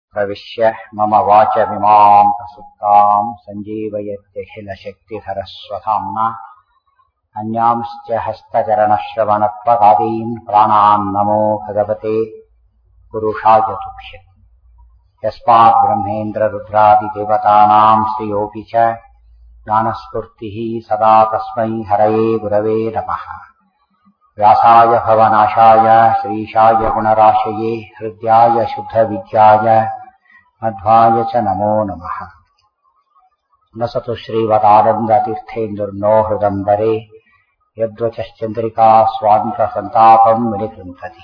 प्रविश्य मम वाचमिमाम् प्रसुप्ताम् सञ्जीवयत्यखिलशक्तिधरस्वधाम्ना अन्यांश्च हस्तचरणश्रवणत्वगादीन् प्राणान् नमो भगवते पुरुषाय तुभ्य यस्मात् ब्रह्मेन्द्ररुद्रादिदेवतानाम् श्रियोऽपि च ज्ञानस्फूर्तिः सदा तस्मै हरये गुरवे नमः व्यासाय भवनाशाय श्रीशाय गुणराशये हृद्याय शुद्धविद्याय मध्वाय च नमो नमः नसतु श्रीवदानन्दतीर्थेन्दुर्नो हृदम्बरे यद्वचश्चन्द्रिका स्वान्तसन्तापम् विनिकृन्तति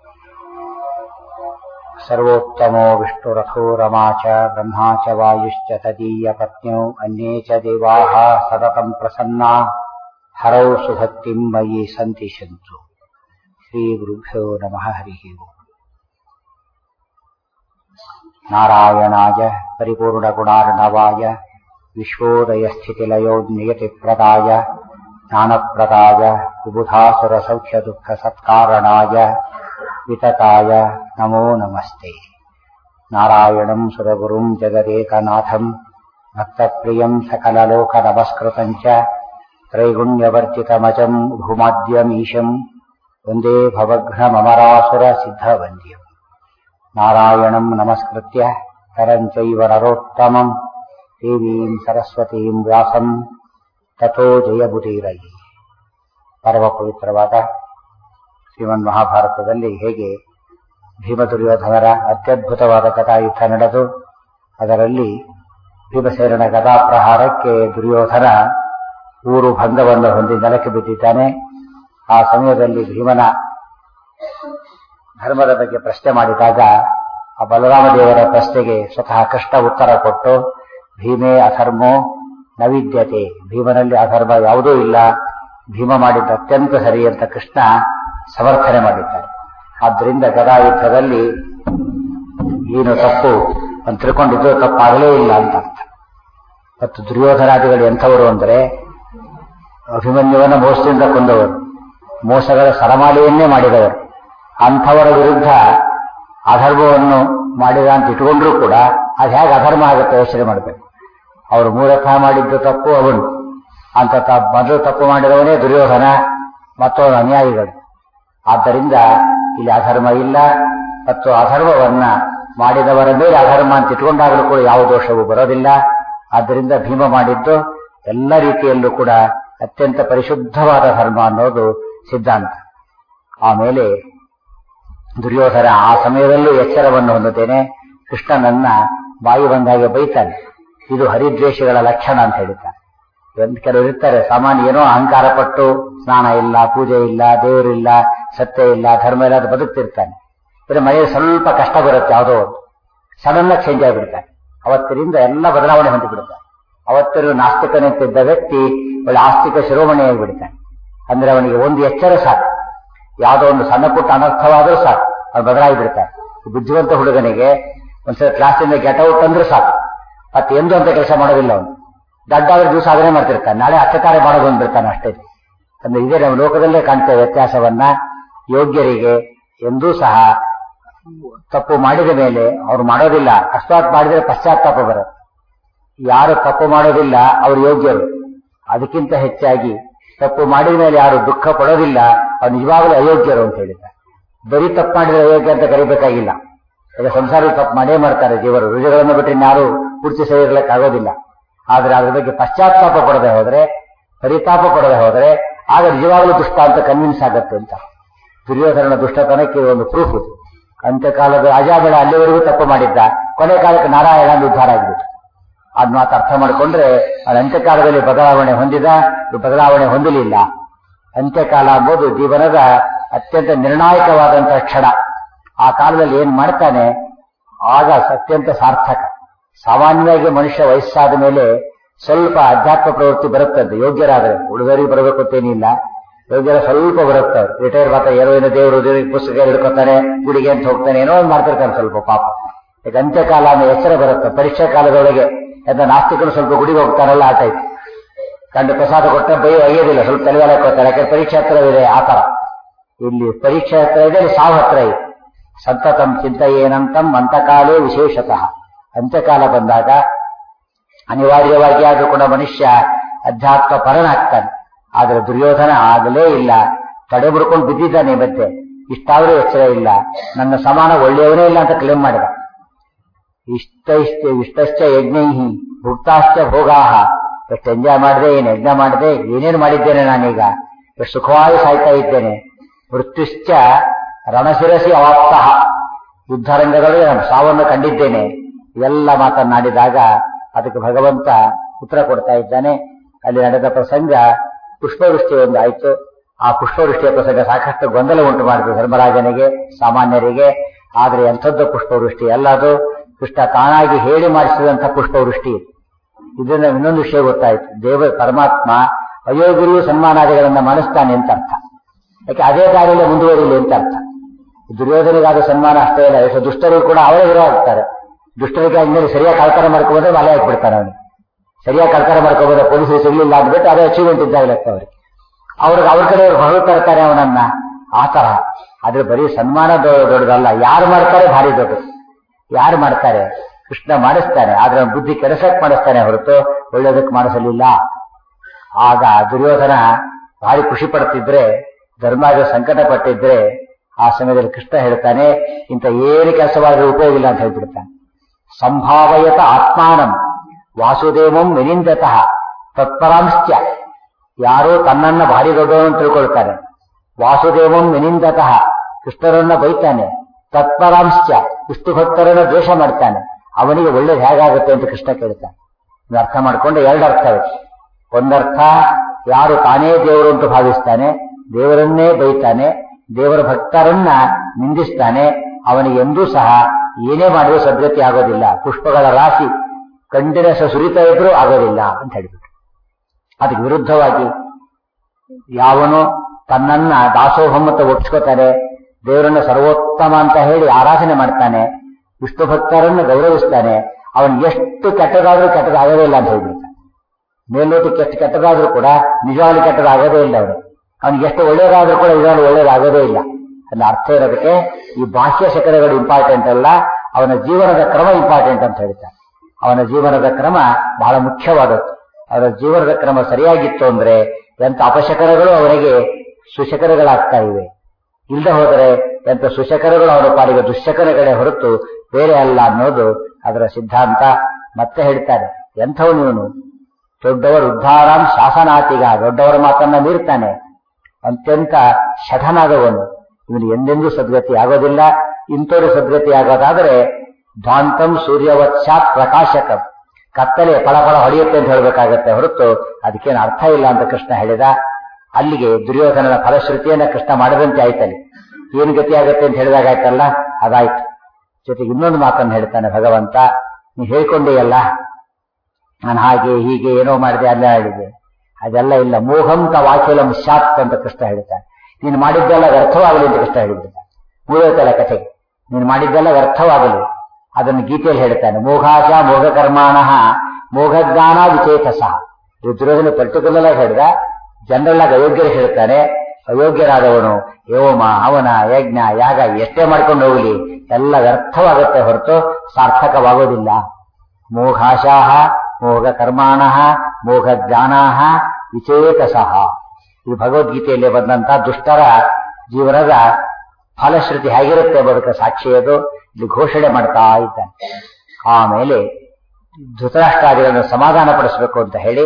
सर्वोत्तमो विष्णुरथो रमा च ब्रह्मा च वायुश्च तदीयपत्न्यौ अन्ये च देवाः सततम् प्रसन्ना हरौ सुभक्तिम् मयि सन्ति सन्तु श्रीगुरुभ्यो नमः हरिः ओम् नारायणाय परिपूर्णगुणार्णवाय विश्वोदयस्थितिलयो नियतिप्रदाय ज्ञानप्रदाय विबुधासुरसौख्यदुःखसत्कारणाय वितताय नमो नमस्ते नारायणम् सुरगुरुम् जगदेकनाथम् भक्तप्रियम् सकललोकनमस्कृतम् च त्रैगुण्यवर्जितमजम् भूमाद्यमीशम् वन्दे भवघ्नममरासुरसिद्धवन्द्यम् नारायणम् नमस्कृत्य करम् चैव नरोत्तमम् देवीम् सरस्वतीम् व्यासम् ತಥೋ ಜಯಬುಧೀರಯಿ ಪರಮ ಪವಿತ್ರವಾದ ಶ್ರೀಮನ್ ಮಹಾಭಾರತದಲ್ಲಿ ಹೇಗೆ ಭೀಮ ದುರ್ಯೋಧನರ ಅತ್ಯದ್ಭುತವಾದ ಗದಾಯುದ್ಧ ನಡೆದು ಅದರಲ್ಲಿ ಭೀಮಸೇನನ ಗದಾಪ್ರಹಾರಕ್ಕೆ ದುರ್ಯೋಧನ ಊರು ಭಂಗವನ್ನು ಹೊಂದಿ ನೆಲಕ್ಕೆ ಬಿದ್ದಿದ್ದಾನೆ ಆ ಸಮಯದಲ್ಲಿ ಭೀಮನ ಧರ್ಮದ ಬಗ್ಗೆ ಪ್ರಶ್ನೆ ಮಾಡಿದಾಗ ಆ ಬಲರಾಮದೇವರ ಪ್ರಶ್ನೆಗೆ ಸ್ವತಃ ಕೃಷ್ಣ ಉತ್ತರ ಕೊಟ್ಟು ಭೀಮೇ ಅಧರ್ಮೋ ನವಿದ್ಯತೆ ಭೀಮನಲ್ಲಿ ಅಧರ್ಮ ಯಾವುದೂ ಇಲ್ಲ ಭೀಮ ಮಾಡಿದ್ದ ಅತ್ಯಂತ ಸರಿ ಅಂತ ಕೃಷ್ಣ ಸಮರ್ಥನೆ ಮಾಡಿದ್ದಾರೆ ಆದ್ದರಿಂದ ಗದಾಯುದ್ಧದಲ್ಲಿ ಏನು ತಪ್ಪು ಅಂತ ತಿಳ್ಕೊಂಡಿದ್ದು ತಪ್ಪಾಗಲೇ ಇಲ್ಲ ಅಂತ ಅರ್ಥ ಮತ್ತು ದುರ್ಯೋಧನಾದಿಗಳು ಎಂಥವರು ಅಂದರೆ ಅಭಿಮನ್ಯುವನ ಮೋಸದಿಂದ ಕೊಂದವರು ಮೋಸಗಳ ಸರಮಾಲೆಯನ್ನೇ ಮಾಡಿದವರು ಅಂಥವರ ವಿರುದ್ಧ ಅಧರ್ಮವನ್ನು ಮಾಡಿದ ಅಂತ ಇಟ್ಕೊಂಡ್ರೂ ಕೂಡ ಅದು ಹೇಗೆ ಅಧರ್ಮ ಆಗುತ್ತೆ ಯೋಚನೆ ಮಾಡಬೇಕು ಅವರು ಮೂಲತಃ ಮಾಡಿದ್ದು ತಪ್ಪು ಅವನು ಅಂತ ಮೊದಲು ತಪ್ಪು ಮಾಡಿದವನೇ ದುರ್ಯೋಧನ ಮತ್ತವನು ಅನ್ಯಾಯಿಗಳು ಆದ್ದರಿಂದ ಇಲ್ಲಿ ಅಧರ್ಮ ಇಲ್ಲ ಮತ್ತು ಅಧರ್ಮವನ್ನ ಮಾಡಿದವರ ಮೇಲೆ ಅಧರ್ಮ ಅಂತ ಇಟ್ಕೊಂಡಾಗಲೂ ಕೂಡ ಯಾವ ದೋಷವೂ ಬರೋದಿಲ್ಲ ಆದ್ದರಿಂದ ಭೀಮ ಮಾಡಿದ್ದು ಎಲ್ಲ ರೀತಿಯಲ್ಲೂ ಕೂಡ ಅತ್ಯಂತ ಪರಿಶುದ್ಧವಾದ ಧರ್ಮ ಅನ್ನೋದು ಸಿದ್ಧಾಂತ ಆಮೇಲೆ ದುರ್ಯೋಧನ ಆ ಸಮಯದಲ್ಲೂ ಎಚ್ಚರವನ್ನು ಹೊಂದುತ್ತೇನೆ ಕೃಷ್ಣನನ್ನ ಬಾಯಿ ಬಂದಾಗೆ ಬೈತಾನೆ ಇದು ಹರಿದ್ವೇಷಗಳ ಲಕ್ಷಣ ಅಂತ ಹೇಳ್ತಾರೆ ಕೆಲವರು ಇರ್ತಾರೆ ಸಾಮಾನ್ಯ ಏನೋ ಅಹಂಕಾರ ಪಟ್ಟು ಸ್ನಾನ ಇಲ್ಲ ಪೂಜೆ ಇಲ್ಲ ದೇವರಿಲ್ಲ ಸತ್ಯ ಇಲ್ಲ ಧರ್ಮ ಇಲ್ಲ ಅದು ಬದುಕ್ತಿರ್ತಾನೆ ಇದ್ರೆ ಮನೆಯಲ್ಲಿ ಸ್ವಲ್ಪ ಕಷ್ಟ ಬರುತ್ತೆ ಯಾವುದೋ ಒಂದು ಸಡನ್ ಆಗಿ ಚೇಂಜ್ ಆಗಿಬಿಡ್ತಾನೆ ಅವತ್ತಿನಿಂದ ಎಲ್ಲ ಬದಲಾವಣೆ ಹೊಂದಿಬಿಡ್ತಾನೆ ಅವತ್ತಿನ ನಾಸ್ತಿಕನಂತಿದ್ದ ವ್ಯಕ್ತಿ ಒಳ್ಳೆ ಆಸ್ತಿಕ ಶಿರೋಮಣಿ ಆಗಿಬಿಡ್ತಾನೆ ಅಂದ್ರೆ ಅವನಿಗೆ ಒಂದು ಎಚ್ಚರ ಸಾಕು ಯಾವುದೋ ಒಂದು ಸಣ್ಣ ಪುಟ್ಟ ಅನರ್ಥವಾದರೂ ಸಾಕು ಅವ್ನು ಬದಲಾಗಿ ಬಿಡ್ತಾನೆ ಬುದ್ಧಿವಂತ ಹುಡುಗನಿಗೆ ಒಂದ್ಸಲ ಕ್ಲಾಸಿಂದ ಗೆಟ್ ಔಟ್ ಅಂದ್ರೆ ಸಾಕು ಮತ್ತೆ ಎಂದು ಅಂತ ಕೆಲಸ ಮಾಡೋದಿಲ್ಲ ಅವನು ದಡ್ಡಾದ್ರೆ ದಿವಸ ಅದನ್ನೇ ಮಾಡ್ತಿರ್ತಾನೆ ನಾಳೆ ಅತ್ಯಕಾರ ಮಾಡೋದು ಬಂದ್ಬಿಡ್ತಾನೆ ಅಷ್ಟೇ ಅಂದ್ರೆ ಇದೇ ನಾವು ಲೋಕದಲ್ಲೇ ಕಾಣ್ತೇವೆ ವ್ಯತ್ಯಾಸವನ್ನ ಯೋಗ್ಯರಿಗೆ ಎಂದೂ ಸಹ ತಪ್ಪು ಮಾಡಿದ ಮೇಲೆ ಅವ್ರು ಮಾಡೋದಿಲ್ಲ ಅಕಸ್ಮಾತ್ ಮಾಡಿದ್ರೆ ಪಶ್ಚಾತ್ತಾಪ ಬರುತ್ತೆ ಯಾರು ತಪ್ಪು ಮಾಡೋದಿಲ್ಲ ಅವರು ಯೋಗ್ಯರು ಅದಕ್ಕಿಂತ ಹೆಚ್ಚಾಗಿ ತಪ್ಪು ಮಾಡಿದ ಮೇಲೆ ಯಾರು ದುಃಖ ಪಡೋದಿಲ್ಲ ಅವ್ರು ನಿಜವಾಗಲೂ ಅಯೋಗ್ಯರು ಅಂತ ಹೇಳಿದ್ದಾರೆ ಬರೀ ತಪ್ಪು ಮಾಡಿದ್ರೆ ಅಯೋಗ್ಯ ಅಂತ ಕರಿಬೇಕಾಗಿಲ್ಲ ಈಗ ಸಂಸಾರ ತಪ್ಪು ಮಾಡೇ ಮಾಡ್ತಾರೆ ಜೀವರು ರುಜುಗಳನ್ನು ಬಿಟ್ಟರೆ ಯಾರು ಪೂರ್ತಿ ಸರಿ ಆಗೋದಿಲ್ಲ ಆದ್ರೆ ಅದ್ರ ಬಗ್ಗೆ ಪಶ್ಚಾತ್ತಾಪ ಪಡದೆ ಹೋದ್ರೆ ಪರಿತಾಪ ಪಡದೆ ಹೋದ್ರೆ ಆಗ ನಿಜವಾಗಲೂ ದುಷ್ಟ ಅಂತ ಕನ್ವಿನ್ಸ್ ಆಗತ್ತೆ ಅಂತ ದುರ್ಯೋಧನ ದುಷ್ಟತನಕ್ಕೆ ಒಂದು ಪ್ರೂಫ್ ಇದು ಅಂತ್ಯಕಾಲದ ಅಜಾಬೇಡ ಅಲ್ಲಿವರೆಗೂ ತಪ್ಪು ಮಾಡಿದ್ದ ಕೊನೆ ಕಾಲಕ್ಕೆ ನಾರಾಯಣ ಉದ್ಧಾರ ಆಗಿಬಿಟ್ಟು ಅದ್ ಮಾತು ಅರ್ಥ ಮಾಡಿಕೊಂಡ್ರೆ ಅದು ಅಂತ್ಯಕಾಲದಲ್ಲಿ ಬದಲಾವಣೆ ಹೊಂದಿದ ಬದಲಾವಣೆ ಹೊಂದಲಿಲ್ಲ ಅಂತ್ಯಕಾಲ ಎಂಬುದು ಜೀವನದ ಅತ್ಯಂತ ನಿರ್ಣಾಯಕವಾದಂತಹ ಕ್ಷಣ ಆ ಕಾಲದಲ್ಲಿ ಏನ್ ಮಾಡ್ತಾನೆ ಆಗ ಅತ್ಯಂತ ಸಾರ್ಥಕ ಸಾಮಾನ್ಯವಾಗಿ ಮನುಷ್ಯ ವಯಸ್ಸಾದ ಮೇಲೆ ಸ್ವಲ್ಪ ಅಧ್ಯಾತ್ಮ ಪ್ರವೃತ್ತಿ ಬರುತ್ತಂತೆ ಯೋಗ್ಯರಾದ್ರೆ ಹುಡುಗರಿಗೆ ಬರಬೇಕು ಅಂತೇನಿಲ್ಲ ಯೋಗ್ಯರ ಸ್ವಲ್ಪ ಬರುತ್ತೆ ರಿಟೈರ್ ಮಾಡ್ತಾರೆ ಏನೋ ಏನೋ ದೇವರು ದೇವರಿಗೆ ಪುಸ್ತಕ ಹಿಡ್ಕೊತಾನೆ ಗುಡಿಗೆ ಅಂತ ಹೋಗ್ತಾನೆ ಏನೋ ಒಂದು ಮಾಡ್ತಿರ್ತಾನೆ ಸ್ವಲ್ಪ ಪಾಪ ಈಗ ಅಂತ್ಯಕಾಲ ಅನ್ನೋ ಎಚ್ಚರ ಬರುತ್ತೆ ಪರೀಕ್ಷಾ ಕಾಲದೊಳಗೆ ಅಂತ ನಾಸ್ತಿಕರು ಸ್ವಲ್ಪ ಗುಡಿಗೆ ಹೋಗ್ತಾರಲ್ಲ ಆ ಟೈಪ್ ಕಂಡು ಪ್ರಸಾದ ಕೊಟ್ಟರೆ ಬೈ ಒಯ್ಯೋದಿಲ್ಲ ಸ್ವಲ್ಪ ತಲೆಗಾಲ ಕೊಡ್ತಾರೆ ಯಾಕಂದ್ರೆ ಪರೀಕ್ಷೆ ಹತ್ರವಿದೆ ಆ ತರ ಇಲ್ಲಿ ಪರೀಕ್ಷೆ ಹತ್ರ ಇದೆ ಇಲ್ಲಿ ಸಾವು ಹತ್ರ ಇದೆ ಸಂತತಂ ಚಿಂತೆಯೇನಂತಂ ಅಂತಕಾಲೇ ವಿಶೇಷತಃ ಅಂತ್ಯಕಾಲ ಬಂದಾಗ ಅನಿವಾರ್ಯವಾಗಿ ಆದ್ರೂ ಕೂಡ ಮನುಷ್ಯ ಅಧ್ಯಾತ್ಮ ಪರನಾಗ್ತಾನೆ ಆದ್ರೆ ದುರ್ಯೋಧನ ಆಗಲೇ ಇಲ್ಲ ತಡೆ ಬಿಡ್ಕೊಂಡು ಬಿದ್ದಿದ್ದಾನೆ ಮತ್ತೆ ಇಷ್ಟಾದ್ರೂ ಎಚ್ಚರ ಇಲ್ಲ ನನ್ನ ಸಮಾನ ಒಳ್ಳೆಯವನೇ ಇಲ್ಲ ಅಂತ ಕ್ಲೇಮ್ ಮಾಡಿದ ಇಷ್ಟ ಇಷ್ಟ ಇಷ್ಟಶ್ಚ ಯಜ್ಞೈಹಿ ಭುಕ್ತಾಶ್ಚ ಭೋಗಾಹ ಎಷ್ಟು ಎಂಜಾಯ್ ಮಾಡಿದೆ ಏನು ಯಜ್ಞ ಮಾಡಿದೆ ಏನೇನು ಮಾಡಿದ್ದೇನೆ ನಾನೀಗ ಎಷ್ಟು ಸುಖವಾಗಿ ಸಾಯ್ತಾ ಇದ್ದೇನೆ ಮೃತ್ಯುಶ್ಚ ರಣಶಿರಸಿ ಅವಾಪ್ತಃ ಯುದ್ಧರಂಗದಲ್ಲಿ ನಾನು ಸಾವನ್ನು ಕಂಡಿದ್ದೇನೆ ಇವೆಲ್ಲ ಮಾತನಾಡಿದಾಗ ಅದಕ್ಕೆ ಭಗವಂತ ಉತ್ತರ ಕೊಡ್ತಾ ಇದ್ದಾನೆ ಅಲ್ಲಿ ನಡೆದ ಪ್ರಸಂಗ ಪುಷ್ಪವೃಷ್ಟಿ ಒಂದು ಆಯ್ತು ಆ ಪುಷ್ಪವೃಷ್ಟಿಯ ಪ್ರಸಂಗ ಸಾಕಷ್ಟು ಗೊಂದಲ ಉಂಟು ಮಾಡಿತು ಧರ್ಮರಾಜನಿಗೆ ಸಾಮಾನ್ಯರಿಗೆ ಆದ್ರೆ ಎಂಥದ್ದು ಪುಷ್ಪವೃಷ್ಟಿ ಅಲ್ಲ ಅದು ಕೃಷ್ಣ ತಾನಾಗಿ ಹೇಳಿ ಮಾಡಿಸಿದಂಥ ಪುಷ್ಪವೃಷ್ಟಿ ಇದರಿಂದ ಇನ್ನೊಂದು ವಿಷಯ ಗೊತ್ತಾಯ್ತು ದೇವ ಪರಮಾತ್ಮ ಅಯೋಗ್ಯರು ಸನ್ಮಾನಾದಿಗಳನ್ನ ಮಾಡಿಸ್ತಾನೆ ಅಂತ ಅರ್ಥ ಯಾಕೆ ಅದೇ ದಾರಿಯಲ್ಲಿ ಮುಂದುವರಿಲಿ ಅಂತ ಅರ್ಥ ದುರ್ಯೋಧನಿಗಾದ ಸನ್ಮಾನ ಅಷ್ಟೇ ಇಲ್ಲ ಎಷ್ಟು ದುಷ್ಟರಿಗೂ ಕೂಡ ಅವರೇ ವಿರೋಧ ಆಗ್ತಾರೆ ದುಷ್ಟರಿಗೆ ಆದ್ಮೇಲೆ ಸರಿಯಾಗಿ ಕಳ್ತನ ಮಾಡ್ಕೊಂಡ್ರೆ ಮಲೆ ಹಾಕ್ಬಿಡ್ತಾನೆ ಅವನು ಸರಿಯಾಗಿ ಕಳ್ತನ ಮಾಡ್ಕೊಂಡ್ರೆ ಪೊಲೀಸರು ಸಿಗ್ಲಿಲ್ಲ ಅಂದ್ಬಿಟ್ಟು ಅದೇ ಅಚೀವ್ಮೆಂಟ್ ಇದ್ದಾಗ ಲೆಕ್ಕ ಅವ್ರಿಗೆ ಅವ್ರಿಗೆ ಅವ್ರ ಕಡೆ ಹೊರಗೆ ತರ್ತಾರೆ ಅವನನ್ನ ಆ ತರ ಆದ್ರೆ ಬರೀ ಸನ್ಮಾನ ದೊಡ್ಡದಲ್ಲ ಯಾರು ಮಾಡ್ತಾರೆ ಭಾರಿ ದೊಡ್ಡದು ಯಾರು ಮಾಡ್ತಾರೆ ಕೃಷ್ಣ ಮಾಡಿಸ್ತಾನೆ ಆದ್ರೆ ಅವನ ಬುದ್ಧಿ ಕೆಲಸಕ್ಕೆ ಮಾಡಿಸ್ತಾನೆ ಹೊರತು ಒಳ್ಳೇದಕ್ಕೆ ಮಾಡಿಸಲಿಲ್ಲ ಆಗ ದುರ್ಯೋಧನ ಭಾರಿ ಖುಷಿ ಪಡ್ತಿದ್ರೆ ಧರ್ಮಾಗ ಸಂಕಟ ಪಟ್ಟಿದ್ರೆ ಆ ಸಮಯದಲ್ಲಿ ಕೃಷ್ಣ ಹೇಳ್ತಾನೆ ಇಂಥ ಏನು ಕೆಲಸವಾದ್ರೆ ಉಪಯೋಗ ಇಲ್ಲ ಅಂತ ಹೇಳ್ಬಿಡ್ತಾನೆ ಸಂಭಾವಯತ ಆತ್ಮಾನಂ ವಾಸುದೇವಂ ವಿನಿಂದತಃ ತತ್ಪರಾಂಶ್ಚ ಯಾರು ತನ್ನನ್ನ ಭಾರಿ ದೊಡ್ಡವನು ತಿಳ್ಕೊಳ್ತಾನೆ ವಾಸುದೇವಂ ವಿನಿಂದತಃ ಕೃಷ್ಣರನ್ನ ಬೈತಾನೆ ತತ್ಪರಾಂಶ್ಚ ವಿಷ್ಣು ಭಕ್ತರನ್ನ ದ್ವೇಷ ಮಾಡ್ತಾನೆ ಅವನಿಗೆ ಒಳ್ಳೇದು ಹೇಗಾಗುತ್ತೆ ಅಂತ ಕೃಷ್ಣ ಕೇಳ್ತಾನೆ ನೀವು ಅರ್ಥ ಮಾಡ್ಕೊಂಡು ಎರಡು ಅರ್ಥವೇ ಒಂದರ್ಥ ಯಾರು ತಾನೇ ದೇವರು ಅಂತ ಭಾವಿಸ್ತಾನೆ ದೇವರನ್ನೇ ಬೈತಾನೆ ದೇವರ ಭಕ್ತರನ್ನ ನಿಂದಿಸ್ತಾನೆ ಅವನಿಗೆ ಎಂದೂ ಸಹ ಏನೇ ಮಾಡಿದ್ರು ಸದ್ಗತಿ ಆಗೋದಿಲ್ಲ ಪುಷ್ಪಗಳ ರಾಶಿ ಕಂಡಿನ ಸುರಿತಾ ಇದ್ರೂ ಆಗೋದಿಲ್ಲ ಅಂತ ಹೇಳಿಬಿಟ್ರು ಅದಕ್ಕೆ ವಿರುದ್ಧವಾಗಿ ಯಾವನು ತನ್ನನ್ನ ದಾಸೋಹಮ್ಮತ್ತ ಒಪ್ಸ್ಕೋತಾನೆ ದೇವರನ್ನ ಸರ್ವೋತ್ತಮ ಅಂತ ಹೇಳಿ ಆರಾಧನೆ ಮಾಡ್ತಾನೆ ವಿಷ್ಣು ಭಕ್ತರನ್ನು ಗೌರವಿಸ್ತಾನೆ ಅವನ್ ಎಷ್ಟು ಕೆಟ್ಟದಾದ್ರೂ ಕೆಟ್ಟದಾಗೋದೇ ಇಲ್ಲ ಅಂತ ಹೇಳ್ಬಿಡ್ತಾನೆ ಮೇಲ್ನೋಟಕ್ಕೆ ಎಷ್ಟು ಕೆಟ್ಟದಾದ್ರೂ ಕೂಡ ನಿಜವಾಗ್ಲೂ ಕೆಟ್ಟದಾಗೋದೇ ಇಲ್ಲ ಅವನು ಅವನಿಗೆ ಎಷ್ಟು ಒಳ್ಳೇದಾದ್ರೂ ಕೂಡ ನಿಜವಾಗ್ಲೂ ಒಳ್ಳೇದಾಗೋದೇ ಇಲ್ಲ ಅನ್ನ ಅರ್ಥ ಇರೋದಕ್ಕೆ ಈ ಬಾಹ್ಯ ಶಕರಗಳು ಇಂಪಾರ್ಟೆಂಟ್ ಅಲ್ಲ ಅವನ ಜೀವನದ ಕ್ರಮ ಇಂಪಾರ್ಟೆಂಟ್ ಅಂತ ಹೇಳ್ತಾನೆ ಅವನ ಜೀವನದ ಕ್ರಮ ಬಹಳ ಮುಖ್ಯವಾದದ್ದು ಅವರ ಜೀವನದ ಕ್ರಮ ಸರಿಯಾಗಿತ್ತು ಅಂದ್ರೆ ಎಂತ ಅಪಶಕರಗಳು ಅವನಿಗೆ ಸುಶಕರಗಳಾಗ್ತಾ ಇವೆ ಇಲ್ಲದೆ ಹೋದರೆ ಎಂತ ಸುಶಕರಗಳು ಅವರ ಪಾಲಿಗೆ ದುಶ್ಶಕರಗಳೇ ಹೊರತು ಬೇರೆ ಅಲ್ಲ ಅನ್ನೋದು ಅದರ ಸಿದ್ಧಾಂತ ಮತ್ತೆ ಹೇಳ್ತಾರೆ ಎಂಥವನು ಇವನು ದೊಡ್ಡವರು ಉದ್ಧಾರಾಂ ಶಾಸನಾತಿಗ ದೊಡ್ಡವರ ಮಾತನ್ನ ಮೀರ್ತಾನೆ ಅತ್ಯಂತ ಶಠನಾದವನು ಇವನು ಎಂದೆಂದೂ ಸದ್ಗತಿ ಆಗೋದಿಲ್ಲ ಇಂಥವ್ರು ಸದ್ಗತಿ ಆಗೋದಾದರೆ ಧ್ವಾಂತಂ ಸೂರ್ಯವತ್ಸಾತ್ ಪ್ರಕಾಶಕಂ ಕತ್ತಲೆ ಫಳಫಳ ಹೊಡೆಯುತ್ತೆ ಅಂತ ಹೇಳಬೇಕಾಗತ್ತೆ ಹೊರತು ಅದಕ್ಕೇನು ಅರ್ಥ ಇಲ್ಲ ಅಂತ ಕೃಷ್ಣ ಹೇಳಿದ ಅಲ್ಲಿಗೆ ದುರ್ಯೋಧನನ ಫಲಶ್ರುತಿಯನ್ನ ಕೃಷ್ಣ ಮಾಡದಂತೆ ಆಯ್ತಲ್ಲಿ ಏನು ಗತಿ ಆಗತ್ತೆ ಅಂತ ಹೇಳಿದಾಗ ಆಯ್ತಲ್ಲ ಅದಾಯ್ತು ಜೊತೆಗೆ ಇನ್ನೊಂದು ಮಾತನ್ನು ಹೇಳ್ತಾನೆ ಭಗವಂತ ನೀ ಹೇಳ್ಕೊಂಡೇಯಲ್ಲ ನಾನು ಹಾಗೆ ಹೀಗೆ ಏನೋ ಮಾಡಿದೆ ಅಲ್ಲ ಹೇಳಿದೆ ಅದೆಲ್ಲ ಇಲ್ಲ ಮೋಹಂತ ವಾಕ್ಯಲಂ ಶಾತ್ ಅಂತ ಕೃಷ್ಣ ಹೇಳ್ತಾನೆ ನೀನು ಮಾಡಿದ್ದೆಲ್ಲ ವ್ಯರ್ಥವಾಗಲಿ ಅಂತ ಕೃಷ್ಣ ಹೇಳಿಬಿಡ್ತಾನೆ ಮುಗಿಯುತ್ತಲ್ಲ ಕಥೆಗೆ ನೀನು ಮಾಡಿದ್ದೆಲ್ಲ ವ್ಯರ್ಥವಾಗಲಿ ಅದನ್ನು ಗೀತೆಯಲ್ಲಿ ಹೇಳ್ತಾನೆ ಮೋಘಾಶ ಮೋಘಕರ್ಮಾಣಃ ಮೋಘಜ್ಞಾನ ವಿಚೇತಸ ರುದ್ರೋಧನ ಪರ್ಟಿಕ್ಯುಲರ್ ಆಗಿ ಹೇಳಿದ ಜನರಲ್ ಆಗಿ ಅಯೋಗ್ಯರು ಹೇಳ್ತಾನೆ ಅಯೋಗ್ಯರಾದವನು ಯೋಮ ಅವನ ಯಜ್ಞ ಯಾಗ ಎಷ್ಟೇ ಮಾಡ್ಕೊಂಡು ಹೋಗಲಿ ಎಲ್ಲ ವ್ಯರ್ಥವಾಗುತ್ತೆ ಹೊರತು ಸಾರ್ಥಕವಾಗೋದಿಲ್ಲ ಮೋಘಾಶಾಹ ಮೋಘ ಕರ್ಮಾಣ ಮೋಘ ಜ್ಞಾನಾಹ ವಿಚೇತಸಃ ಇದು ಭಗವದ್ಗೀತೆಯಲ್ಲಿ ಬಂದಂತ ದುಷ್ಟರ ಜೀವನದ ಫಲಶ್ರುತಿ ಹೇಗಿರುತ್ತೆ ಬದುಕ ಸಾಕ್ಷಿಯದು ಇಲ್ಲಿ ಘೋಷಣೆ ಮಾಡ್ತಾ ಇದ್ದಾನೆ ಆಮೇಲೆ ಧೃತರಾಷ್ಟ್ರಾದಿಗಳನ್ನು ಸಮಾಧಾನ ಪಡಿಸಬೇಕು ಅಂತ ಹೇಳಿ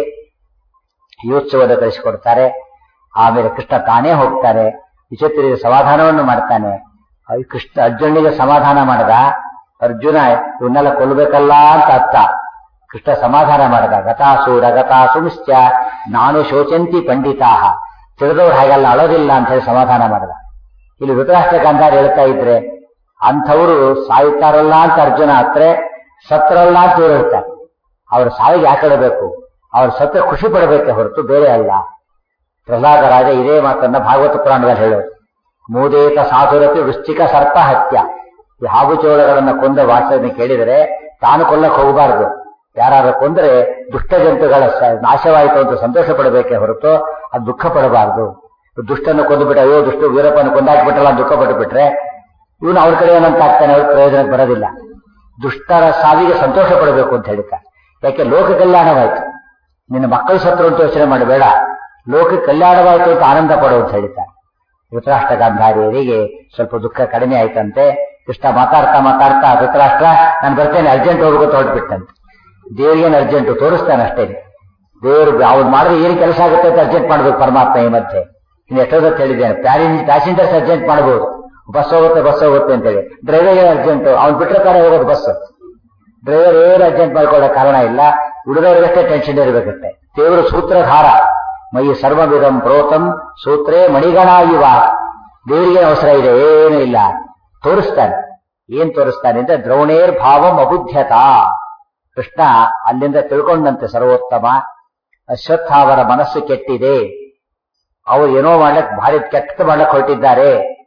ಯೋತ್ಸವದ ಕಳಿಸಿಕೊಡ್ತಾರೆ ಆಮೇಲೆ ಕೃಷ್ಣ ತಾನೇ ಹೋಗ್ತಾರೆ ವಿಚಿತ್ರಿಗೆ ಸಮಾಧಾನವನ್ನು ಮಾಡ್ತಾನೆ ಕೃಷ್ಣ ಅರ್ಜುನಿಗೆ ಸಮಾಧಾನ ಮಾಡದ ಅರ್ಜುನ ಇವನ್ನೆಲ್ಲ ಕೊಲ್ಲಬೇಕಲ್ಲ ಅಂತ ಅರ್ಥ ಕೃಷ್ಣ ಸಮಾಧಾನ ಮಾಡದ ಗತಾಸು ರಗತಾಸು ನಿಶ್ಚ ನಾನು ಶೋಚಂತಿ ಪಂಡಿತಾಹ ತಿಳಿದವ್ರು ಹಾಗೆಲ್ಲ ಅಳೋದಿಲ್ಲ ಅಂತ ಹೇಳಿ ಸಮಾಧಾನ ಮಾಡದ ಇಲ್ಲಿ ಧೃತರಾಷ್ಟ್ರ ಗಾಂಧಾರ ಹೇಳ್ತಾ ಇದ್ರೆ ಅಂಥವರು ಸಾಯುತ್ತಾರಲ್ಲ ಅಂತ ಅರ್ಜುನ ಹತ್ರ ಸತ್ರಲ್ಲ ಅಂತ ಇವ್ರು ಹೇಳ್ತಾರೆ ಅವ್ರ ಸಾವಿಗೆ ಯಾಕಡಬೇಕು ಅವ್ರ ಸತ್ರ ಖುಷಿ ಪಡಬೇಕೆ ಹೊರತು ಬೇರೆ ಅಲ್ಲ ಪ್ರಹ್ಲಾದ ರಾಜ ಇದೇ ಮಾತನ್ನ ಭಾಗವತ ಪುರಾಣದಲ್ಲಿ ಹೇಳೋದು ಮೂದೇತ ಸಾಧುರತಿ ವೃಶ್ಚಿಕ ಸರ್ಪ ಹತ್ಯ ಈ ಹಾವು ಚೋಳಗಳನ್ನ ಕೊಂದ ವಾಸನೆ ಕೇಳಿದರೆ ತಾನು ಕೊಲ್ಲಕ್ಕೆ ಹೋಗಬಾರದು ಯಾರಾದ್ರೂ ಕೊಂದರೆ ದುಷ್ಟ ಜಂತುಗಳ ನಾಶವಾಯಿತು ಅಂತ ಸಂತೋಷ ಪಡಬೇಕೆ ಹೊರತು ಅದು ದುಃಖ ಪಡಬಾರದು ದುಷ್ಟನ್ನು ಕೊಂದುಬಿಟ್ರೆ ಅಯ್ಯೋ ದುಷ್ಟ ವೀರಪ್ಪನ ಕೊಂದಾಕ್ಬಿಟ್ರಲ್ಲ ದುಃಖ ಪಟ್ಟು ಬಿಟ್ರೆ ಇವನು ಅವ್ರ ಕಡೆ ಏನಂತ ಆಗ್ತಾನೆ ಅವ್ರ ಪ್ರಯೋಜನಕ್ಕೆ ಬರೋದಿಲ್ಲ ದುಷ್ಟರ ಸಾವಿಗೆ ಸಂತೋಷ ಪಡಬೇಕು ಅಂತ ಹೇಳ್ತಾರೆ ಯಾಕೆ ಲೋಕ ಕಲ್ಯಾಣವಾಯ್ತು ನಿನ್ನ ಮಕ್ಕಳು ಸತ್ರು ಅಂತ ಯೋಚನೆ ಮಾಡಬೇಡ ಲೋಕ ಕಲ್ಯಾಣವಾಯ್ತು ಅಂತ ಆನಂದ ಪಡು ಅಂತ ಹೇಳ್ತಾರೆ ಧೃತರಾಷ್ಟ್ರ ಗಾಂಧಾರಿಯರಿಗೆ ಸ್ವಲ್ಪ ದುಃಖ ಕಡಿಮೆ ಆಯ್ತಂತೆ ಕೃಷ್ಣ ಮಾತಾಡ್ತಾ ಮಾತಾಡ್ತಾ ಧೃತರಾಷ್ಟ್ರ ನಾನು ಬರ್ತೇನೆ ಅರ್ಜೆಂಟ್ ಹೋಗ್ಬೇಕು ಹೊರಟ್ಬಿಟ್ಟಂತೆ ದೇವ್ರಿಗೇನು ಅರ್ಜೆಂಟ್ ತೋರಿಸ್ತಾನೆ ಅಷ್ಟೇ ದೇವರು ಅವ್ರು ಮಾಡಿದ್ರೆ ಏನು ಕೆಲಸ ಆಗುತ್ತೆ ಅಂತ ಅರ್ಜೆಂಟ್ ಮಾಡ್ಬೇಕು ಪರಮಾತ್ಮ ಈ ಮಧ್ಯೆ ಇನ್ನು ಎಷ್ಟೊತ್ತ ಹೇಳಿದ್ದೇನೆ ಪ್ಯಾಸೆಂಜರ್ಸ್ ಅರ್ಜೆಂಟ್ ಮಾಡಬಹುದು ಬಸ್ ಹೋಗುತ್ತೆ ಬಸ್ ಹೋಗುತ್ತೆ ಅಂತೇಳಿ ಡ್ರೈವರ್ ಏನು ಅರ್ಜೆಂಟ್ ಅವ್ನು ಬಿಟ್ಟರೆ ತಾನೇ ಹೋಗೋದು ಬಸ್ ಡ್ರೈವರ್ ಏನು ಅರ್ಜೆಂಟ್ ಮಾಡ್ಕೊಳ್ಳೋ ಕಾರಣ ಇಲ್ಲ ಉಳಿದವರಿಗಷ್ಟೇ ಟೆನ್ಷನ್ ಇರಬೇಕಷ್ಟೆ ದೇವರು ಸೂತ್ರಧಾರ ಮೈ ಸರ್ವವಿಧಂ ಪ್ರೋತಂ ಸೂತ್ರೇ ಮಣಿಗಣಾಯುವ ದೇವರಿಗೆ ಅವಸರ ಇದೆ ಏನೂ ಇಲ್ಲ ತೋರಿಸ್ತಾನೆ ಏನ್ ತೋರಿಸ್ತಾನೆ ಅಂದ್ರೆ ದ್ರೋಣೇರ್ ಭಾವಂ ಅಬುದ್ಧ್ಯತಾ ಕೃಷ್ಣ ಅಲ್ಲಿಂದ ತಿಳ್ಕೊಂಡಂತೆ ಸರ್ವೋತ್ತಮ ಅಶ್ವತ್ಥಾವರ ಮನಸ್ಸು ಕೆಟ್ಟಿದೆ ಅವರು ಏನೋ ಮಾಡ್ಲಕ್ ಭಾರಿ ಕೆಟ್ಟ ಮಾಡ್ಲಕ್ ಹೊರಟಿದ್ದಾರೆ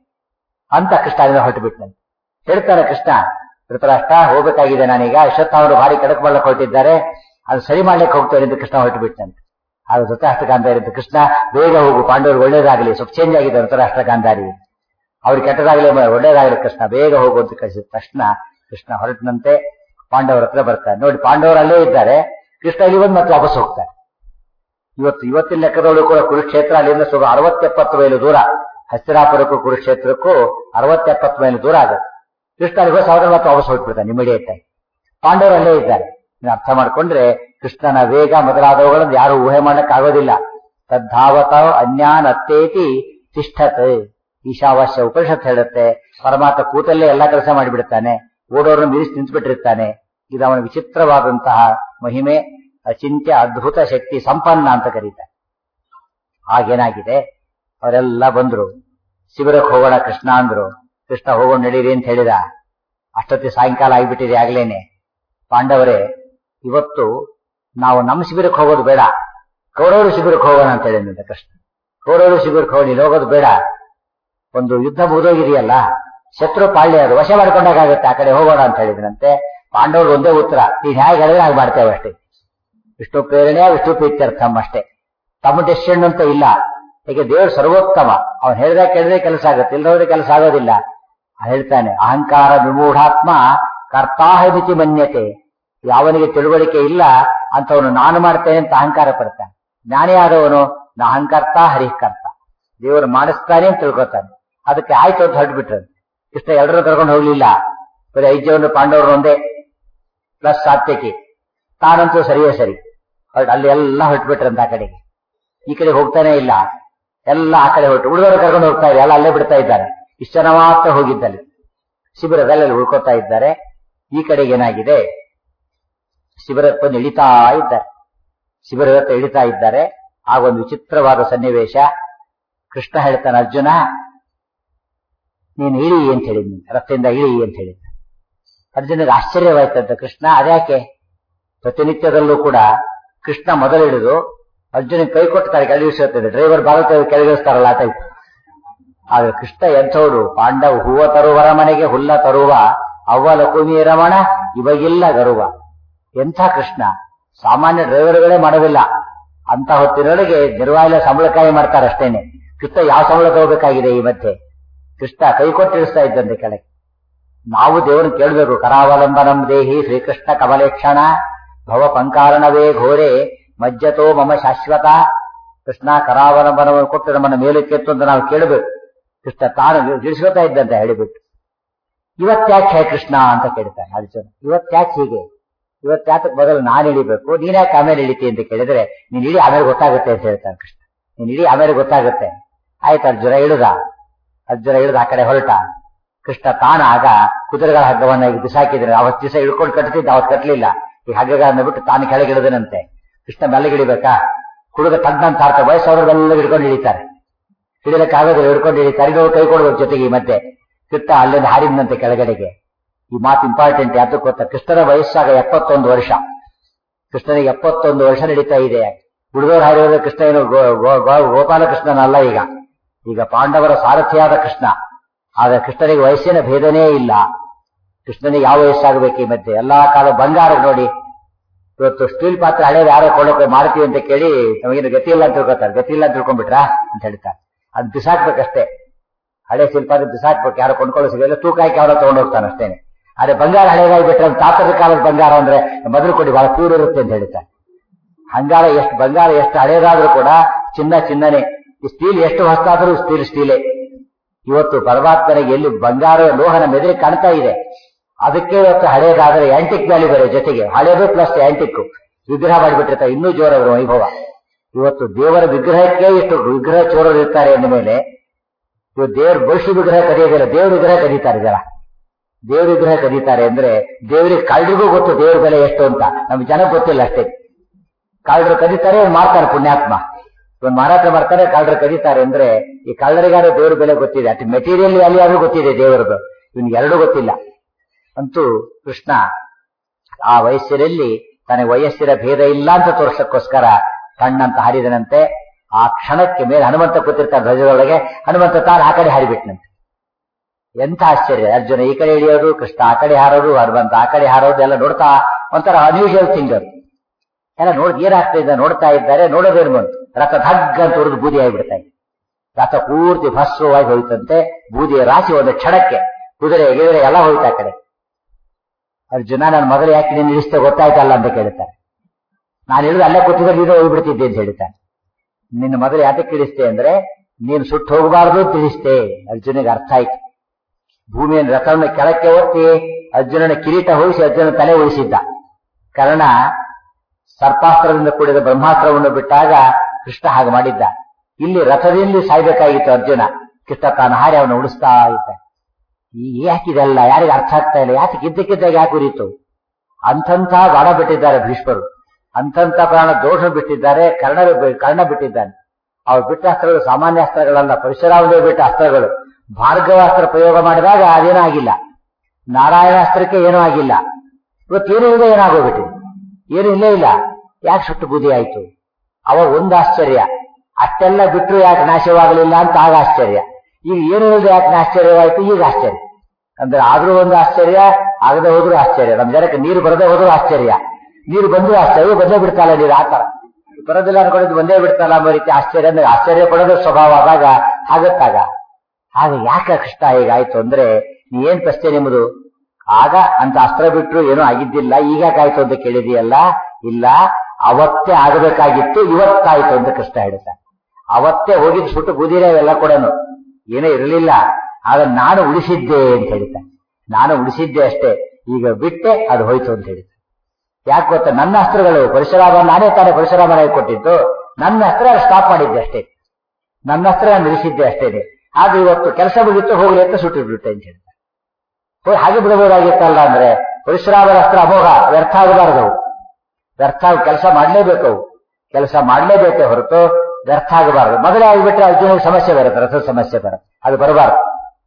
ಅಂತ ಕೃಷ್ಣ ಅಲ್ಲಿಂದ ಹೊರಟು ಬಿಟ್ಟಂತೆ ಹೇಳ್ತಾನೆ ಕೃಷ್ಣ ಧೃತರಾಷ್ಟ್ರ ಹೋಗ್ಬೇಕಾಗಿದೆ ನಾನೀಗ ಅಶ್ವತ್ಥಾವರು ಭಾರಿ ಕೆಡಕ್ ಮಾಡ್ಲಕ್ ಹೊರಟಿದ್ದಾರೆ ಅದು ಸರಿ ಮಾಡ್ಲಿಕ್ಕೆ ಹೋಗ್ತಾರೆ ಅಂತ ಕೃಷ್ಣ ಹೊರಟು ಬಿಟ್ಟಂತೆ ಅದು ಧೃತರಾಷ್ಟ್ರ ಗಾಂಧಾರಿ ಅಂತ ಕೃಷ್ಣ ಬೇಗ ಹೋಗು ಪಾಂಡವ್ರಿಗೆ ಒಳ್ಳೇದಾಗಲಿ ಸ್ವಲ್ಪ ಚೇಂಜ್ ಆಗಿದೆ ಧೃತರಾಷ್ಟ್ರ ಗಾಂಧಾರಿ ಅವ್ರಿಗೆ ಕೆಟ್ಟದಾಗಲಿ ಒಳ್ಳೇದಾಗಲಿ ಕೃಷ್ಣ ಬೇಗ ಹೋಗು ಅಂತ ಕಳಿಸಿದ ತಕ್ಷಣ ಕೃಷ್ಣ ಹೊರಟಿನಂತೆ ಪಾಂಡವರ ಹತ್ರ ಬರ್ತಾರೆ ನೋಡಿ ಪಾಂಡವರು ಅಲ್ಲೇ ಇದ್ದಾರೆ ಕೃಷ್ಣ ಇಲ್ಲಿ ಬಂದು ಮತ್ತೆ ವಾಪಸ್ ಹೋಗ್ತಾರೆ ಇವತ್ತು ಇವತ್ತಿನ ಲೆಕ್ಕದೊಳಗೂ ಕೂಡ ಕುರುಕ್ಷೇತ್ರ ಅಲ್ಲಿಂದ ಸುಮಾರು ಅರವತ್ತೆಪ್ಪತ್ತು ಮೈಲು ದೂರ ಹಸ್ತಿರಾಪುರಕ್ಕೂ ಕುರುಕ್ಷೇತ್ರಕ್ಕೂ ಅರವತ್ತೆಪ್ಪತ್ತು ಮೈಲು ದೂರ ಆಗುತ್ತೆ ಕೃಷ್ಣ ಅಲ್ಲಿ ಹೋಗಿ ಸಾವಿರ ಮತ್ತೆ ವಾಪಸ್ ಹೊರಟ್ಬಿಡ್ತಾನೆ ಇಮಿಡಿಯೇಟ್ ಆಗಿ ಪಾಂಡವರು ಅಲ್ಲೇ ಇದ್ದಾರೆ ನೀವು ಅರ್ಥ ಮಾಡ್ಕೊಂಡ್ರೆ ಕೃಷ್ಣನ ವೇಗ ಮೊದಲಾದವುಗಳನ್ನು ಯಾರು ಊಹೆ ಮಾಡಕ್ ಆಗೋದಿಲ್ಲ ತದ್ಧಾವತ ಅನ್ಯಾನ್ ಅತ್ತೇತಿ ತಿಷ್ಠತ್ ಈಶಾವಾಸ್ಯ ಉಪನಿಷತ್ ಹೇಳುತ್ತೆ ಪರಮಾತ್ಮ ಕೂತಲ್ಲೇ ಎಲ್ಲಾ ಕೆಲಸ ಮಾಡಿಬಿಡ್ತಾನೆ ಓಡೋರನ್ನು ಮೀರಿಸಿ ನಿಂತುಬಿಟ್ಟಿರ್ತಾನೆ ಇದು ಅವನ ವಿಚಿತ್ರವಾದಂತಹ ಮಹಿಮೆ ಅಚಿಂತ್ಯ ಅದ್ಭುತ ಶಕ್ತಿ ಸಂಪನ್ನ ಅಂತ ಕರೀತಾರೆ ಆಗೇನಾಗಿದೆ ಅವರೆಲ್ಲ ಬಂದ್ರು ಶಿಬಿರಕ್ಕೆ ಹೋಗೋಣ ಕೃಷ್ಣ ಅಂದ್ರು ಕೃಷ್ಣ ಹೋಗೋಣ ನಡೀರಿ ಅಂತ ಹೇಳಿದ ಅಷ್ಟೊತ್ತಿ ಸಾಯಂಕಾಲ ಆಗಿಬಿಟ್ಟಿದೆ ಆಗ್ಲೇನೆ ಪಾಂಡವರೇ ಇವತ್ತು ನಾವು ನಮ್ಮ ಶಿಬಿರಕ್ಕೆ ಹೋಗೋದು ಬೇಡ ಕೌರವರು ಶಿಬಿರಕ್ಕೆ ಹೋಗೋಣ ಅಂತ ಹೇಳಿದಂತೆ ಕೃಷ್ಣ ಕೌರವರು ಶಿಬಿರಕ್ಕೆ ಹೋಗಿ ಹೋಗೋದು ಬೇಡ ಒಂದು ಯುದ್ಧ ಮುಗಿದೋಗಿದೆಯಲ್ಲ ಶತ್ರು ಪಾಳ್ಯ ಅದು ವಶ ಮಾಡ್ಕೊಂಡಾಗುತ್ತೆ ಆ ಕಡೆ ಹೋಗೋಣ ಅಂತ ಹೇಳಿದ್ರಂತೆ ಪಾಂಡವರು ಒಂದೇ ಉತ್ತರ ನೀನ್ ಹೇಗೆ ಹೇಳಿದ್ರೆ ಹಾಗೆ ಮಾಡ್ತೇವೆ ಅಷ್ಟೇ ವಿಷ್ಣು ಪ್ರೇರಣೆ ವಿಷ್ಣು ಪ್ರೀತ್ಯರ್ಥಂ ಅಷ್ಟೇ ತಮ್ಮ ಡೆಸಿಷನ್ ಅಂತ ಇಲ್ಲ ಏಕೆ ದೇವರು ಸರ್ವೋತ್ತಮ ಅವನು ಹೇಳಿದಾಗ ಕೇಳಿದ್ರೆ ಕೆಲಸ ಆಗುತ್ತೆ ಇಲ್ಲದ್ರೆ ಕೆಲಸ ಆಗೋದಿಲ್ಲ ಹೇಳ್ತಾನೆ ಅಹಂಕಾರ ವಿಮೂಢಾತ್ಮ ಕರ್ತಾಹಮಿತಿ ಮನ್ಯತೆ ಯಾವನಿಗೆ ತಿಳುವಳಿಕೆ ಇಲ್ಲ ಅಂತವನು ನಾನು ಮಾಡ್ತೇನೆ ಅಂತ ಅಹಂಕಾರ ಪಡ್ತಾನೆ ಜ್ಞಾನಿ ಆದವನು ನಾ ಅಹಂಕರ್ತ ಹರಿಕರ್ತ ದೇವರು ಮಾಡಿಸ್ತಾನೆ ಅಂತ ತಿಳ್ಕೊತಾನೆ ಅದಕ್ಕೆ ಆಯ್ತು ಅಂತ ಹೊರಟ್ಬಿಟ್ರು ಕೃಷ್ಣ ಎಲ್ಲರೂ ಕರ್ಕೊಂಡು ಹೋಗ್ಲಿಲ್ಲ ಬರೀ ಐದು ಜನ ಪಾಂಡವರು ಒಂದೇ ಪ್ಲಸ್ ಸಾತ್ಯಕಿ ತಾನಂತೂ ಸರಿಯೇ ಸರಿ ಅಲ್ಲಿ ಎಲ್ಲ ಹೊರಟ್ಬಿಟ್ರಂತ ಆ ಕಡೆಗೆ ಈ ಕಡೆ ಹೋಗ್ತಾನೆ ಇಲ್ಲ ಎಲ್ಲ ಆ ಕಡೆ ಹೊರಟು ಉಳಿದವರು ಕರ್ಕೊಂಡು ಹೋಗ್ತಾ ಇದ್ದಾರೆ ಎಲ್ಲ ಅಲ್ಲೇ ಬಿಡ್ತಾ ಇದ್ದಾರೆ ಇಷ್ಟು ಜನ ಮಾತ್ರ ಹೋಗಿದ್ದಲ್ಲಿ ಶಿಬಿರದಲ್ಲಿ ಅಲ್ಲಿ ಉಳ್ಕೋತಾ ಇದ್ದಾರೆ ಈ ಕಡೆಗೆ ಏನಾಗಿದೆ ಶಿಬಿರಕ್ಕೆ ಬಂದು ಇಳಿತಾ ಇದ್ದಾರೆ ಶಿಬಿರದತ್ತ ಇಳಿತಾ ಇದ್ದಾರೆ ಆಗ ಒಂದು ವಿಚಿತ್ರವಾದ ಸನ್ನಿವೇಶ ಕೃಷ್ಣ ಹೇಳ್ತಾನೆ ಅರ್ಜುನ ನೀನು ಇಳಿ ಅಂತ ಹೇಳಿದ್ನಿ ರಥದಿಂದ ಇಳಿ ಅಂತ ಹೇಳಿದ್ದ ಅರ್ಜುನಿಗೆ ಆಶ್ಚರ್ಯವಾಯ್ತಂತ ಕೃಷ್ಣ ಅದ್ಯಾಕೆ ಪ್ರತಿನಿತ್ಯದಲ್ಲೂ ಕೂಡ ಕೃಷ್ಣ ಮೊದಲಿಡಿದು ಅರ್ಜುನ ಕೈ ಕೊಟ್ಟು ತಾಯಿ ಕೆಳಗಿಸುತ್ತದೆ ಡ್ರೈವರ್ ಭಾರತ ಕೆಳಗಿಳಿಸ್ತಾರಲ್ಲ ಆ ಟೈಪ್ ಆದ್ರೆ ಕೃಷ್ಣ ಎಂಥವ್ರು ಪಾಂಡವ್ ಹೂವ ತರುವರ ಮನೆಗೆ ಹುಲ್ಲ ತರುವ ಅವ್ವಲ ಕುಮಿ ರಮಣ ಇವಾಗಿಲ್ಲ ಗರುವ ಎಂಥ ಕೃಷ್ಣ ಸಾಮಾನ್ಯ ಡ್ರೈವರ್ಗಳೇ ಮಾಡೋದಿಲ್ಲ ಅಂತ ಹೊತ್ತಿನೊಳಗೆ ನಿರ್ವಾಯಿಲ ಸಂಬಳಕಾಯಿ ಮಾಡ್ತಾರೆ ಅಷ್ಟೇನೆ ಕೃಷ್ಣ ಯಾವ ಸಂಬಳ ತಗೋಬೇಕಾಗಿದೆ ಈ ಮಧ್ಯೆ ಕೃಷ್ಣ ಕೈ ಕೊಟ್ಟಿಳಿಸ್ತಾ ಇದ್ದಂತೆ ಕೆಳಗೆ ನಾವು ದೇವರನ್ನು ಕೇಳಬೇಕು ಕರಾವಲಂಬನಂ ದೇಹಿ ಶ್ರೀಕೃಷ್ಣ ಕಮಲೇಕ್ಷಣ ಭವ ಪಂಕಾರಣವೇ ಘೋರೆ ಮಜ್ಜತೋ ಮಮ ಶಾಶ್ವತ ಕೃಷ್ಣ ಕರಾವಲಂಬನವನ್ನು ಕೊಟ್ಟು ನಮ್ಮನ್ನು ಮೇಲಕ್ಕೆತ್ತು ಅಂತ ನಾವು ಕೇಳಬೇಕು ಕೃಷ್ಣ ತಾನು ಇಳಿಸ್ಕೊತಾ ಇದ್ದಂತೆ ಹೇಳಿಬಿಟ್ಟು ಇವತ್ತ್ಯಾಕೆ ಹೇ ಕೃಷ್ಣ ಅಂತ ಕೇಳ್ತಾನೆ ಅರ್ಜುನ ಇವತ್ತ್ಯಾಕೆ ಹೀಗೆ ಇವತ್ತ್ಯಾತಕ್ಕೆ ಬದಲು ನಾನು ಇಳಿಬೇಕು ನೀನ್ಯಾಕೆ ಆಮೇಲೆ ಇಳಿತಿ ಅಂತ ಕೇಳಿದ್ರೆ ನೀನ್ ಇಳಿ ಆಮೇಲೆ ಗೊತ್ತಾಗುತ್ತೆ ಅಂತ ಹೇಳ್ತಾನೆ ಕೃಷ್ಣ ನೀನ್ ಇಳಿ ಆಮೇಲೆ ಗೊತ್ತಾಗುತ್ತೆ ಆಯ್ತು ಅರ್ಜುನ ಇಳುದ ಅರ್ಜುನ ಇಳಿದ ಆ ಕಡೆ ಹೊರಟ ಕೃಷ್ಣ ತಾನ ಆಗ ಕುದುರೆಗಳ ಹಗ್ಗವನ್ನ ಈಗ ಬಿಸಾಕಿದ್ರೆ ಅವತ್ತು ದಿವಸ ಇಳ್ಕೊಂಡು ಕಟ್ತಿದ್ದ ಅವತ್ತು ಕಟ್ಟಲಿಲ್ಲ ಈ ಹಗ್ಗಗಳನ್ನ ಬಿಟ್ಟು ತಾನು ಕೆಳಗಿಳಿದನಂತೆ ಕೃಷ್ಣ ಮೆಲ್ಲಗಿಳಿಬೇಕಾ ಹುಡುಗ ತಗ್ನಂತ ಆರ್ತ ವಯಸ್ಸವರೆಲ್ಲ ಹಿಡ್ಕೊಂಡು ಇಳಿತಾರೆ ಹಿಡಿಲಕ್ಕಾಗೋದಿಲ್ಲ ಹಿಡ್ಕೊಂಡು ಇಳಿತಾರೆ ಇನ್ನೊಬ್ಬ ಕೈ ಕೊಡ್ಬೇಕು ಜೊತೆಗೆ ಈ ಮಧ್ಯೆ ಕೃಷ್ಣ ಅಲ್ಲಿಂದ ಹಾರಿದಂತೆ ಕೆಳಗಡೆಗೆ ಈ ಮಾತು ಇಂಪಾರ್ಟೆಂಟ್ ಯಾತಕ್ಕೆ ಗೊತ್ತಾ ಕೃಷ್ಣನ ವಯಸ್ಸಾಗ ಎಪ್ಪತ್ತೊಂದು ವರ್ಷ ಕೃಷ್ಣನಿಗೆ ಎಪ್ಪತ್ತೊಂದು ವರ್ಷ ನಡೀತಾ ಇದೆ ಹುಡುಗರು ಹಾರಿದ್ರೆ ಕೃಷ್ಣ ಏನು ಗೋಪಾಲಕೃಷ್ಣನಲ್ಲ ಈಗ ಈಗ ಪಾಂಡವರ ಸಾರಥಿಯಾದ ಕೃಷ್ಣ ಆದ್ರೆ ಕೃಷ್ಣನಿಗೆ ವಯಸ್ಸಿನ ಭೇದನೇ ಇಲ್ಲ ಕೃಷ್ಣನಿಗೆ ಯಾವ ವಯಸ್ಸಾಗಬೇಕು ಈ ಮಧ್ಯೆ ಎಲ್ಲಾ ಕಾಲ ಬಂಗಾರ ನೋಡಿ ಇವತ್ತು ಸ್ಟೀಲ್ ಪಾತ್ರೆ ಹಳೇದು ಯಾರೋ ಕೊಳ್ಳೋಕೆ ಮಾಡ್ತೀವಿ ಅಂತ ಕೇಳಿ ನಮಗೇನು ಗತಿ ಇಲ್ಲ ಅಂತ ತಿಳ್ಕೊತಾರೆ ಗತಿ ಇಲ್ಲ ಅಂತ ತಿಳ್ಕೊಂಡ್ಬಿಟ್ರಾ ಅಂತ ಹೇಳ್ತಾರೆ ಅದ್ ಬಿಸಾಕ್ಬೇಕಷ್ಟೇ ಹಳೆ ಶಿಲ್ಪ ಬಿಸಾಕ್ಬೇಕು ಯಾರು ಕೊಂಡ್ಕೊಳ್ಳೋ ಸಿಗಲ್ಲ ತೂಕ ಹಾಕಿ ಅವರ ತಗೊಂಡು ಹೋಗ್ತಾನೆ ಅಷ್ಟೇನೆ ಆದ್ರೆ ಬಂಗಾರ ಹಳೆದಾಗಿ ಬಿಟ್ರೆ ತಾತದ ಕಾಲದ ಬಂಗಾರ ಅಂದ್ರೆ ಮೊದಲು ಕೊಡಿ ಬಹಳ ಪ್ಯೂರ್ ಇರುತ್ತೆ ಅಂತ ಹೇಳ್ತಾರೆ ಹಂಗಾರ ಎಷ್ಟು ಬಂಗಾರ ಎಷ್ಟು ಹಳೇದಾದ್ರೂ ಕೂಡ ಚಿನ್ನ ಚಿನ್ನನೆ ಸ್ಟೀಲ್ ಎಷ್ಟು ಹೊಸ್ತಾದ್ರೂ ಸ್ಟೀಲ್ ಸ್ಟೀಲೇ ಇವತ್ತು ಪರಮಾತ್ಮನಿಗೆ ಎಲ್ಲಿ ಬಂಗಾರ ಲೋಹನ ಮೆದುರಿ ಕಾಣ್ತಾ ಇದೆ ಅದಕ್ಕೆ ಇವತ್ತು ಹಳೇದಾದ್ರೆ ಆಂಟಿಕ್ ವ್ಯಾಲ್ಯೂ ಬೇರೆ ಜೊತೆಗೆ ಹಳೇದು ಪ್ಲಸ್ ಆಂಟಿಕ್ ವಿಗ್ರಹ ಮಾಡಿಬಿಟ್ಟಿರ್ತಾರೆ ಇನ್ನೂ ಜೋರವರು ವೈಭವ ಇವತ್ತು ದೇವರ ವಿಗ್ರಹಕ್ಕೆ ಇಷ್ಟು ವಿಗ್ರಹ ಚೋರರು ಇರ್ತಾರೆ ಅಂದ ಮೇಲೆ ಇವತ್ತು ದೇವ್ರ ಭವಿಷ್ಯ ವಿಗ್ರಹ ಕದಿಯೋದಿಲ್ಲ ದೇವ್ರ ವಿಗ್ರಹ ಕದೀತಾರೆ ಜನ ದೇವ್ರ ವಿಗ್ರಹ ಕದೀತಾರೆ ಅಂದ್ರೆ ದೇವರಿಗೆ ಕಳ್ಳರಿಗೂ ಗೊತ್ತು ದೇವ್ರ ಬೆಲೆ ಎಷ್ಟು ಅಂತ ನಮ್ಗೆ ಜನ ಗೊತ್ತಿಲ್ಲ ಅಷ್ಟೇ ಕಳ್ಳರು ಕದೀತಾರೆ ಇವ್ನು ಮಾಡ್ತಾರೆ ಪುಣ್ಯಾತ್ಮ ಇವನ್ ಮಾರಾಟ ಮಾಡ್ತಾರೆ ಕಳ್ಳರು ಕದೀತಾರೆ ಅಂದ್ರೆ ಈ ಕಳ್ಳರಿಗಾರ ದೇವ್ರ ಬೆಲೆ ಗೊತ್ತಿದೆ ಅಟ್ ಮೆಟೀರಿಯಲ್ ವ್ಯಾಲ್ಯೂ ಆದ್ರೂ ಗೊತ್ತಿದೆ ದೇವರದು ಇವನ್ಗೆ ಎರಡೂ ಗೊತ್ತಿಲ್ಲ ಅಂತೂ ಕೃಷ್ಣ ಆ ವಯಸ್ಸಿನಲ್ಲಿ ತನಗೆ ವಯಸ್ಸಿನ ಭೇದ ಇಲ್ಲ ಅಂತ ತೋರ್ಸಕ್ಕೋಸ್ಕರ ಕಣ್ಣಂತ ಹಾರಿದನಂತೆ ಆ ಕ್ಷಣಕ್ಕೆ ಮೇಲೆ ಹನುಮಂತ ಕೂತಿರ್ತಾನೆ ಧ್ವಜದೊಳಗೆ ಹನುಮಂತ ತಾನು ಆ ಕಡೆ ಹಾರಿಬಿಟ್ನಂತೆ ಎಂಥ ಆಶ್ಚರ್ಯ ಅರ್ಜುನ ಈ ಕಡೆ ಹಿಡಿಯೋದು ಕೃಷ್ಣ ಆ ಕಡೆ ಹಾರೋದು ಹನುಮಂತ ಆ ಕಡೆ ಹಾರೋದು ಎಲ್ಲ ನೋಡ್ತಾ ಒಂಥರ ಅನ್ಯೂಷುವಲ್ ಥಿಂಗ್ ಅದು ಎಲ್ಲ ನೋಡ್ ಏನಾಗ್ತಾ ಇದೆ ನೋಡ್ತಾ ಇದ್ದಾರೆ ನೋಡೋದೇನು ಬಂತು ರಥ ಧಗ್ ಅಂತ ಉರಿದು ಬೂದಿ ಆಗಿಬಿಡ್ತಾ ಇದೆ ರಥ ಪೂರ್ತಿ ಭಸ್ವವಾಗಿ ಹೋಯ್ತಂತೆ ಬೂದಿಯ ರಾಶಿ ಒಂದು ಕ್ಷಣಕ್ಕೆ ಕುದುರೆ ಗಿದುರೆ ಎಲ್ಲ ಹೋಯ್ತು ಆ ಕಡೆ ಅರ್ಜುನ ನಾನು ಮೊದಲು ಯಾಕೆ ನೀನು ಇಳಿಸ್ತೇ ಗೊತ್ತಾಯ್ತಲ್ಲ ಅಂತ ಕೇಳ್ತಾರೆ ನಾನು ಇಳಿದು ಅಲ್ಲೇ ಕೂತಿದ್ರೆ ನೀನು ಹೋಗ್ಬಿಡ್ತಿದ್ದೆ ಅಂತ ಹೇಳ್ತಾನೆ ನಿನ್ನ ಮೊದಲು ಯಾತಕ್ಕೆ ಇಳಿಸ್ತೆ ಅಂದ್ರೆ ನೀನು ಸುಟ್ಟು ಹೋಗಬಾರ್ದು ತಿಳಿಸ್ತೆ ಅರ್ಜುನಿಗೆ ಅರ್ಥ ಆಯ್ತು ಭೂಮಿಯನ್ನು ರಥವನ್ನು ಕೆಳಕ್ಕೆ ಒತ್ತಿ ಅರ್ಜುನನ ಕಿರೀಟ ಹೋಗಿಸಿ ಅರ್ಜುನ ತಲೆ ಉಳಿಸಿದ್ದ ಕಾರಣ ಸರ್ಪಾಸ್ತ್ರದಿಂದ ಕೂಡಿದ ಬ್ರಹ್ಮಾಸ್ತ್ರವನ್ನು ಬಿಟ್ಟಾಗ ಕೃಷ್ಣ ಹಾಗೆ ಮಾಡಿದ್ದ ಇಲ್ಲಿ ರಥದಲ್ಲಿ ಸಾಯ್ಬೇಕಾಗಿತ್ತು ಅರ್ಜುನ ಕೃಷ್ಣ ತಾನು ಹಾರಿ ಅವನು ಉಳಿಸ್ತಾ ಇದ್ದ ಈ ಯಾಕಿದೆಲ್ಲ ಯಾರಿಗೆ ಅರ್ಥ ಆಗ್ತಾ ಇಲ್ಲ ಯಾಕೆ ಕಿದ್ದಕ್ಕಿದ್ದಾಗ ಯಾಕೆ ಉರಿತು ಅಂಥಂಥ ಬಾಣ ಬಿಟ್ಟಿದ್ದಾರೆ ಭೀಷ್ಮರು ಅಂಥಂಥ ಪ್ರಾಣ ದೋಷ ಬಿಟ್ಟಿದ್ದಾರೆ ಕರ್ಣ ಕರ್ಣ ಬಿಟ್ಟಿದ್ದಾನೆ ಅವ್ರು ಬಿಟ್ಟ ಅಸ್ತ್ರಗಳು ಸಾಮಾನ್ಯ ಅಸ್ತ್ರಗಳಲ್ಲ ಪರಶುರಾಮದೇವ್ ಬಿಟ್ಟ ಅಸ್ತ್ರಗಳು ಭಾರ್ಗವಾಸ್ತ್ರ ಪ್ರಯೋಗ ಮಾಡಿದಾಗ ಅದೇನೂ ಆಗಿಲ್ಲ ನಾರಾಯಣಾಸ್ತ್ರಕ್ಕೆ ಏನೂ ಆಗಿಲ್ಲ ಇವತ್ತೇನು ಇದೆ ಏನಾಗೋಗ್ಬಿಟ್ಟಿದೆ ಏನು ಇಲ್ಲೇ ಇಲ್ಲ ಯಾಕೆ ಸುಟ್ಟು ಬುದ್ಧಿ ಆಯ್ತು ಅವಾಗ ಒಂದು ಆಶ್ಚರ್ಯ ಅಷ್ಟೆಲ್ಲ ಬಿಟ್ಟರು ಯಾಕೆ ನಾಶವಾಗಲಿಲ್ಲ ಅಂತ ಆಗ ಆಶ್ಚರ್ಯ ಈಗ ಏನು ಇಲ್ಲದೆ ಯಾಕೆ ಆಶ್ಚರ್ಯವಾಯ್ತು ಈಗ ಆಶ್ಚರ್ಯ ಅಂದ್ರೆ ಆದ್ರೂ ಒಂದು ಆಶ್ಚರ್ಯ ಆಗದೆ ಹೋದ್ರೂ ಆಶ್ಚರ್ಯ ನಮ್ ಜನಕ್ಕೆ ನೀರು ಬರದೆ ಹೋದ್ರೂ ಆಶ್ಚರ್ಯ ನೀರು ಬಂದ್ರು ಆಶ್ಚರ್ಯ ಬಂದೇ ಬಿಡ್ತಾಲ್ಲ ನೀರು ಆತರ ಬರೋದಿಲ್ಲ ಅನ್ಕೊಂಡಿದ್ದು ಬಂದೇ ಬಿಡ್ತಾಲ್ಲ ಅನ್ನೋ ರೀತಿ ಆಶ್ಚರ್ಯ ಅಂದ್ರೆ ಆಶ್ಚರ್ಯ ಪಡೋದು ಸ್ವಭಾವ ಆದಾಗ ಆಗತ್ತಾಗ ಆಗ ಯಾಕೆ ಕೃಷ್ಣ ಹೀಗಾಯ್ತು ಅಂದ್ರೆ ನೀ ಏನ್ ಪ್ರಶ್ನೆ ನಿಮ್ಮದು ಆಗ ಅಂತ ಅಸ್ತ್ರ ಬಿಟ್ರು ಏನೂ ಆಗಿದ್ದಿಲ್ಲ ಈಗ ಆಯ್ತು ಅಂತ ಕೇಳಿದೆಯಲ್ಲ ಇಲ್ಲ ಅವತ್ತೇ ಆಗಬೇಕಾಗಿತ್ತು ಇವತ್ತಾಯ್ತು ಅಂತ ಕೃಷ್ಣ ಹೇಳ್ತಾನೆ ಅವತ್ತೇ ಹೋಗಿದ್ ಸುಟ್ಟು ಬುದಿರೇ ಅವೆಲ್ಲ ಕೂಡ ಏನೂ ಇರಲಿಲ್ಲ ಆಗ ನಾನು ಉಳಿಸಿದ್ದೆ ಅಂತ ಹೇಳ್ತಾನೆ ನಾನು ಉಳಿಸಿದ್ದೆ ಅಷ್ಟೇ ಈಗ ಬಿಟ್ಟೆ ಅದು ಹೋಯ್ತು ಅಂತ ಹೇಳಿದ್ದೆ ಯಾಕೆ ಗೊತ್ತಾ ನನ್ನ ಅಸ್ತ್ರಗಳು ಪರಶುರಾಮ ನಾನೇ ತಾನೇ ಪರಶುರಾಮನಾಗಿ ಕೊಟ್ಟಿದ್ದು ನನ್ನ ಅಸ್ತ್ರ ಸ್ಟಾಪ್ ಮಾಡಿದ್ದೆ ಅಷ್ಟೇ ನನ್ನ ಅಸ್ತ್ರ ನಾನು ನಿಲ್ಲಿಸಿದ್ದೆ ಅಷ್ಟೇನೆ ಆಗ ಇವತ್ತು ಕೆಲಸ ಮುಗಿತ್ತು ಹೋಗ್ಲಿ ಅಂತ ಸುಟ್ಟಿಬಿಟ್ಟೆ ಅಂತ ಹೇಳ್ತಾರೆ ಹೋಗಿ ಹಾಗೆ ಬಿಡಬಹುದಾಗಿತ್ತಲ್ಲ ಅಂದ್ರೆ ಪರಶುರಾಮರ ಅಸ್ತ್ರ ಅಮೋಘ ವ್ಯರ್ಥ ಆಗಬಾರದು ವ್ಯರ್ಥ ಕೆಲಸ ಮಾಡಲೇಬೇಕು ಅವು ಕೆಲಸ ಮಾಡಲೇಬೇಕೇ ಹೊರತು ವ್ಯರ್ಥ ಆಗಬಾರದು ಮೊದಲೇ ಆಗಿಬಿಟ್ರೆ ಅರ್ಜುನಿಗೆ ಸಮಸ್ಯೆ ಬರುತ್ತೆ ರಥದ ಸಮಸ್ಯೆ ಬರುತ್ತೆ ಅದು ಬರಬಾರದು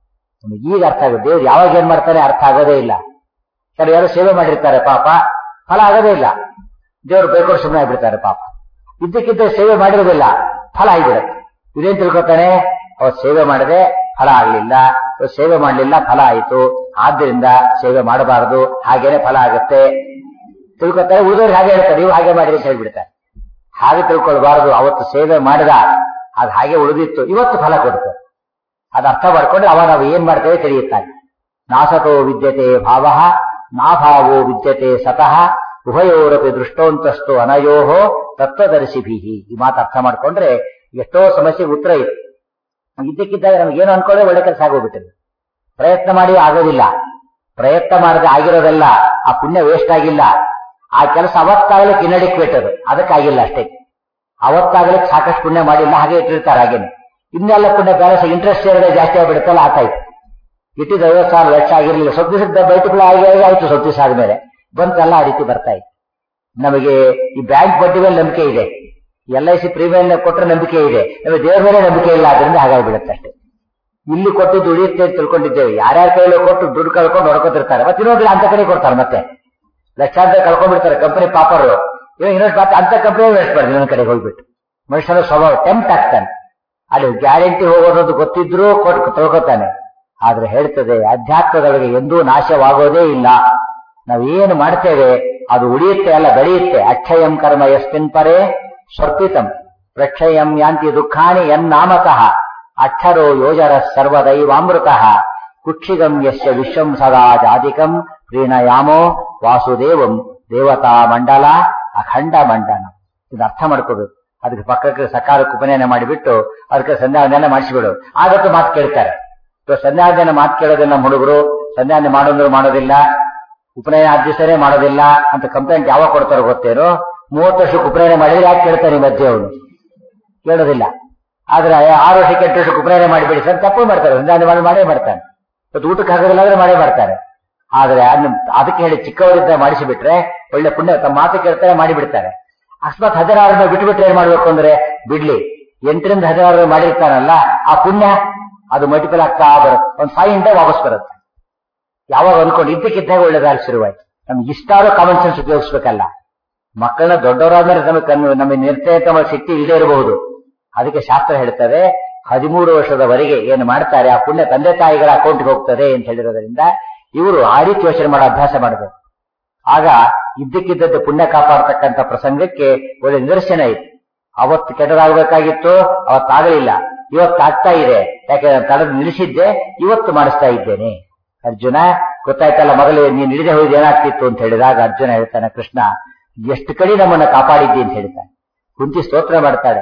ಈಗ ಅರ್ಥ ಆಗುತ್ತೆ ದೇವ್ರು ಯಾವಾಗ ಏನ್ ಮಾಡ್ತಾನೆ ಅರ್ಥ ಆಗೋದೇ ಇಲ್ಲ ಕೆಲವು ಯಾರು ಸೇವೆ ಮಾಡಿರ್ತಾರೆ ಪಾಪ ಫಲ ಆಗೋದೇ ಇಲ್ಲ ದೇವರು ಬೈಕೊಂಡು ಸುಮ್ಮನೆ ಆಗ್ಬಿಡ್ತಾರೆ ಪಾಪ ಇದ್ದಕ್ಕಿದ್ದ ಸೇವೆ ಮಾಡಿರೋದಿಲ್ಲ ಫಲ ಆಗಿಬಿಡುತ್ತೆ ಇದೇನ್ ತಿಳ್ಕೊತಾನೆ ಅವ್ರು ಸೇವೆ ಮಾಡದೆ ಫಲ ಆಗ್ಲಿಲ್ಲ ಅವ್ರು ಸೇವೆ ಮಾಡಲಿಲ್ಲ ಫಲ ಆಯಿತು ಆದ್ದರಿಂದ ಸೇವೆ ಮಾಡಬಾರದು ಹಾಗೇನೆ ಫಲ ಆಗುತ್ತೆ ತಿಳ್ಕೊತಾರೆ ಉಳಿದವ್ರು ಹಾಗೆ ಹೇಳ್ತಾರೆ ನೀವು ಹಾಗೆ ಮಾಡಿರಿ ಅಂತ ಹೇಳ್ಬಿಡ್ತಾರೆ ಹಾಗೆ ತಿಳ್ಕೊಳ್ಬಾರದು ಅವತ್ತು ಸೇವೆ ಮಾಡಿದ ಅದು ಹಾಗೆ ಉಳಿದಿತ್ತು ಇವತ್ತು ಫಲ ಕೊಡ್ತು ಅದು ಅರ್ಥ ಮಾಡ್ಕೊಂಡು ಅವ ನಾವು ಏನ್ ಮಾಡ್ತೇವೆ ತಿಳಿಯುತ್ತಾನೆ ನಾಸತೋ ವಿದ್ಯತೆ ಭಾವ ನಾಭಾವೋ ವಿದ್ಯತೆ ಸತಃ ಉಭಯೋರಪಿ ದೃಷ್ಟೋಂತಸ್ತು ಅನಯೋಹೋ ತತ್ವದರ್ಶಿಭಿ ಈ ಮಾತು ಅರ್ಥ ಮಾಡ್ಕೊಂಡ್ರೆ ಎಷ್ಟೋ ಸಮಸ್ಯೆಗೆ ಉತ್ತರ ಇದೆ ಇದ್ದಕ್ಕಿದ್ದಾಗ ನಮ್ಗೇನು ಅನ್ಕೊಳ್ಳೆ ಒಳ್ಳೆ ಕೆಲಸ ಆಗೋಗ್ಬಿಟ್ಟಿದೆ ಪ್ರಯತ್ನ ಮಾಡಿ ಆಗೋದಿಲ್ಲ ಪ್ರಯತ್ನ ಮಾಡದೆ ಆಗಿರೋದೆಲ್ಲ ಆ ಪುಣ್ಯ ವೇಸ್ಟ್ ಆಗಿಲ್ಲ ಆ ಕೆಲಸ ಅವತ್ತಾಗಲಿಕ್ಕೆ ಇನ್ಅಡಿಕ್ವೇಟ್ ಅದು ಅದಕ್ಕಾಗಿಲ್ಲ ಅಷ್ಟೇ ಅವತ್ತಾಗಲಿಕ್ಕೆ ಸಾಕಷ್ಟು ಪುಣ್ಯ ಮಾಡಿಲ್ಲ ಹಾಗೆ ಇಟ್ಟಿರ್ತಾರೆ ಹಾಗೇನೆ ಇನ್ನೆಲ್ಲ ಪುಣ್ಯ ಬ್ಯಾಲೆನ್ಸ್ ಇಂಟ್ರೆಸ್ಟ್ ಸೇರಿದ್ರೆ ಜಾಸ್ತಿ ಆಗ್ಬಿಡುತ್ತಲ್ಲ ಆತಾಯ್ತು ಇಟ್ಟಿದ್ದು ಐವತ್ತು ಸಾವಿರ ಲಕ್ಷ ಆಗಿರ್ಲಿಲ್ಲ ಸ್ವಲ್ಪ ದಿವಸದ ಬೈಟುಗಳು ಆಗಿ ಆಯ್ತು ಸ್ವಲ್ಪ ದಿವಸ ಆದ್ಮೇಲೆ ಬಂತೆಲ್ಲ ಆ ರೀತಿ ಬರ್ತಾ ಇತ್ತು ನಮಗೆ ಈ ಬ್ಯಾಂಕ್ ಬಡ್ಡಿ ಮೇಲೆ ನಂಬಿಕೆ ಇದೆ ಎಲ್ ಐ ಸಿ ಪ್ರೀಮಿಯಂ ಕೊಟ್ಟರೆ ನಂಬಿಕೆ ಇದೆ ನಮಗೆ ದೇವರ ಮೇಲೆ ನಂಬಿಕೆ ಇಲ್ಲ ಅದರಿಂದ ಹಾಗಾಗ್ಬಿಡುತ್ತೆ ಅಷ್ಟೇ ಇಲ್ಲಿ ಕೊಟ್ಟಿದ್ದು ಉಳಿಯುತ್ತೆ ಅಂತ ತಿಳ್ಕೊಂಡಿದ್ದೇವೆ ಯಾರ್ಯಾರ ಕೈಲೋ ಕೊಟ್ಟು ದುಡ್ಡು ಕಳ್ಕೊಂಡು ಹೊಡ್ಕೊತಿರ್ತಾರೆ ಮತ್ತೆ ಇನ್ನೊಂದು ಅಂತ ಕಡೆ ಕೊಡ್ತಾರೆ ಮತ್ತೆ ಲಕ್ಷಾಂತರ ಕಳ್ಕೊಂಡ್ಬಿಡ್ತಾರೆ ಕಂಪನಿ ಪಾಪರು ಇವಾಗ ಇನ್ನೊಂದು ಮತ್ತೆ ಅಂತ ಕಂಪನಿ ಇನ್ವೆಸ್ಟ್ ಮಾಡಿದ್ರೆ ಇನ್ನೊಂದು ಕಡೆ ಹೋಗ್ಬಿಟ್ಟು ಮನುಷ್ಯನ ಸ್ವಭಾವ ಟೆಂಪ್ಟ್ ಆಗ್ತಾನೆ ಅಲ್ಲಿ ಗ್ಯಾರಂಟಿ ಹೋಗೋದು ಗೊತ್ತಿದ್ರೂ ಕೊಟ್ಟು ತಿಳ್ಕೊತಾನೆ ಆದ್ರೆ ಹೇಳ್ತದೆ ಅಧ್ಯಾತ್ಮದೊಳಗೆ ಎಂದೂ ನಾಶವಾಗೋದೇ ಇಲ್ಲ ನಾವೇನು ಮಾಡ್ತೇವೆ ಅದು ಉಳಿಯುತ್ತೆ ಅಲ್ಲ ಬೆಳೆಯುತ್ತೆ ಅಕ್ಷಯಂ ಕರ್ಮ ಯಸ್ಮಿನ್ ಪರೇ ಸ್ವರ್ಪಿತಂ ಪ್ರಕ್ಷಯಂ ಯಾಂತಿ ದುಃಖಾನಿ ಎನ್ನಾಮತಃ ಅಕ್ಷರೋ ಯೋಜರ ಸರ್ವದೈವಾಮೃತ ಕುಕ್ಷಿಗಂ ಯಸ್ಯ ವಿಶ್ವಂ ಸದಾ ಜಾತಿಕಂ ಪ್ರೀಣಯಾಮೋ ವಾಸುದೇವಂ ದೇವತಾ ಮಂಡಲ ಅಖಂಡ ಮಂಡನ ಇದು ಅರ್ಥ ಮಾಡ್ಕೋಬೇಕು ಅದಕ್ಕೆ ಪಕ್ಕಕ್ಕೆ ಸಕಾಲಕ್ಕೆ ಉಪನಯನ ಮಾಡಿಬಿಟ್ಟು ಅದಕ್ಕೆ ಸಂಧ್ಯಾವಂದನ ಮಾಡಿಸಿಬಿಡು ಆಗತ್ತು ಮಾತು ಕೇಳ್ತಾರೆ ಇವಾಗ ಸಂಧ್ಯಾವಂದನ ಮಾತು ಕೇಳೋದಿಲ್ಲ ನಮ್ಮ ಹುಡುಗರು ಸಂಧ್ಯಾವಂದನೆ ಮಾಡೋದ್ರು ಮಾಡೋದಿಲ್ಲ ಉಪನಯನ ಆದ ದಿವಸನೇ ಮಾಡೋದಿಲ್ಲ ಅಂತ ಕಂಪ್ಲೇಂಟ್ ಯಾವಾಗ ಕೊಡ್ತಾರೋ ಗೊತ್ತೇನೋ ಮೂವತ್ತು ವರ್ಷಕ್ಕೆ ಉಪನಯನ ಮಾಡಿದ್ರೆ ಯಾಕೆ ಕೇಳ್ತಾನೆ ಈ ಮಧ್ಯೆ ಅವನು ಕೇಳೋದಿಲ್ಲ ಆದ್ರೆ ಆರು ವರ್ಷಕ್ಕೆ ಎಂಟು ವರ್ಷಕ್ಕೆ ಉಪನಯನ ಮಾಡಿಬಿಡಿ ಸರ್ ತಪ್ಪು ಮಾಡ್ತಾರೆ ಸಂಧ್ಯಾವಂದನೆ ಮಾಡಿ ಮಾಡೇ ಮಾಡ್ತಾನೆ ಇವತ್ತು ಊಟಕ್ಕೆ ಹಾಕೋದಿಲ್ಲ ಅಂದ್ರೆ ಮಾಡೇ ಮಾಡ್ತಾರೆ ಆದ್ರೆ ಅದ್ನ ಅದಕ್ಕೆ ಹೇಳಿ ಚಿಕ್ಕವರಿದ್ದ ಮಾಡಿಸಿಬಿಟ್ರೆ ಒಳ್ಳೆ ಪುಣ್ಯ ತಮ್ಮ ಮಾತು ಕೇಳ್ತಾರೆ ಮಾಡಿಬಿಡ್ತಾರೆ ಅಕಸ್ಮಾತ್ ಹದಿನಾರನ್ನ ಬಿಟ್ಬಿಟ್ರೆ ಏನ್ ಮಾಡ್ಬೇಕು ಅಂದ್ರೆ ಬಿಡ್ಲಿ ಎಂಟರಿಂದ ಹದಿನಾರು ಮಾಡಿರ್ತಾನಲ್ಲ ಆ ಪುಣ್ಯ ಅದು ಮಲ್ಟಿಪಲ್ ಆಗ್ತಾ ಬರುತ್ತೆ ಒಂದ್ ಫೈವ್ ಇಂಟ ವಾಪಸ್ ಬರುತ್ತೆ ಯಾವಾಗ ಅನ್ಕೊಂಡು ಇದ್ದಕ್ಕಿದ್ದಾಗ ಒಳ್ಳೇದಾಗಿ ಶುರುವಾಯ್ತು ನಮ್ಗೆ ಇಷ್ಟಾದ್ರೂ ಕಾಮನ್ ಸೆನ್ಸ್ ಉಪಯೋಗಿಸ್ಬೇಕಲ್ಲ ಮಕ್ಕಳನ್ನ ದೊಡ್ಡವರಾದ್ಮೇಲೆ ನಮಗೆ ಕಣ್ಣು ನಮಗೆ ನಿರ್ಣಯ ಶಕ್ತಿ ಇಲ್ಲದೆ ಇರಬಹುದು ಅದಕ್ಕೆ ಶಾಸ್ತ್ರ ಹೇಳ್ತದೆ ಹದಿಮೂರು ವರ್ಷದವರೆಗೆ ಏನು ಮಾಡ್ತಾರೆ ಆ ಪುಣ್ಯ ತಂದೆ ತಾಯಿಗಳ ಅಕೌಂಟ್ಗೆ ಹೋಗ್ತದೆ ಅಂತ ಹೇಳಿರೋದ್ರಿಂದ ಇವರು ಆ ರೀತಿ ಯೋಚನೆ ಮಾಡೋ ಅಭ್ಯಾಸ ಮಾಡಬೇಕು ಆಗ ಇದ್ದಕ್ಕಿದ್ದದ್ದು ಪುಣ್ಯ ಕಾಪಾಡ್ತಕ್ಕಂಥ ಪ್ರಸಂಗಕ್ಕೆ ಒಳ್ಳೆ ನಿದರ್ಶನ ಇತ್ತು ಅವತ್ತು ಕೆಟ್ಟದಾಗಬೇಕಾಗಿತ್ತು ಅವತ್ತಾಗಲಿಲ್ಲ ಇವತ್ತಾಗ್ತಾ ಇದೆ ಯಾಕೆ ನಾನು ತಡೆದು ನಿಲ್ಲಿಸಿದ್ದೆ ಇವತ್ತು ಮಾಡಿಸ್ತಾ ಇದ್ದೇನೆ ಅರ್ಜುನ ಗೊತ್ತಾಯ್ತಲ್ಲ ಮೊದಲು ನೀನು ಹಿಡಿದೇ ಹೋದ್ ಏನಾಗ್ತಿತ್ತು ಅಂತ ಹೇಳಿದಾಗ ಅರ್ಜುನ ಹೇಳ್ತಾನೆ ಕೃಷ್ಣ ಎಷ್ಟು ಕಡೆ ನಮ್ಮನ್ನ ಕಾಪಾಡಿದ್ದಿ ಅಂತ ಹೇಳ್ತಾನೆ ಕುಂತಿ ಸ್ತೋತ್ರ ಮಾಡ್ತಾಳೆ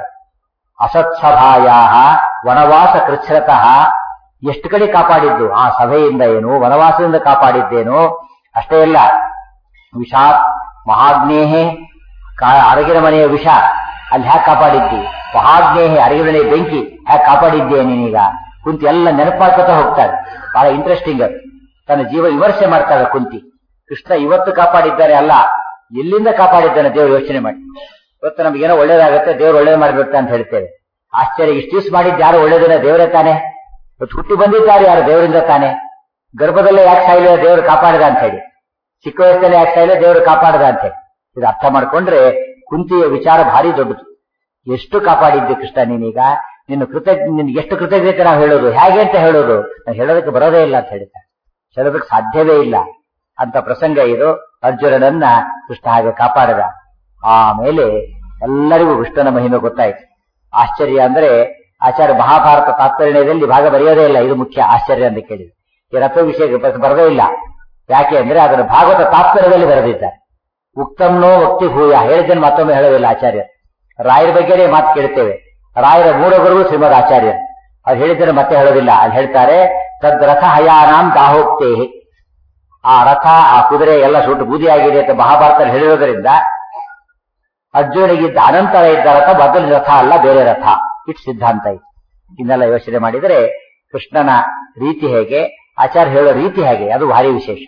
ಅಸತ್ಸಭಾಯ ವನವಾಸ ಕೃಚ್ಛ್ರತಃ ಎಷ್ಟು ಕಡೆ ಕಾಪಾಡಿದ್ದು ಆ ಸಭೆಯಿಂದ ಏನು ವನವಾಸದಿಂದ ಕಾಪಾಡಿದ್ದೇನೋ ಅಷ್ಟೇ ಅಲ್ಲ ವಿಷಾತ್ ಮಹಾಗ್ನೇಹೆ ಅರಗಿನ ಮನೆಯ ವಿಷ ಅಲ್ಲಿ ಹ್ಯಾಕ್ ಕಾಪಾಡಿದ್ದಿ ಮಹಾಗ್ನೇಹೆ ಅರಗಿನ ಮನೆಯ ಬೆಂಕಿ ಹ್ಯಾಕ್ ಕಾಪಾಡಿದ್ದೆ ನೀನೀಗ ಕುಂತಿ ಎಲ್ಲ ನೆನಪಾಡ್ಕೊತಾ ಹೋಗ್ತಾಳೆ ಬಹಳ ಇಂಟ್ರೆಸ್ಟಿಂಗ್ ಅದು ತನ್ನ ಜೀವ ವಿಮರ್ಶೆ ಮಾಡ್ತಾಳೆ ಕುಂತಿ ಕೃಷ್ಣ ಇವತ್ತು ಕಾಪಾಡಿದ್ದಾರೆ ಅಲ್ಲ ಎಲ್ಲಿಂದ ಕಾಪಾಡಿದ್ದಾನೆ ದೇವರು ಯೋಚನೆ ಮಾಡಿ ಇವತ್ತು ನಮಗೇನೋ ಒಳ್ಳೇದಾಗುತ್ತೆ ದೇವ್ರು ಒಳ್ಳೇದು ಮಾಡಿಬಿಡ್ತಾ ಅಂತ ಹೇಳ್ತೇವೆ ಆಶ್ಚರ್ಯ ಇಷ್ಟು ದಿವಸ ಮಾಡಿದ್ದು ಯಾರು ಒಳ್ಳೇದಿಲ್ಲ ದೇವರೇ ತಾನೆ ಇವತ್ತು ಹುಟ್ಟಿ ಬಂದಿದ್ದಾರೆ ಯಾರು ದೇವರಿಂದ ತಾನೆ ಗರ್ಭದಲ್ಲೇ ಯಾಕೆ ಸಾಯಿಲ್ಲ ದೇವರು ಕಾಪಾಡಿದ ಅಂತ ಹೇಳಿ ಚಿಕ್ಕ ವಯಸ್ಸಲ್ಲಿ ಯಾಕೆ ಸಾಯಿಲ್ಲ ದೇವರು ಕಾಪಾಡಿದ ಅಂತ ಹೇಳಿ ಇದು ಅರ್ಥ ಮಾಡ್ಕೊಂಡ್ರೆ ಕುಂತಿಯ ವಿಚಾರ ಭಾರಿ ದೊಡ್ಡದು ಎಷ್ಟು ಕಾಪಾಡಿದ್ದೆ ಕೃಷ್ಣ ನೀನೀಗ ನಿನ್ನ ಕೃತಜ್ಞ ನಿನ್ಗೆ ಎಷ್ಟು ಕೃತಜ್ಞತೆ ನಾವು ಹೇಳೋದು ಹೇಗೆ ಅಂತ ಹೇಳೋದು ನಾನು ಹೇಳೋದಕ್ಕೆ ಬರೋದೇ ಇಲ್ಲ ಅಂತ ಹೇಳ್ತಾರೆ ಹೇಳೋದಕ್ಕೆ ಸಾಧ್ಯವೇ ಇಲ್ಲ ಅಂತ ಪ್ರಸಂಗ ಇದು ಅರ್ಜುನನನ್ನ ಕೃಷ್ಣ ಹಾಗೆ ಕಾಪಾಡದ ಆಮೇಲೆ ಎಲ್ಲರಿಗೂ ಕೃಷ್ಣನ ಮಹಿಮೆ ಗೊತ್ತಾಯ್ತು ಆಶ್ಚರ್ಯ ಅಂದ್ರೆ ಆಚಾರ್ಯ ಮಹಾಭಾರತ ತಾತ್ಪರ್ಯದಲ್ಲಿ ಭಾಗ ಬರೆಯೋದೇ ಇಲ್ಲ ಇದು ಮುಖ್ಯ ಆಶ್ಚರ್ಯ ಅಂತ ಕೇಳಿದ್ರು ಈ ರಥ ವಿಷಯ ಬರದೇ ಇಲ್ಲ ಯಾಕೆ ಅಂದ್ರೆ ಅದನ್ನು ಭಾಗವತ ತಾತ್ಪರ್ಯದಲ್ಲಿ ಬರೆದಿದ್ದಾರೆ ಉಕ್ತಮ್ನೋ ವಕ್ತಿ ಭೂಯ ಹೇಳಿದ್ದನ್ನು ಮತ್ತೊಮ್ಮೆ ಹೇಳೋದಿಲ್ಲ ಆಚಾರ್ಯ ರಾಯರ ಬಗ್ಗೆನೇ ಮಾತು ಕೇಳ್ತೇವೆ ರಾಯರ ಮೂಡಗರು ಶ್ರೀಮದ್ ಆಚಾರ್ಯ ಅವ್ರು ಹೇಳಿದ್ದನ್ನು ಮತ್ತೆ ಹೇಳೋದಿಲ್ಲ ಅಲ್ಲಿ ಹೇಳ್ತಾರೆ ತದ್ ರಥ ಹಯಾನಾಂ ದಾಹೋಕ್ತೇ ಆ ರಥ ಆ ಕುದುರೆ ಎಲ್ಲ ಸುಟ್ಟು ಬೂದಿಯಾಗಿದೆ ಅಂತ ಮಹಾಭಾರತ ಹೇಳಿರೋದ್ರಿಂದ ಅರ್ಜುನಿಗಿದ್ದ ಅನಂತರ ಇದ್ದ ರಥ ಬದಲು ರಥ ಅಲ್ಲ ಬೇರೆ ರಥ ಇಟ್ ಸಿದ್ಧಾಂತ ಇದೆ ಇನ್ನೆಲ್ಲ ಯೋಚನೆ ಮಾಡಿದರೆ ಕೃಷ್ಣನ ರೀತಿ ಹೇಗೆ ಆಚಾರ್ಯ ಹೇಳೋ ರೀತಿ ಹೇಗೆ ಅದು ಭಾರಿ ವಿಶೇಷ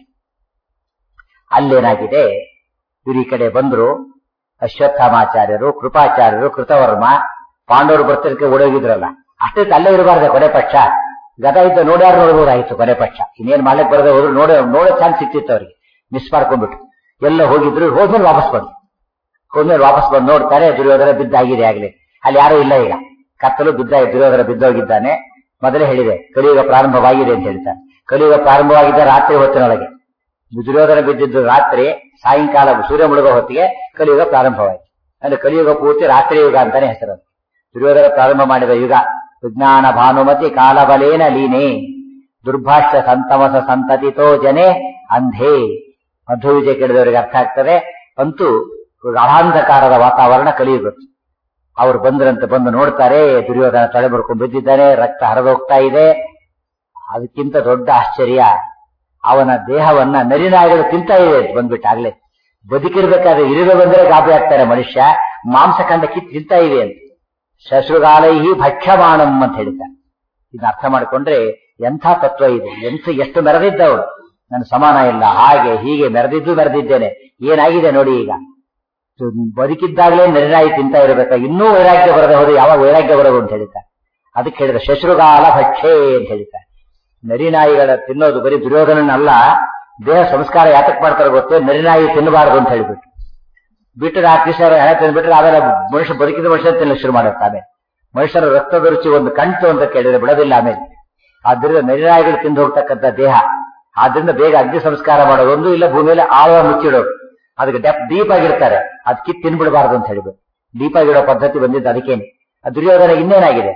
ಅಲ್ಲೇನಾಗಿದೆ ಇವರು ಈ ಕಡೆ ಬಂದ್ರು ಅಶ್ವತ್ಥಾಮಾಚಾರ್ಯರು ಕೃಪಾಚಾರ್ಯರು ಕೃತವರ್ಮ ಪಾಂಡವರು ಬರ್ತಿರ್ಕೆ ಓಡೋಗಿದ್ರಲ್ಲ ಅಷ್ಟೇ ಅಲ್ಲೇ ಇರಬಾರ್ದೆ ಕೊನೆ ಪಕ್ಷ ಗದ ಇದ್ದ ನೋಡ್ಯಾರು ನೋಡ್ಬೋದಾಗಿತ್ತು ಕೊನೆ ಪಕ್ಷ ಇನ್ನೇನ್ ಮಾಡ್ಲಿಕ್ಕೆ ಬರದೆ ಹೋದ್ರು ನೋಡ ನೋಡೋ ಚಾನ್ಸ್ ಸಿಕ್ತಿತ್ತು ಅವ್ರಿಗೆ ಮಿಸ್ ಮಾಡ್ಕೊಂಡ್ಬಿಟ್ಟು ಎಲ್ಲ ಹೋಗಿದ್ರು ಹೋದ್ಮೇಲೆ ವಾಪಸ್ ಬಂದ್ರು ಹೋದ್ಮೇಲೆ ವಾಪಸ್ ಬಂದು ನೋಡ್ತಾರೆ ದುರ್ಯೋಧನ ಬಿದ್ದಾಗಿದೆ ಆಗ್ಲಿ ಅಲ್ಲಿ ಯಾರೂ ಇಲ್ಲ ಈಗ ಕತ್ತಲು ಬಿದ್ದ ದುರ್ಯೋಧನ ಬಿದ್ದೋಗಿದ್ದಾನೆ ಮೊದಲೇ ಹೇಳಿದೆ ಕಲಿಯುಗ ಪ್ರಾರಂಭವಾಗಿದೆ ಅಂತ ಹೇಳ್ತಾರೆ ಕಲಿಯುಗ ಪ್ರಾರಂಭವಾಗಿದ್ದ ರಾತ್ರಿ ಹೊತ್ತಿನೊಳಗೆ ದುರ್ಯೋಧನ ಬಿದ್ದಿದ್ದು ರಾತ್ರಿ ಸಾಯಂಕಾಲ ಸೂರ್ಯ ಮುಳುಗೋ ಹೊತ್ತಿಗೆ ಕಲಿಯುಗ ಪ್ರಾರಂಭವಾಯಿತು ಅಂದ್ರೆ ಕಲಿಯುಗ ಪೂರ್ತಿ ರಾತ್ರಿ ಯುಗ ಅಂತಾನೆ ಹೆಸರು ದುರ್ಯೋಧನ ಪ್ರಾರಂಭ ಮಾಡಿದ ಯುಗ ವಿಜ್ಞಾನ ಭಾನುಮತಿ ಕಾಲಬಲೇನ ಲೀನೆ ದುರ್ಭಾಷ್ಯ ಸಂತಮಸ ಸಂತತಿತೋ ಜನೆ ಅಂಧೇ ಮಧು ವಿಜಯ ಕೇಳಿದವರಿಗೆ ಅರ್ಥ ಆಗ್ತದೆ ಅಂತೂ ಗಾಢಾಂಧಕಾರದ ವಾತಾವರಣ ಕಲಿಯುಗ ಅವ್ರು ಬಂದ್ರಂತೆ ಬಂದು ನೋಡ್ತಾರೆ ದುರ್ಯೋಧನ ತಲೆ ಬರ್ಕೊಂಡು ಬಿದ್ದಿದ್ದಾನೆ ರಕ್ತ ಹರಿದೋಗ್ತಾ ಇದೆ ಅದಕ್ಕಿಂತ ದೊಡ್ಡ ಆಶ್ಚರ್ಯ ಅವನ ದೇಹವನ್ನ ನರಿನಾಯಿಗಳು ತಿಂತಾ ಇದೆ ಬಂದ್ಬಿಟ್ಟಾಗ್ಲೇ ಬದುಕಿರ್ಬೇಕಾದ್ರೆ ಇರುವೆ ಬಂದ್ರೆ ಗಾಬರಿ ಆಗ್ತಾರೆ ಮನುಷ್ಯ ಮಾಂಸ ಕಂಡ ಕಿತ್ ತಿಂತಾ ಇದೆ ಅಂತ ಶಶ್ರುಗಾಲೈಹಿ ಭಕ್ಷ್ಯಮಾಣಂ ಅಂತ ಹೇಳ್ತಾರೆ ಇದನ್ನ ಅರ್ಥ ಮಾಡಿಕೊಂಡ್ರೆ ಎಂಥ ತತ್ವ ಇದೆ ಎಂಥ ಎಷ್ಟು ಮೆರೆದಿದ್ದವಳು ನನ್ನ ಸಮಾನ ಇಲ್ಲ ಹಾಗೆ ಹೀಗೆ ಮೆರೆದಿದ್ದು ಮೆರೆದಿದ್ದೇನೆ ಏನಾಗಿದೆ ನೋಡಿ ಈಗ ಬದುಕಿದ್ದಾಗಲೇ ನರಿನಾಯಿ ತಿಂತಾ ಇರಬೇಕಾ ಇನ್ನೂ ವೈರಾಗ್ಯ ಬರದೆ ಹೋದ್ರೆ ಯಾವಾಗ ವೈರಾಗ್ಯ ಬರೋದು ಅಂತ ಹೇಳ್ತಾರೆ ಅದಕ್ಕೆ ಹೇಳಿದ ಶಶ್ರುಗಾಲ ಭಕ್ಷೆ ಅಂತ ಹೇಳ್ತಾರೆ ನರಿನಾಯಿಗಳ ತಿನ್ನೋದು ಬರೀ ದುರ್ಯೋಧನನಲ್ಲ ದೇಹ ಸಂಸ್ಕಾರ ಯಾತಕ್ ಮಾಡ್ತಾರೆ ಗೊತ್ತೇ ನರಿನಾಯಿ ತಿನ್ನಬಾರದು ಅಂತ ಹೇಳಿಬಿಟ್ಟು ಬಿಟ್ಟರೆ ಆ ಕೃಷ್ಣರ ಹೆಣ ತಿಂದ್ಬಿಟ್ರೆ ಆಮೇಲೆ ಮನುಷ್ಯ ಬದುಕಿದ ಮನುಷ್ಯ ತಿನ್ನಲು ಶುರು ಮಾಡುತ್ತಾರೆ ಮನುಷ್ಯರ ರಕ್ತದ ರುಚಿ ಒಂದು ಕಂಟು ಅಂತ ಕೇಳಿದ್ರೆ ಬಿಡೋದಿಲ್ಲ ಆಮೇಲೆ ಆದ್ರಿಂದ ನರಿನಾಯಿಗಳು ತಿಂದು ಹೋಗ್ತಕ್ಕಂಥ ದೇಹ ಆದ್ರಿಂದ ಬೇಗ ಅಗ್ನಿ ಸಂಸ್ಕಾರ ಮಾಡೋದು ಒಂದು ಇಲ್ಲ ಭೂಮಿಯಲ್ಲಿ ಆಳ ಮುಚ್ಚಿಡೋದು ಅದಕ್ಕೆ ಡೆಪ್ ಡೀಪ್ ಆಗಿರ್ತಾರೆ ಅದ್ ಕಿತ್ ತಿನ್ಬಿಡಬಾರ್ದು ಅಂತ ಹೇಳಿಬಿಟ್ಟು ಡೀಪ್ ಆಗಿಡೋ ಪದ್ಧತಿ ಬಂದಿದ್ದು ಅದಕ್ಕೇನೆ ದುರ್ಯೋಧನ ಇನ್ನೇನಾಗಿದೆ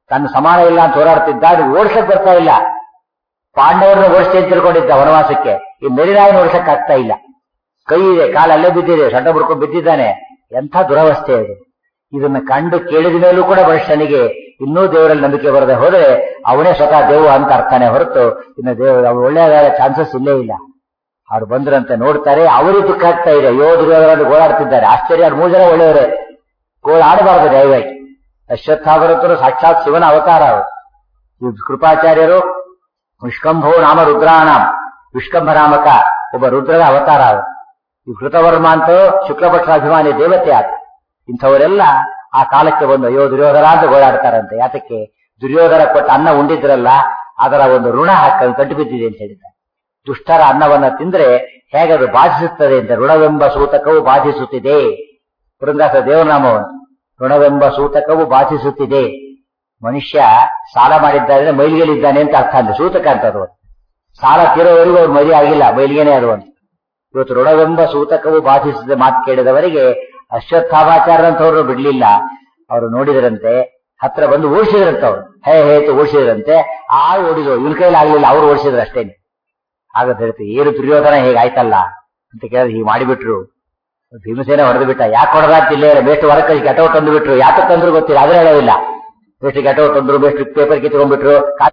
ತನ್ನ ಸಮಾನ ಇಲ್ಲ ಅಂತ ಹೋರಾಡ್ತಿದ್ದ ಅದು ಓಡಿಸಕ್ ಬರ್ತಾ ಇಲ್ಲ ಪಾಂಡವರನ್ನ ಓಡಿಸ್ತೇ ಅಂತ ತಿಳ್ಕೊಂಡಿದ್ದ ವನವಾಸಕ್ಕೆ ಈ ಮೆರಿನಾಯನ ಓಡಿಸಕ್ ಆಗ್ತಾ ಇಲ್ಲ ಕೈ ಇದೆ ಕಾಲಲ್ಲೇ ಬಿದ್ದಿದೆ ಸೊಂಟ ಬಿಡ್ಕೊಂಡು ಬಿದ್ದಿದ್ದಾನೆ ಎಂಥ ದುರವಸ್ಥೆ ಅದು ಇದನ್ನ ಕಂಡು ಕೇಳಿದ ಮೇಲೂ ಕೂಡ ಮನುಷ್ಯನಿಗೆ ಇನ್ನೂ ದೇವರಲ್ಲಿ ನಂಬಿಕೆ ಬರದೆ ಹೋದ್ರೆ ಅವನೇ ಸ್ವತಃ ದೇವು ಅಂತ ಅರ್ಥನೇ ಹೊರತು ಇನ್ನು ದೇವ ಒಳ್ಳೆಯದಾದ ಚಾನ್ಸಸ್ ಇಲ್ಲೇ ಇಲ್ಲ ಅವ್ರು ಬಂದ್ರಂತೆ ನೋಡ್ತಾರೆ ಅವರಿಗೆ ದುಃಖ ಆಗ್ತಾ ಇದೆ ಅಯ್ಯೋ ದುರ್ಯೋಧನ ಗೋಳಾಡ್ತಿದ್ದಾರೆ ಆಶ್ಚರ್ಯ ಅವ್ರು ಮೂರು ಜನ ಒಳ್ಳೆಯವರೇ ಗೋಳಾಡಬಾರದು ದಯವಾಗಿ ಅಶ್ವತ್ಥಾವರತರು ಸಾಕ್ಷಾತ್ ಶಿವನ ಅವತಾರ ಅವರು ಇವ್ ಕೃಪಾಚಾರ್ಯರು ವಿಷ್ಕಂಭೋ ನಾಮ ರುದ್ರಾಣಂ ವಿಷ್ಕಂಭ ನಾಮಕ ಒಬ್ಬ ರುದ್ರನ ಅವತಾರ ಅವರು ಈ ಕೃತವರ್ಮ ಅಂತ ಶುಕ್ಲಪಕ್ಷ ಅಭಿಮಾನಿ ದೇವತೆ ಆತ ಇಂಥವರೆಲ್ಲ ಆ ಕಾಲಕ್ಕೆ ಬಂದು ಅಯ್ಯೋ ದುರ್ಯೋಧನ ಅಂತ ಗೋಳಾಡ್ತಾರಂತೆ ಯಾತಕ್ಕೆ ದುರ್ಯೋಧನ ಕೊಟ್ಟ ಅನ್ನ ಉಂಡಿದ್ರಲ್ಲ ಅದರ ಒಂದು ಋಣ ಹಾಕಲು ಕಟ್ಟು ಬಿದ್ದಿದೆ ಅಂತ ಹೇಳಿದ್ದಾರೆ ದುಷ್ಟರ ಅನ್ನವನ್ನ ತಿಂದ್ರೆ ಹೇಗದು ಬಾಧಿಸುತ್ತದೆ ಅಂತ ಋಣವೆಂಬ ಸೂತಕವು ಬಾಧಿಸುತ್ತಿದೆ ಪುರಂದಾಸ ದೇವನಾಮವನ್ನು ಋಣವೆಂಬ ಸೂತಕವು ಬಾಧಿಸುತ್ತಿದೆ ಮನುಷ್ಯ ಸಾಲ ಮಾಡಿದ್ದಾರೆ ಮೈಲಿಗೆಲಿದ್ದಾನೆ ಅಂತ ಅರ್ಥ ಅಂದ್ರೆ ಸೂತಕ ಅಂತ ಅದು ಸಾಲ ತೀರೋವರೆಗೂ ಅವ್ರು ಮದುವೆ ಆಗಿಲ್ಲ ಮೈಲಿಗೆನೆ ಅದು ಅಂತ ಇವತ್ತು ಋಣವೆಂಬ ಸೂತಕವು ಬಾಧಿಸಿದ ಮಾತು ಕೇಳಿದವರಿಗೆ ಅಶ್ವತ್ಥಾಮಾಚಾರ್ಯಂತವ್ರು ಬಿಡ್ಲಿಲ್ಲ ಅವರು ನೋಡಿದ್ರಂತೆ ಹತ್ರ ಬಂದು ಓಡಿಸಿದ್ರಂತೆ ಅವ್ರು ಹೇ ಹೇತು ಓಡಿಸಿದ್ರಂತೆ ಆ ಓಡಿದ್ರು ಇವನ ಕೈಲಿ ಆಗ್ಲಿಲ್ಲ ಅವ್ರು ಓಡಿಸಿದ್ರು ಅಷ್ಟೇನೆ ಆಗ ಹೇಳ್ತೀವಿ ಏನು ದುರ್ಯೋಧನ ಹೇಗಾಯ್ತಲ್ಲ ಅಂತ ಕೇಳಿದ್ರೆ ಹೀಗೆ ಮಾಡಿಬಿಟ್ರು ಭೀಮಸೇನ ಹೊಡೆದು ಬಿಟ್ಟ ಯಾಕೆ ಹೊಡೆದ ಅಂತಿಲ್ಲ ಬೇಸ್ಟ್ ಹೊರಗೆ ಕೈ ಕೆಟೋ ತಂದು ಬಿಟ್ರು ಯಾಕೆ ತಂದ್ರು ಗೊತ್ತಿಲ್ಲ ಅದ್ರ ಹೇಳೋದಿಲ್ಲ ಬೇಸ್ಟ್ ಕೆಟೋ ತಂದ್ರು ಬೇಸ್ಟ್ ಪೇಪರ್ ಕಿತ್ಕೊಂಡ್ಬಿಟ್ರು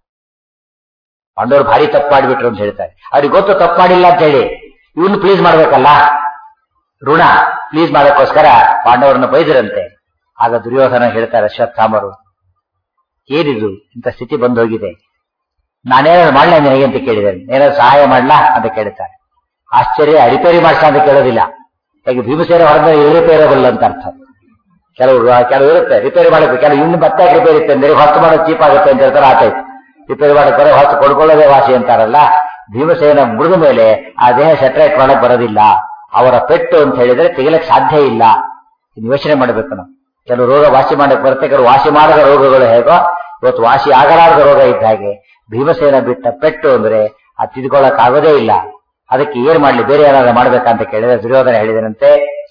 ಪಾಂಡವರು ಭಾರಿ ತಪ್ಪು ಮಾಡಿಬಿಟ್ರು ಅಂತ ಹೇಳ್ತಾರೆ ಅವ್ರಿಗೆ ಗೊತ್ತು ತಪ್ಪು ಮಾಡಿಲ್ಲ ಅಂತ ಹೇಳಿ ಇವನು ಪ್ಲೀಸ್ ಮಾಡ್ಬೇಕಲ್ಲ ಋಣ ಪ್ಲೀಸ್ ಮಾಡೋಕ್ಕೋಸ್ಕರ ಪಾಂಡವರನ್ನ ಬೈದ್ರಂತೆ ಆಗ ದುರ್ಯೋಧನ ಹೇಳ್ತಾರೆ ಅಶ್ವತ್ಥಾಮರು ಏನಿದು ಇಂಥ ಸ್ಥಿತಿ ಬಂದು ಹೋಗಿದೆ ನಾನೇನಾದ್ರು ಮಾಡ್ಲಾ ನಿನಗೆ ಅಂತ ಕೇಳಿದ್ದೇನೆ ಏನಾದ್ರು ಸಹಾಯ ಮಾಡ್ಲಾ ಅಂತ ಕೇಳ್ತಾರೆ ಆಶ್ಚರ್ಯ ರಿಪೇರಿ ಮಾಡ್ಸ ಅಂತ ಕೇಳೋದಿಲ್ಲ ಯಾಕೆ ಭೀಮಸೇನ ಹೊರಗೆ ಇರಿಪೇರಬಲ್ ಅಂತ ಅರ್ಥ ಕೆಲವು ಕೆಲವು ಇರುತ್ತೆ ರಿಪೇರಿ ಮಾಡಬೇಕು ಕೆಲವು ಇನ್ನು ಮತ್ತೆ ರಿಪೇರಿ ಇರುತ್ತೆ ಅಂದ್ರೆ ಹೊತ್ತು ಮಾಡೋದು ಚೀಪ್ ಆಗುತ್ತೆ ಅಂತ ಹೇಳ್ತಾರೆ ಆಟಾಯ್ತು ರಿಪೇರಿ ಮಾಡಕ್ ಬರೋ ಹೊತ್ತು ಕೊಡ್ಕೊಳ್ಳೋದೇ ವಾಸಿ ಅಂತಾರಲ್ಲ ಭೀಮಸೇನ ಮೃದು ಮೇಲೆ ಆ ದೇಹ ಸೆಟ್ರೇಟ್ ಮಾಡಕ್ ಬರೋದಿಲ್ಲ ಅವರ ಪೆಟ್ಟು ಅಂತ ಹೇಳಿದ್ರೆ ತೆಗಿಲಕ್ ಸಾಧ್ಯ ಇಲ್ಲ ಇದು ಯೋಚನೆ ಮಾಡಬೇಕು ನಾವು ಕೆಲವು ರೋಗ ವಾಸಿ ಮಾಡಕ್ ಬರುತ್ತೆ ಕೆಲವು ವಾಸಿ ಮಾಡದ ರೋಗಗಳು ಹೇಗೋ ಇವತ್ತು ವಾಸಿ ಆಗಲಾರದ ರೋಗ ಇದ್ದ ಹಾಗೆ ಭೀಮಸೇನ ಬಿಟ್ಟ ಪೆಟ್ಟು ಅಂದ್ರೆ ಅದು ತಿದ್ಕೊಳ್ಳಕ್ ಆಗೋದೇ ಇಲ್ಲ ಅದಕ್ಕೆ ಏನ್ ಮಾಡ್ಲಿ ಬೇರೆ ಏನಾದ್ರು ಮಾಡ್ಬೇಕಂತ ಕೇಳಿದ್ರೆ ದುರ್ಯೋಧನ ಹೇಳಿದನಂತೆ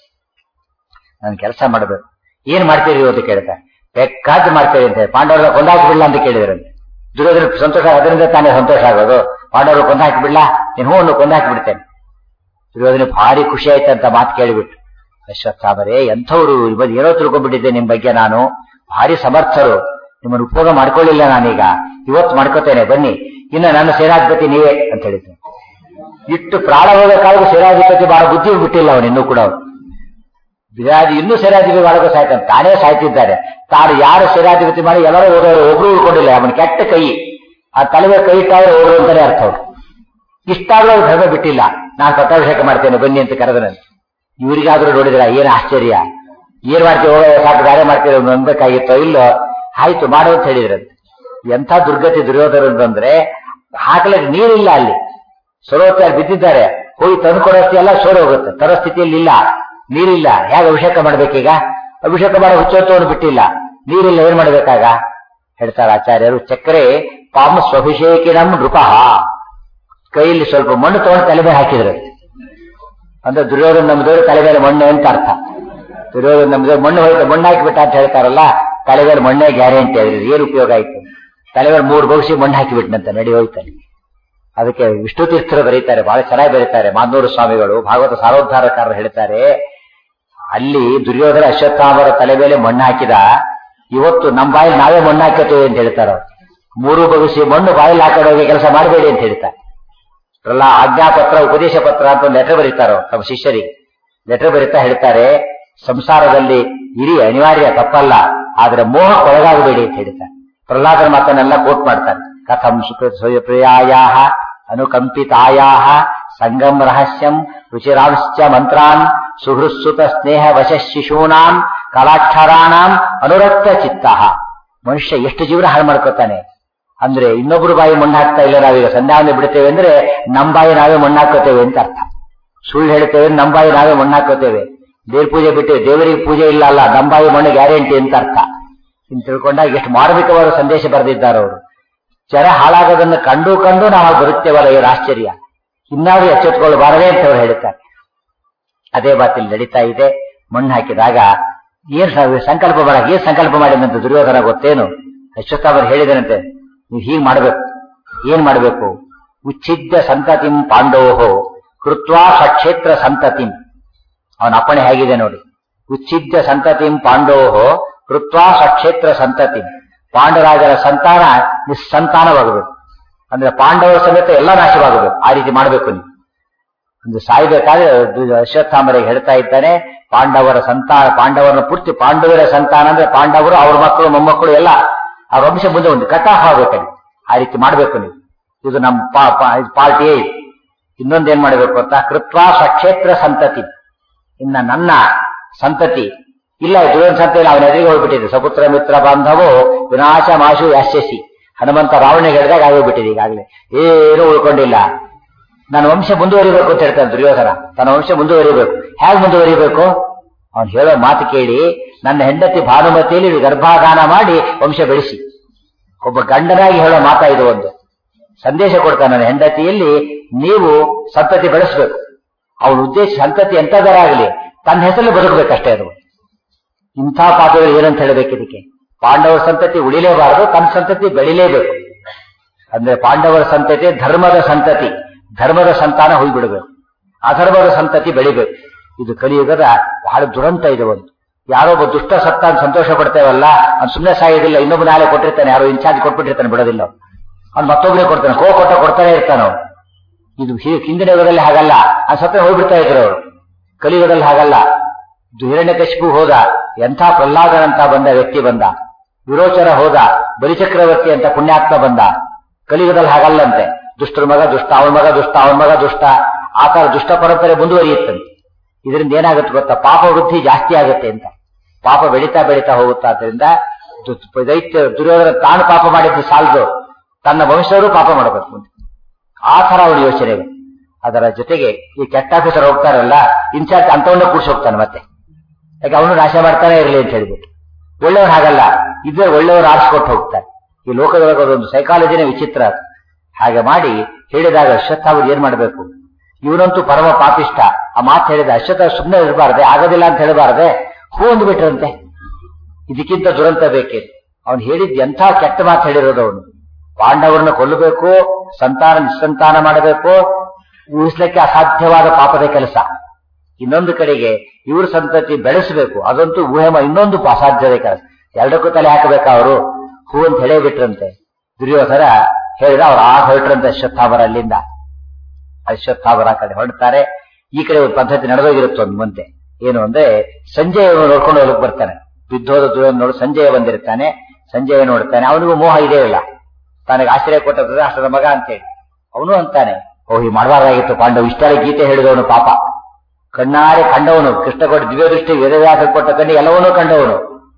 ನಾನು ಕೆಲಸ ಮಾಡಬೇಕು ಏನ್ ಮಾಡ್ತೀರಿ ಇವತ್ತು ಕೇಳ್ತಾರೆ ಬೇಕಾದ್ ಮಾಡ್ತೀರಿ ಅಂತ ಹೇಳಿ ಪಾಂಡವರ ಕೊಂದಾಕಿಬಿಡ್ಲ ಅಂತ ಕೇಳಿದ್ರಂತೆ ದುರ್ಯೋಧನ ಸಂತೋಷ ಅದರಿಂದ ತಾನೇ ಸಂತೋಷ ಆಗೋದು ಪಾಂಡವರು ಕೊಂದಾಕಿಬಿಡ್ಲ ನೀನು ಹೂವನ್ನು ಕೊಂದಾಕಿಬಿಡ್ತೇನೆ ದುರ್ಯೋಧನ ಭಾರಿ ಖುಷಿ ಆಯ್ತಂತ ಮಾತು ಕೇಳಿಬಿಟ್ಟು ಅಶ್ವತ್ಥಾಮರೇ ಎಂಥವ್ರು ಇವತ್ತು ಏನೋ ತಿಳ್ಕೊಂಡ್ಬಿಟ್ಟಿದ್ದೆ ನಿಮ್ ಬಗ್ಗೆ ನಾನು ಭಾರಿ ಸಮರ್ಥರು ನಿಮ್ಮನ್ನು ಉಪಯೋಗ ಮಾಡ್ಕೊಳ್ಳಿಲ್ಲ ನಾನೀಗ ಇವತ್ತು ಮಾಡ್ಕೋತೇನೆ ಬನ್ನಿ ಇನ್ನು ನನ್ನ ಸೇನಾಧಿಪತಿ ನೀವೇ ಅಂತ ಹೇಳಿದ್ದೆ ಇಟ್ಟು ಪ್ರಾಣ ಹೋಗಕ್ಕಾದ್ರೂ ಸೇನಾಧಿಪತಿ ಬಹಳ ಬುದ್ಧಿ ಬಿಟ್ಟಿಲ್ಲ ಅವನು ಇನ್ನೂ ಕೂಡ ಅವನು ವಿರಾಜಿ ಇನ್ನೂ ಸೇನಾಧಿಪತಿ ಮಾಡಬೇಕು ಸಾಯ್ತಾನೆ ತಾನೇ ಸಾಯ್ತಿದ್ದಾರೆ ತಾನು ಯಾರು ಸೇನಾಧಿಪತಿ ಮಾಡಿ ಎಲ್ಲರೂ ಹೋದವರು ಒಬ್ರು ಉಳ್ಕೊಂಡಿಲ್ಲ ಅವನ ಕೆಟ್ಟ ಕೈ ಆ ತಲೆಗೆ ಕೈ ಇಟ್ಟಾದ್ರೆ ಹೋದ್ರು ಅಂತಾನೆ ಅರ್ಥ ಅವ್ರು ಇಷ್ಟಾದ್ರೂ ಅವ್ರು ಧರ್ಮ ಬಿಟ್ಟಿಲ್ಲ ನಾನು ಪಟ್ಟಾಭಿಷೇಕ ಮಾಡ್ತೇನೆ ಬನ್ನಿ ಅಂತ ಕರೆದನಂತೆ ಇವರಿಗಾದ್ರೂ ನೋಡಿದ್ರ ಏನ್ ಆಶ್ಚರ್ಯ ಏನ್ ಮಾಡ್ತೀವಿ ಹೋಗೋ ಸಾಕು ಗಾರೆ ಮಾಡ್ತೀವಿ ಅನ್ಬೇಕಾಗಿತ್ತೋ ಇಲ್ಲೋ ಆಯ್ತು ಮಾಡು ಅಂತ ಹೇಳಿದ್ರಂತೆ ಎಂಥ ದುರ್ಗತಿ ದುರ್ಯೋಧನಂದ್ರೆ ಹಾಕ್ಲಿಕ್ಕೆ ನೀರಿಲ್ಲ ಅಲ್ಲಿ ಸರೋವರ ಬಿದ್ದಿದ್ದಾರೆ ಹೋಗಿ ತಂದುಕೊಡೋಷ್ಟಿ ಎಲ್ಲ ಸೋರಿ ಹೋಗುತ್ತೆ ತರೋ ಸ್ಥಿತಿಯಲ್ಲಿ ಇಲ್ಲ ನೀರಿಲ್ಲ ಹೇಗೆ ಅಭಿಷೇಕ ಮಾಡ್ಬೇಕೀಗ ಅಭಿಷೇಕ ಮಾಡೋ ಹುಚ್ಚೋತ್ತವನ್ನು ಬಿಟ್ಟಿಲ್ಲ ನೀರಿಲ್ಲ ಏನ್ ಮಾಡ್ಬೇಕಾಗ ಹೇಳ್ತಾರೆ ಆಚಾರ್ಯರು ಚಕ್ರೆ ಪಾಮ ಸ್ವಭಿಷೇಕಿನಂ ನೃಪಃ ಕೈಯಲ್ಲಿ ಸ್ವಲ್ಪ ಮಣ್ಣು ತಗೊಂಡು ತಲೆ ಮೇಲೆ ಹಾಕಿದ್ರು ಅಂದ್ರೆ ದುರ್ಯೋಧನ ನಮ್ದವ್ರು ತಲೆ ಮೇಲೆ ಮಣ್ಣು ಅಂತ ಅರ್ಥ ದುರ್ಯೋಧನ ನಮ್ದವ್ರು ಮಣ್ಣು ಹೋಯ್ತು ಮಣ್ಣು ಹಾಕಿಬಿಟ್ಟ ಅಂತ ಹೇಳ್ತಾರಲ್ಲ ತಲೆ ಮೇಲೆ ಮಣ್ಣೇ ಗ್ಯಾರಂಟಿ ಅದ್ರಿ ಏನು ಉಪಯೋಗ ಆಯ್ತು ತಲೆ ಮೇಲೆ ಮೂರು ಬಗ್ಸಿ ಮಣ್ಣು ಹಾಕಿಬಿಟ್ನಂತ ನಡಿ ಹೋಯ್ತಾನೆ ಅದಕ್ಕೆ ವಿಷ್ಣು ತೀರ್ಥರು ಬರೀತಾರೆ ಬಹಳ ಚೆನ್ನಾಗಿ ಬರೀತಾರೆ ಮಾದನೂರು ಸ್ವಾಮಿಗಳು ಭಾಗವತ ಸಾರೋದ್ಧಾರಕಾರರು ಹೇಳ್ತಾರೆ ಅಲ್ಲಿ ದುರ್ಯೋಧನ ಅಶ್ವತ್ಥಾಮರ ತಲೆ ಮೇಲೆ ಮಣ್ಣು ಹಾಕಿದ ಇವತ್ತು ನಮ್ಮ ಬಾಯಲ್ಲಿ ನಾವೇ ಮಣ್ಣು ಹಾಕತ್ತೇವೆ ಅಂತ ಹೇಳ್ತಾರೆ ಅವ್ರು. ಮೂರು ಬಗಸಿ ಮಣ್ಣು ಬಾಯಲ್ಲಿ ಹಾಕೊಂಡೋಗಿ ಕೆಲಸ ಮಾಡಬೇಡಿ ಅಂತ ಹೇಳ್ತಾರೆ ಅಲ್ಲ ಆಜ್ಞಾಪತ್ರ ಉಪದೇಶ ಪತ್ರ ಅಂತ ಒಂದು ಲೆಟರ್ ಬರೀತಾರೋ ತಮ್ಮ ಶಿಷ್ಯರಿಗೆ ಲೆಟರ್ ಬರೀತಾ ಹೇಳ್ತಾರೆ ಸಂಸಾರದಲ್ಲಿ ಇರಿ ಅನಿವಾರ್ಯ ತಪ್ಪಲ್ಲ ಆದ್ರೆ ಮೋಹಕ್ಕೆ ಒಳಗಾಗಬೇಡಿ ಅಂತ ಹೇಳ್ತಾರೆ ಪ್ರಹ್ಲಾದನ ಮಾತನ್ನೆಲ್ಲ ಕೋಟ್ ಮಾಡ್ತಾರೆ ಕಥಂ ಪ್ರಿಯಾಯ ಅನುಕಂಪಿತಾಯಾ ಸಂಗಮ್ ರಹಸ್ಯಂ ರುಚಿರಾಂಶ್ಚ ಮಂತ್ರಾನ್ ಸುಹೃತ್ಸುತ ಸ್ನೇಹ ವಶ ಶಿಶೂನಾಂ ಕಲಾಕ್ಷರಾಣಾಂ ಅನುರಕ್ತ ಚಿತ್ತ ಮನುಷ್ಯ ಎಷ್ಟು ಜೀವನ ಹಾಳು ಮಾಡ್ಕೋತಾನೆ ಅಂದ್ರೆ ಇನ್ನೊಬ್ರು ಬಾಯಿ ಮಣ್ಣು ಹಾಕ್ತಾ ಇಲ್ಲ ನಾವೀಗ ಸಂಧ್ಯಾವನೆ ಬಿಡ್ತೇವೆ ಅಂದ್ರೆ ನಮ್ ಬಾಯಿ ನಾವೇ ಮಣ್ಣು ಹಾಕೋತೇವೆ ಅಂತ ಅರ್ಥ ಸುಳ್ಳು ಹೇಳ್ತೇವೆ ನಮ್ ಬಾಯಿ ನಾವೇ ಮಣ್ಣು ಹಾಕೋತೇವೆ ದೇವ್ರ ಪೂಜೆ ಬಿಟ್ಟು ದೇವರಿಗೆ ಪೂಜೆ ಇಲ್ಲ ಅಲ್ಲ ನಮ್ ಬಾಯಿ ಮಣ್ಣು ಗ್ಯಾರಂಟಿ ಅಂತ ಅರ್ಥ ಇನ್ ತಿಳ್ಕೊಂಡಾಗ ಎಷ್ಟು ಮಾರ್ಮಿಕವಾದ ಸಂದೇಶ ಬರೆದಿದ್ದಾರೆ ಅವರು ಜರ ಹಾಳಾಗೋದನ್ನು ಕಂಡು ಕಂಡು ನಾವು ಬರುತ್ತೇವಲ್ಲ ಏನು ಆಶ್ಚರ್ಯ ಇನ್ನಾದ್ರೂ ಎಚ್ಚೆತ್ಕೊಳ್ಬಾರದೆ ಅಂತ ಅವ್ರು ಹೇಳ್ತಾರೆ ಅದೇ ಮಾತಿಲ್ಲಿ ನಡೀತಾ ಇದೆ ಮಣ್ಣು ಹಾಕಿದಾಗ ಏನ್ ಸ- ಸಂಕಲ್ಪ ಮಾಡಕ್ ಏನ್ ಸಂಕಲ್ಪ ಮಾಡಿದಂತ ದುರ್ಯೋಧನ ಗೊತ್ತೇನು ಅಶ್ವತ್ಥಾಮರು ಹೇಳಿದನಂತೆ ನೀವು ಹೀಗೆ ಮಾಡಬೇಕು ಏನ್ ಮಾಡಬೇಕು ಉಚ್ಛಿದ್ಯ ಸಂತತಿಂ ಪಾಂಡವೋ ಕೃತ್ವಾ ಸಕ್ಷೇತ್ರ ಸಂತತಿಂ ಅವನ ಅಪ್ಪಣೆ ಹೇಗಿದೆ ನೋಡಿ ಉಚ್ಛಿದ್ಯ ಸಂತತಿಂ ಪಾಂಡವೋ ಕೃತ್ವಾ ಸಕ್ಷೇತ್ರ ಸಂತತಿಂ ಪಾಂಡರಾಜರ ಸಂತಾನ ನಿಸ್ಸಂತಾನವಾಗಬೇಕು ಅಂದ್ರೆ ಪಾಂಡವರ ಸಮೇತ ಎಲ್ಲ ನಾಶವಾಗಬೇಕು ಆ ರೀತಿ ಮಾಡಬೇಕು ನೀವು ಒಂದು ಸಾಯ್ಬೇಕಾದ್ರೆ ಅಶ್ವತ್ಥಾಮರಿಗೆ ಹೇಳ್ತಾ ಇದ್ದಾನೆ ಪಾಂಡವರ ಸಂತಾನ ಪಾಂಡವರನ್ನ ಪೂರ್ತಿ ಪಾಂಡವರ ಸಂತಾನ ಅಂದ್ರೆ ಪಾಂಡವರು ಅವ್ರ ಮಕ್ಕಳು ಮೊಮ್ಮಕ್ಕಳು ಎಲ್ಲ ಆ ವಂಶ ಮುಂದೆ ಒಂದು ಕಟಾಫ್ ಆಗ್ಬೇಕಲ್ಲಿ ಆ ರೀತಿ ಮಾಡಬೇಕು ನೀವು ಇದು ನಮ್ಮ ಪಾರ್ಟಿ ಇನ್ನೊಂದೇನ್ ಮಾಡಬೇಕು ಅಂತ ಕೃತ್ವಾ ಸಕ್ಷೇತ್ರ ಸಂತತಿ ಇನ್ನ ನನ್ನ ಸಂತತಿ ಇಲ್ಲ ದುರ್ಯೋಧನ ಸಂತತಿ ಅವನ ಎದುರಿಗೆ ಹೋಗ್ಬಿಟ್ಟಿದೆ ಸಪುತ್ರ ಮಿತ್ರ ಬಾಂಧವೋ ವಿನಾಶ ಮಾಶು ಯಾಸ್ಯಸಿ ಹನುಮಂತ ರಾವಣಿಗೆ ಹೇಳಿದಾಗ ಆಗೋಗ್ಬಿಟ್ಟಿದೆ ಈಗಾಗಲೇ ಏನೂ ಉಳ್ಕೊಂಡಿಲ್ಲ ನನ್ನ ವಂಶ ಮುಂದುವರಿಬೇಕು ಅಂತ ಹೇಳ್ತಾನೆ ದುರ್ಯೋಧನ ತನ್ನ ವಂಶ ಮುಂದುವರಿಬೇಕು ಹೇಗೆ ಮುಂದುವರಿಬೇಕು ಅವನು ಹೇಳೋ ಮಾತು ಕೇಳಿ ನನ್ನ ಹೆಂಡತಿ ಭಾನುಮತಿಯಲ್ಲಿ ಗರ್ಭಾಧಾನ ಮಾಡಿ ವಂಶ ಬೆಳೆಸಿ ಒಬ್ಬ ಗಂಡನಾಗಿ ಹೇಳೋ ಮಾತಾ ಇದು ಒಂದು ಸಂದೇಶ ಕೊಡ್ತಾನೆ ನನ್ನ ಹೆಂಡತಿಯಲ್ಲಿ ನೀವು ಸಂತತಿ ಬೆಳೆಸಬೇಕು ಅವನ ಉದ್ದೇಶ ಸಂತತಿ ಎಂತದರಾಗಲಿ ತನ್ನ ಹೆಸರಲ್ಲಿ ಬದುಕಬೇಕಷ್ಟೇ ಅದು ಇಂಥ ಪಾಠಗಳು ಏನಂತ ಹೇಳಬೇಕು ಇದಕ್ಕೆ ಪಾಂಡವರ ಸಂತತಿ ಉಳಿಲೇಬಾರದು ತನ್ನ ಸಂತತಿ ಬೆಳಿಲೇಬೇಕು ಅಂದ್ರೆ ಪಾಂಡವರ ಸಂತತಿ ಧರ್ಮದ ಸಂತತಿ ಧರ್ಮದ ಸಂತಾನ ಹೋಗ್ಬಿಡಬೇಕು ಅಧರ್ಮದ ಸಂತತಿ ಬೆಳಿಬೇಕು ಇದು ಕಲಿಯುಗದ ಬಹಳ ದುರಂತ ಇದೆ ಒಂದು ಯಾರೋ ಒಬ್ಬ ದುಷ್ಟ ಸತ್ತ ಅಂತ ಸಂತೋಷ ಪಡ್ತೇವಲ್ಲ ಅವ್ನು ಸುಮ್ಮನೆ ಸಾಯೋದಿಲ್ಲ ಇನ್ನೊಬ್ಬ ನಾಳೆ ಕೊಟ್ಟಿರ್ತಾನೆ ಯಾರೋ ಇನ್ಚಾರ್ಜ್ ಕೊಟ್ಬಿಟ್ಟಿರ್ತಾನೆ ಬಿಡೋದಿಲ್ಲ ಅವ್ನು ಮತ್ತೊಬ್ಬರೇ ಕೊಡ್ತಾನೆ ಕೋ ಕೊಟ್ಟ ಕೊಡ್ತಾನೆ ಇರ್ತಾನೆ ಅವ್ನು ಇದು ಹಿಂದಿನ ಯುಗದಲ್ಲಿ ಹಾಗಲ್ಲ ಆ ಸತ್ತ ಹೋಗ್ಬಿಡ್ತಾ ಇದ್ರು ಅವರು ಕಲಿಯುಗದಲ್ಲಿ ಹಾಗಲ್ಲ ಹಿರಣ್ಯಕಶಿಪು ಹೋದ ಎಂಥ ಪ್ರಹ್ಲಾದನಂತ ಬಂದ ವ್ಯಕ್ತಿ ಬಂದ ವಿರೋಚರ ಹೋದ ಬಲಿಚಕ್ರವರ್ತಿ ಅಂತ ಪುಣ್ಯಾತ್ಮ ಬಂದ ಕಲಿಯುಗದಲ್ಲಿ ಹಾಗಲ್ಲಂತೆ ದುಷ್ಟರ ಮಗ ದುಷ್ಟ ಅವನ ಮಗ ದುಷ್ಟ ಅವನ ಮಗ ದುಷ್ಟ ಆ ತರ ದುಷ್ಟ ಪರಂಪರೆ ಮುಂದುವರಿಯುತ್ತಂತೆ ಇದರಿಂದ ಏನಾಗುತ್ತೆ ಗೊತ್ತಾ ಪಾಪ ವೃದ್ಧಿ ಜಾಸ್ತಿ ಆಗುತ್ತೆ ಅಂತ ಪಾಪ ಬೆಳೀತಾ ಬೆಳೀತಾ ಹೋಗುತ್ತಾ ಅದರಿಂದ ದೈತ್ಯ ದುರ್ಯೋಧನ ತಾನು ಪಾಪ ಮಾಡಿದ್ದು ಸಾಲದು ತನ್ನ ವಂಶವರು ಪಾಪ ಮಾಡಬೇಕು ಆ ತರ ಅವನ ಯೋಚನೆ ಅದರ ಜೊತೆಗೆ ಈ ಕೆಟ್ಟ ಆಫೀಸರ್ ಹೋಗ್ತಾರಲ್ಲ ಇನ್ಚಾರ್ಜ್ ಅಂತವನ್ನ ಕೂಡ್ಸಿ ಹೋಗ್ತಾನೆ ಮತ್ತೆ ಯಾಕೆ ಅವನು ನಾಶ ಮಾಡ್ತಾನೆ ಇರಲಿ ಅಂತ ಹೇಳ್ಬಿಟ್ಟು ಒಳ್ಳೆಯವ್ರು ಹಾಗಲ್ಲ ಇದ್ರೆ ಒಳ್ಳೆಯವರು ಆರಿಸ್ಕೊಟ್ಟು ಹೋಗ್ತಾರೆ ಈ ಲೋಕದೊಳಗೆ ಅದೊಂದು ಸೈಕಾಲಜಿನೇ ವಿಚಿತ್ರ ಹಾಗೆ ಮಾಡಿ ಹೇಳಿದಾಗ ಅಶ್ವತ್ಥ ಅವ್ರು ಏನ್ ಮಾಡಬೇಕು ಇವನಂತೂ ಪರಮ ಪಾಪಿಷ್ಟ ಆ ಮಾತು ಹೇಳಿದ ಅಶ್ವತ್ಥ ಸುಮ್ಮನೆ ಇರಬಾರ್ದೆ ಆಗೋದಿಲ್ಲ ಅಂತ ಹೇಳಬಾರ್ದೆ ಹೂ ಅಂದ್ಬಿಟ್ರಂತೆ ಇದಕ್ಕಿಂತ ದುರಂತ ಬೇಕೇ ಅವನು ಹೇಳಿದ್ ಎಂಥ ಕೆಟ್ಟ ಮಾತು ಹೇಳಿರೋದು ಅವನು ಪಾಂಡವರನ್ನ ಕೊಲ್ಲಬೇಕು ಸಂತಾನ ನಿಸ್ಸಂತಾನ ಮಾಡಬೇಕು ಉಳಿಸ್ಲಿಕ್ಕೆ ಅಸಾಧ್ಯವಾದ ಪಾಪದ ಕೆಲಸ ಇನ್ನೊಂದು ಕಡೆಗೆ ಇವ್ರ ಸಂತತಿ ಬೆಳೆಸಬೇಕು ಅದಂತೂ ಊಹೆ ಇನ್ನೊಂದು ಅಸಾಧ್ಯದ ಕೆಲಸ ಎರಡಕ್ಕೂ ತಲೆ ಹಾಕಬೇಕಾ ಅವರು ಹೂ ಅಂತ ಹೇಳೇ ಬಿಟ್ರಂತೆ ದುರ್ಯೋಧನ ಹೇಳಿದ ಅವ್ರು ಆ ಹೊರಟ್ರಂತೆ ಅಶ್ವತ್ಥಾವರ ಅಲ್ಲಿಂದ ಅಶ್ವತ್ಥಾವರ ಕಡೆ ಹೊರಡ್ತಾರೆ ಈ ಕಡೆ ಒಂದು ಪದ್ಧತಿ ನಡೆದೋಗಿರುತ್ತೆ ಒಂದು ಮುಂದೆ ಏನು ಅಂದ್ರೆ ಸಂಜಯ ನೋಡ್ಕೊಂಡು ಹೋಗಕ್ ಬರ್ತಾನೆ ಬಿದ್ದೋದ ದುರ್ಯೋಧನ ನೋಡಿ ಸಂಜಯ ಬಂದಿರ್ತಾನೆ ಸಂಜಯ ನೋಡ್ತಾನೆ ಅವನಿಗೂ ಮೋಹ ಇದೆ ಇಲ್ಲ ತನಗೆ ಆಶ್ರಯ ಕೊಟ್ಟ ಧೃತರಾಷ್ಟ್ರದ ಮಗ ಅಂತೇಳಿ ಅವನು ಅಂತಾನೆ ಓ ಈ ಮಾಡಬಾರ್ದಾಗಿತ್ತು ಪಾಂಡವ್ ಇಷ್ಟೆಲ್ಲ ಗೀತೆ ಹೇಳಿದವನು ಪಾಪ ಕಣ್ಣಾರೆ ಕಂಡವನು ಕೃಷ್ಣ ಕೊಟ್ಟ ದಿವ್ಯ ದೃಷ್ಟಿ ವೇದವ್ಯಾಸ ಕೊಟ್ಟ ಕಣ್ಣು ಎಲ್ಲವನ್ನೂ ಕಂಡವನು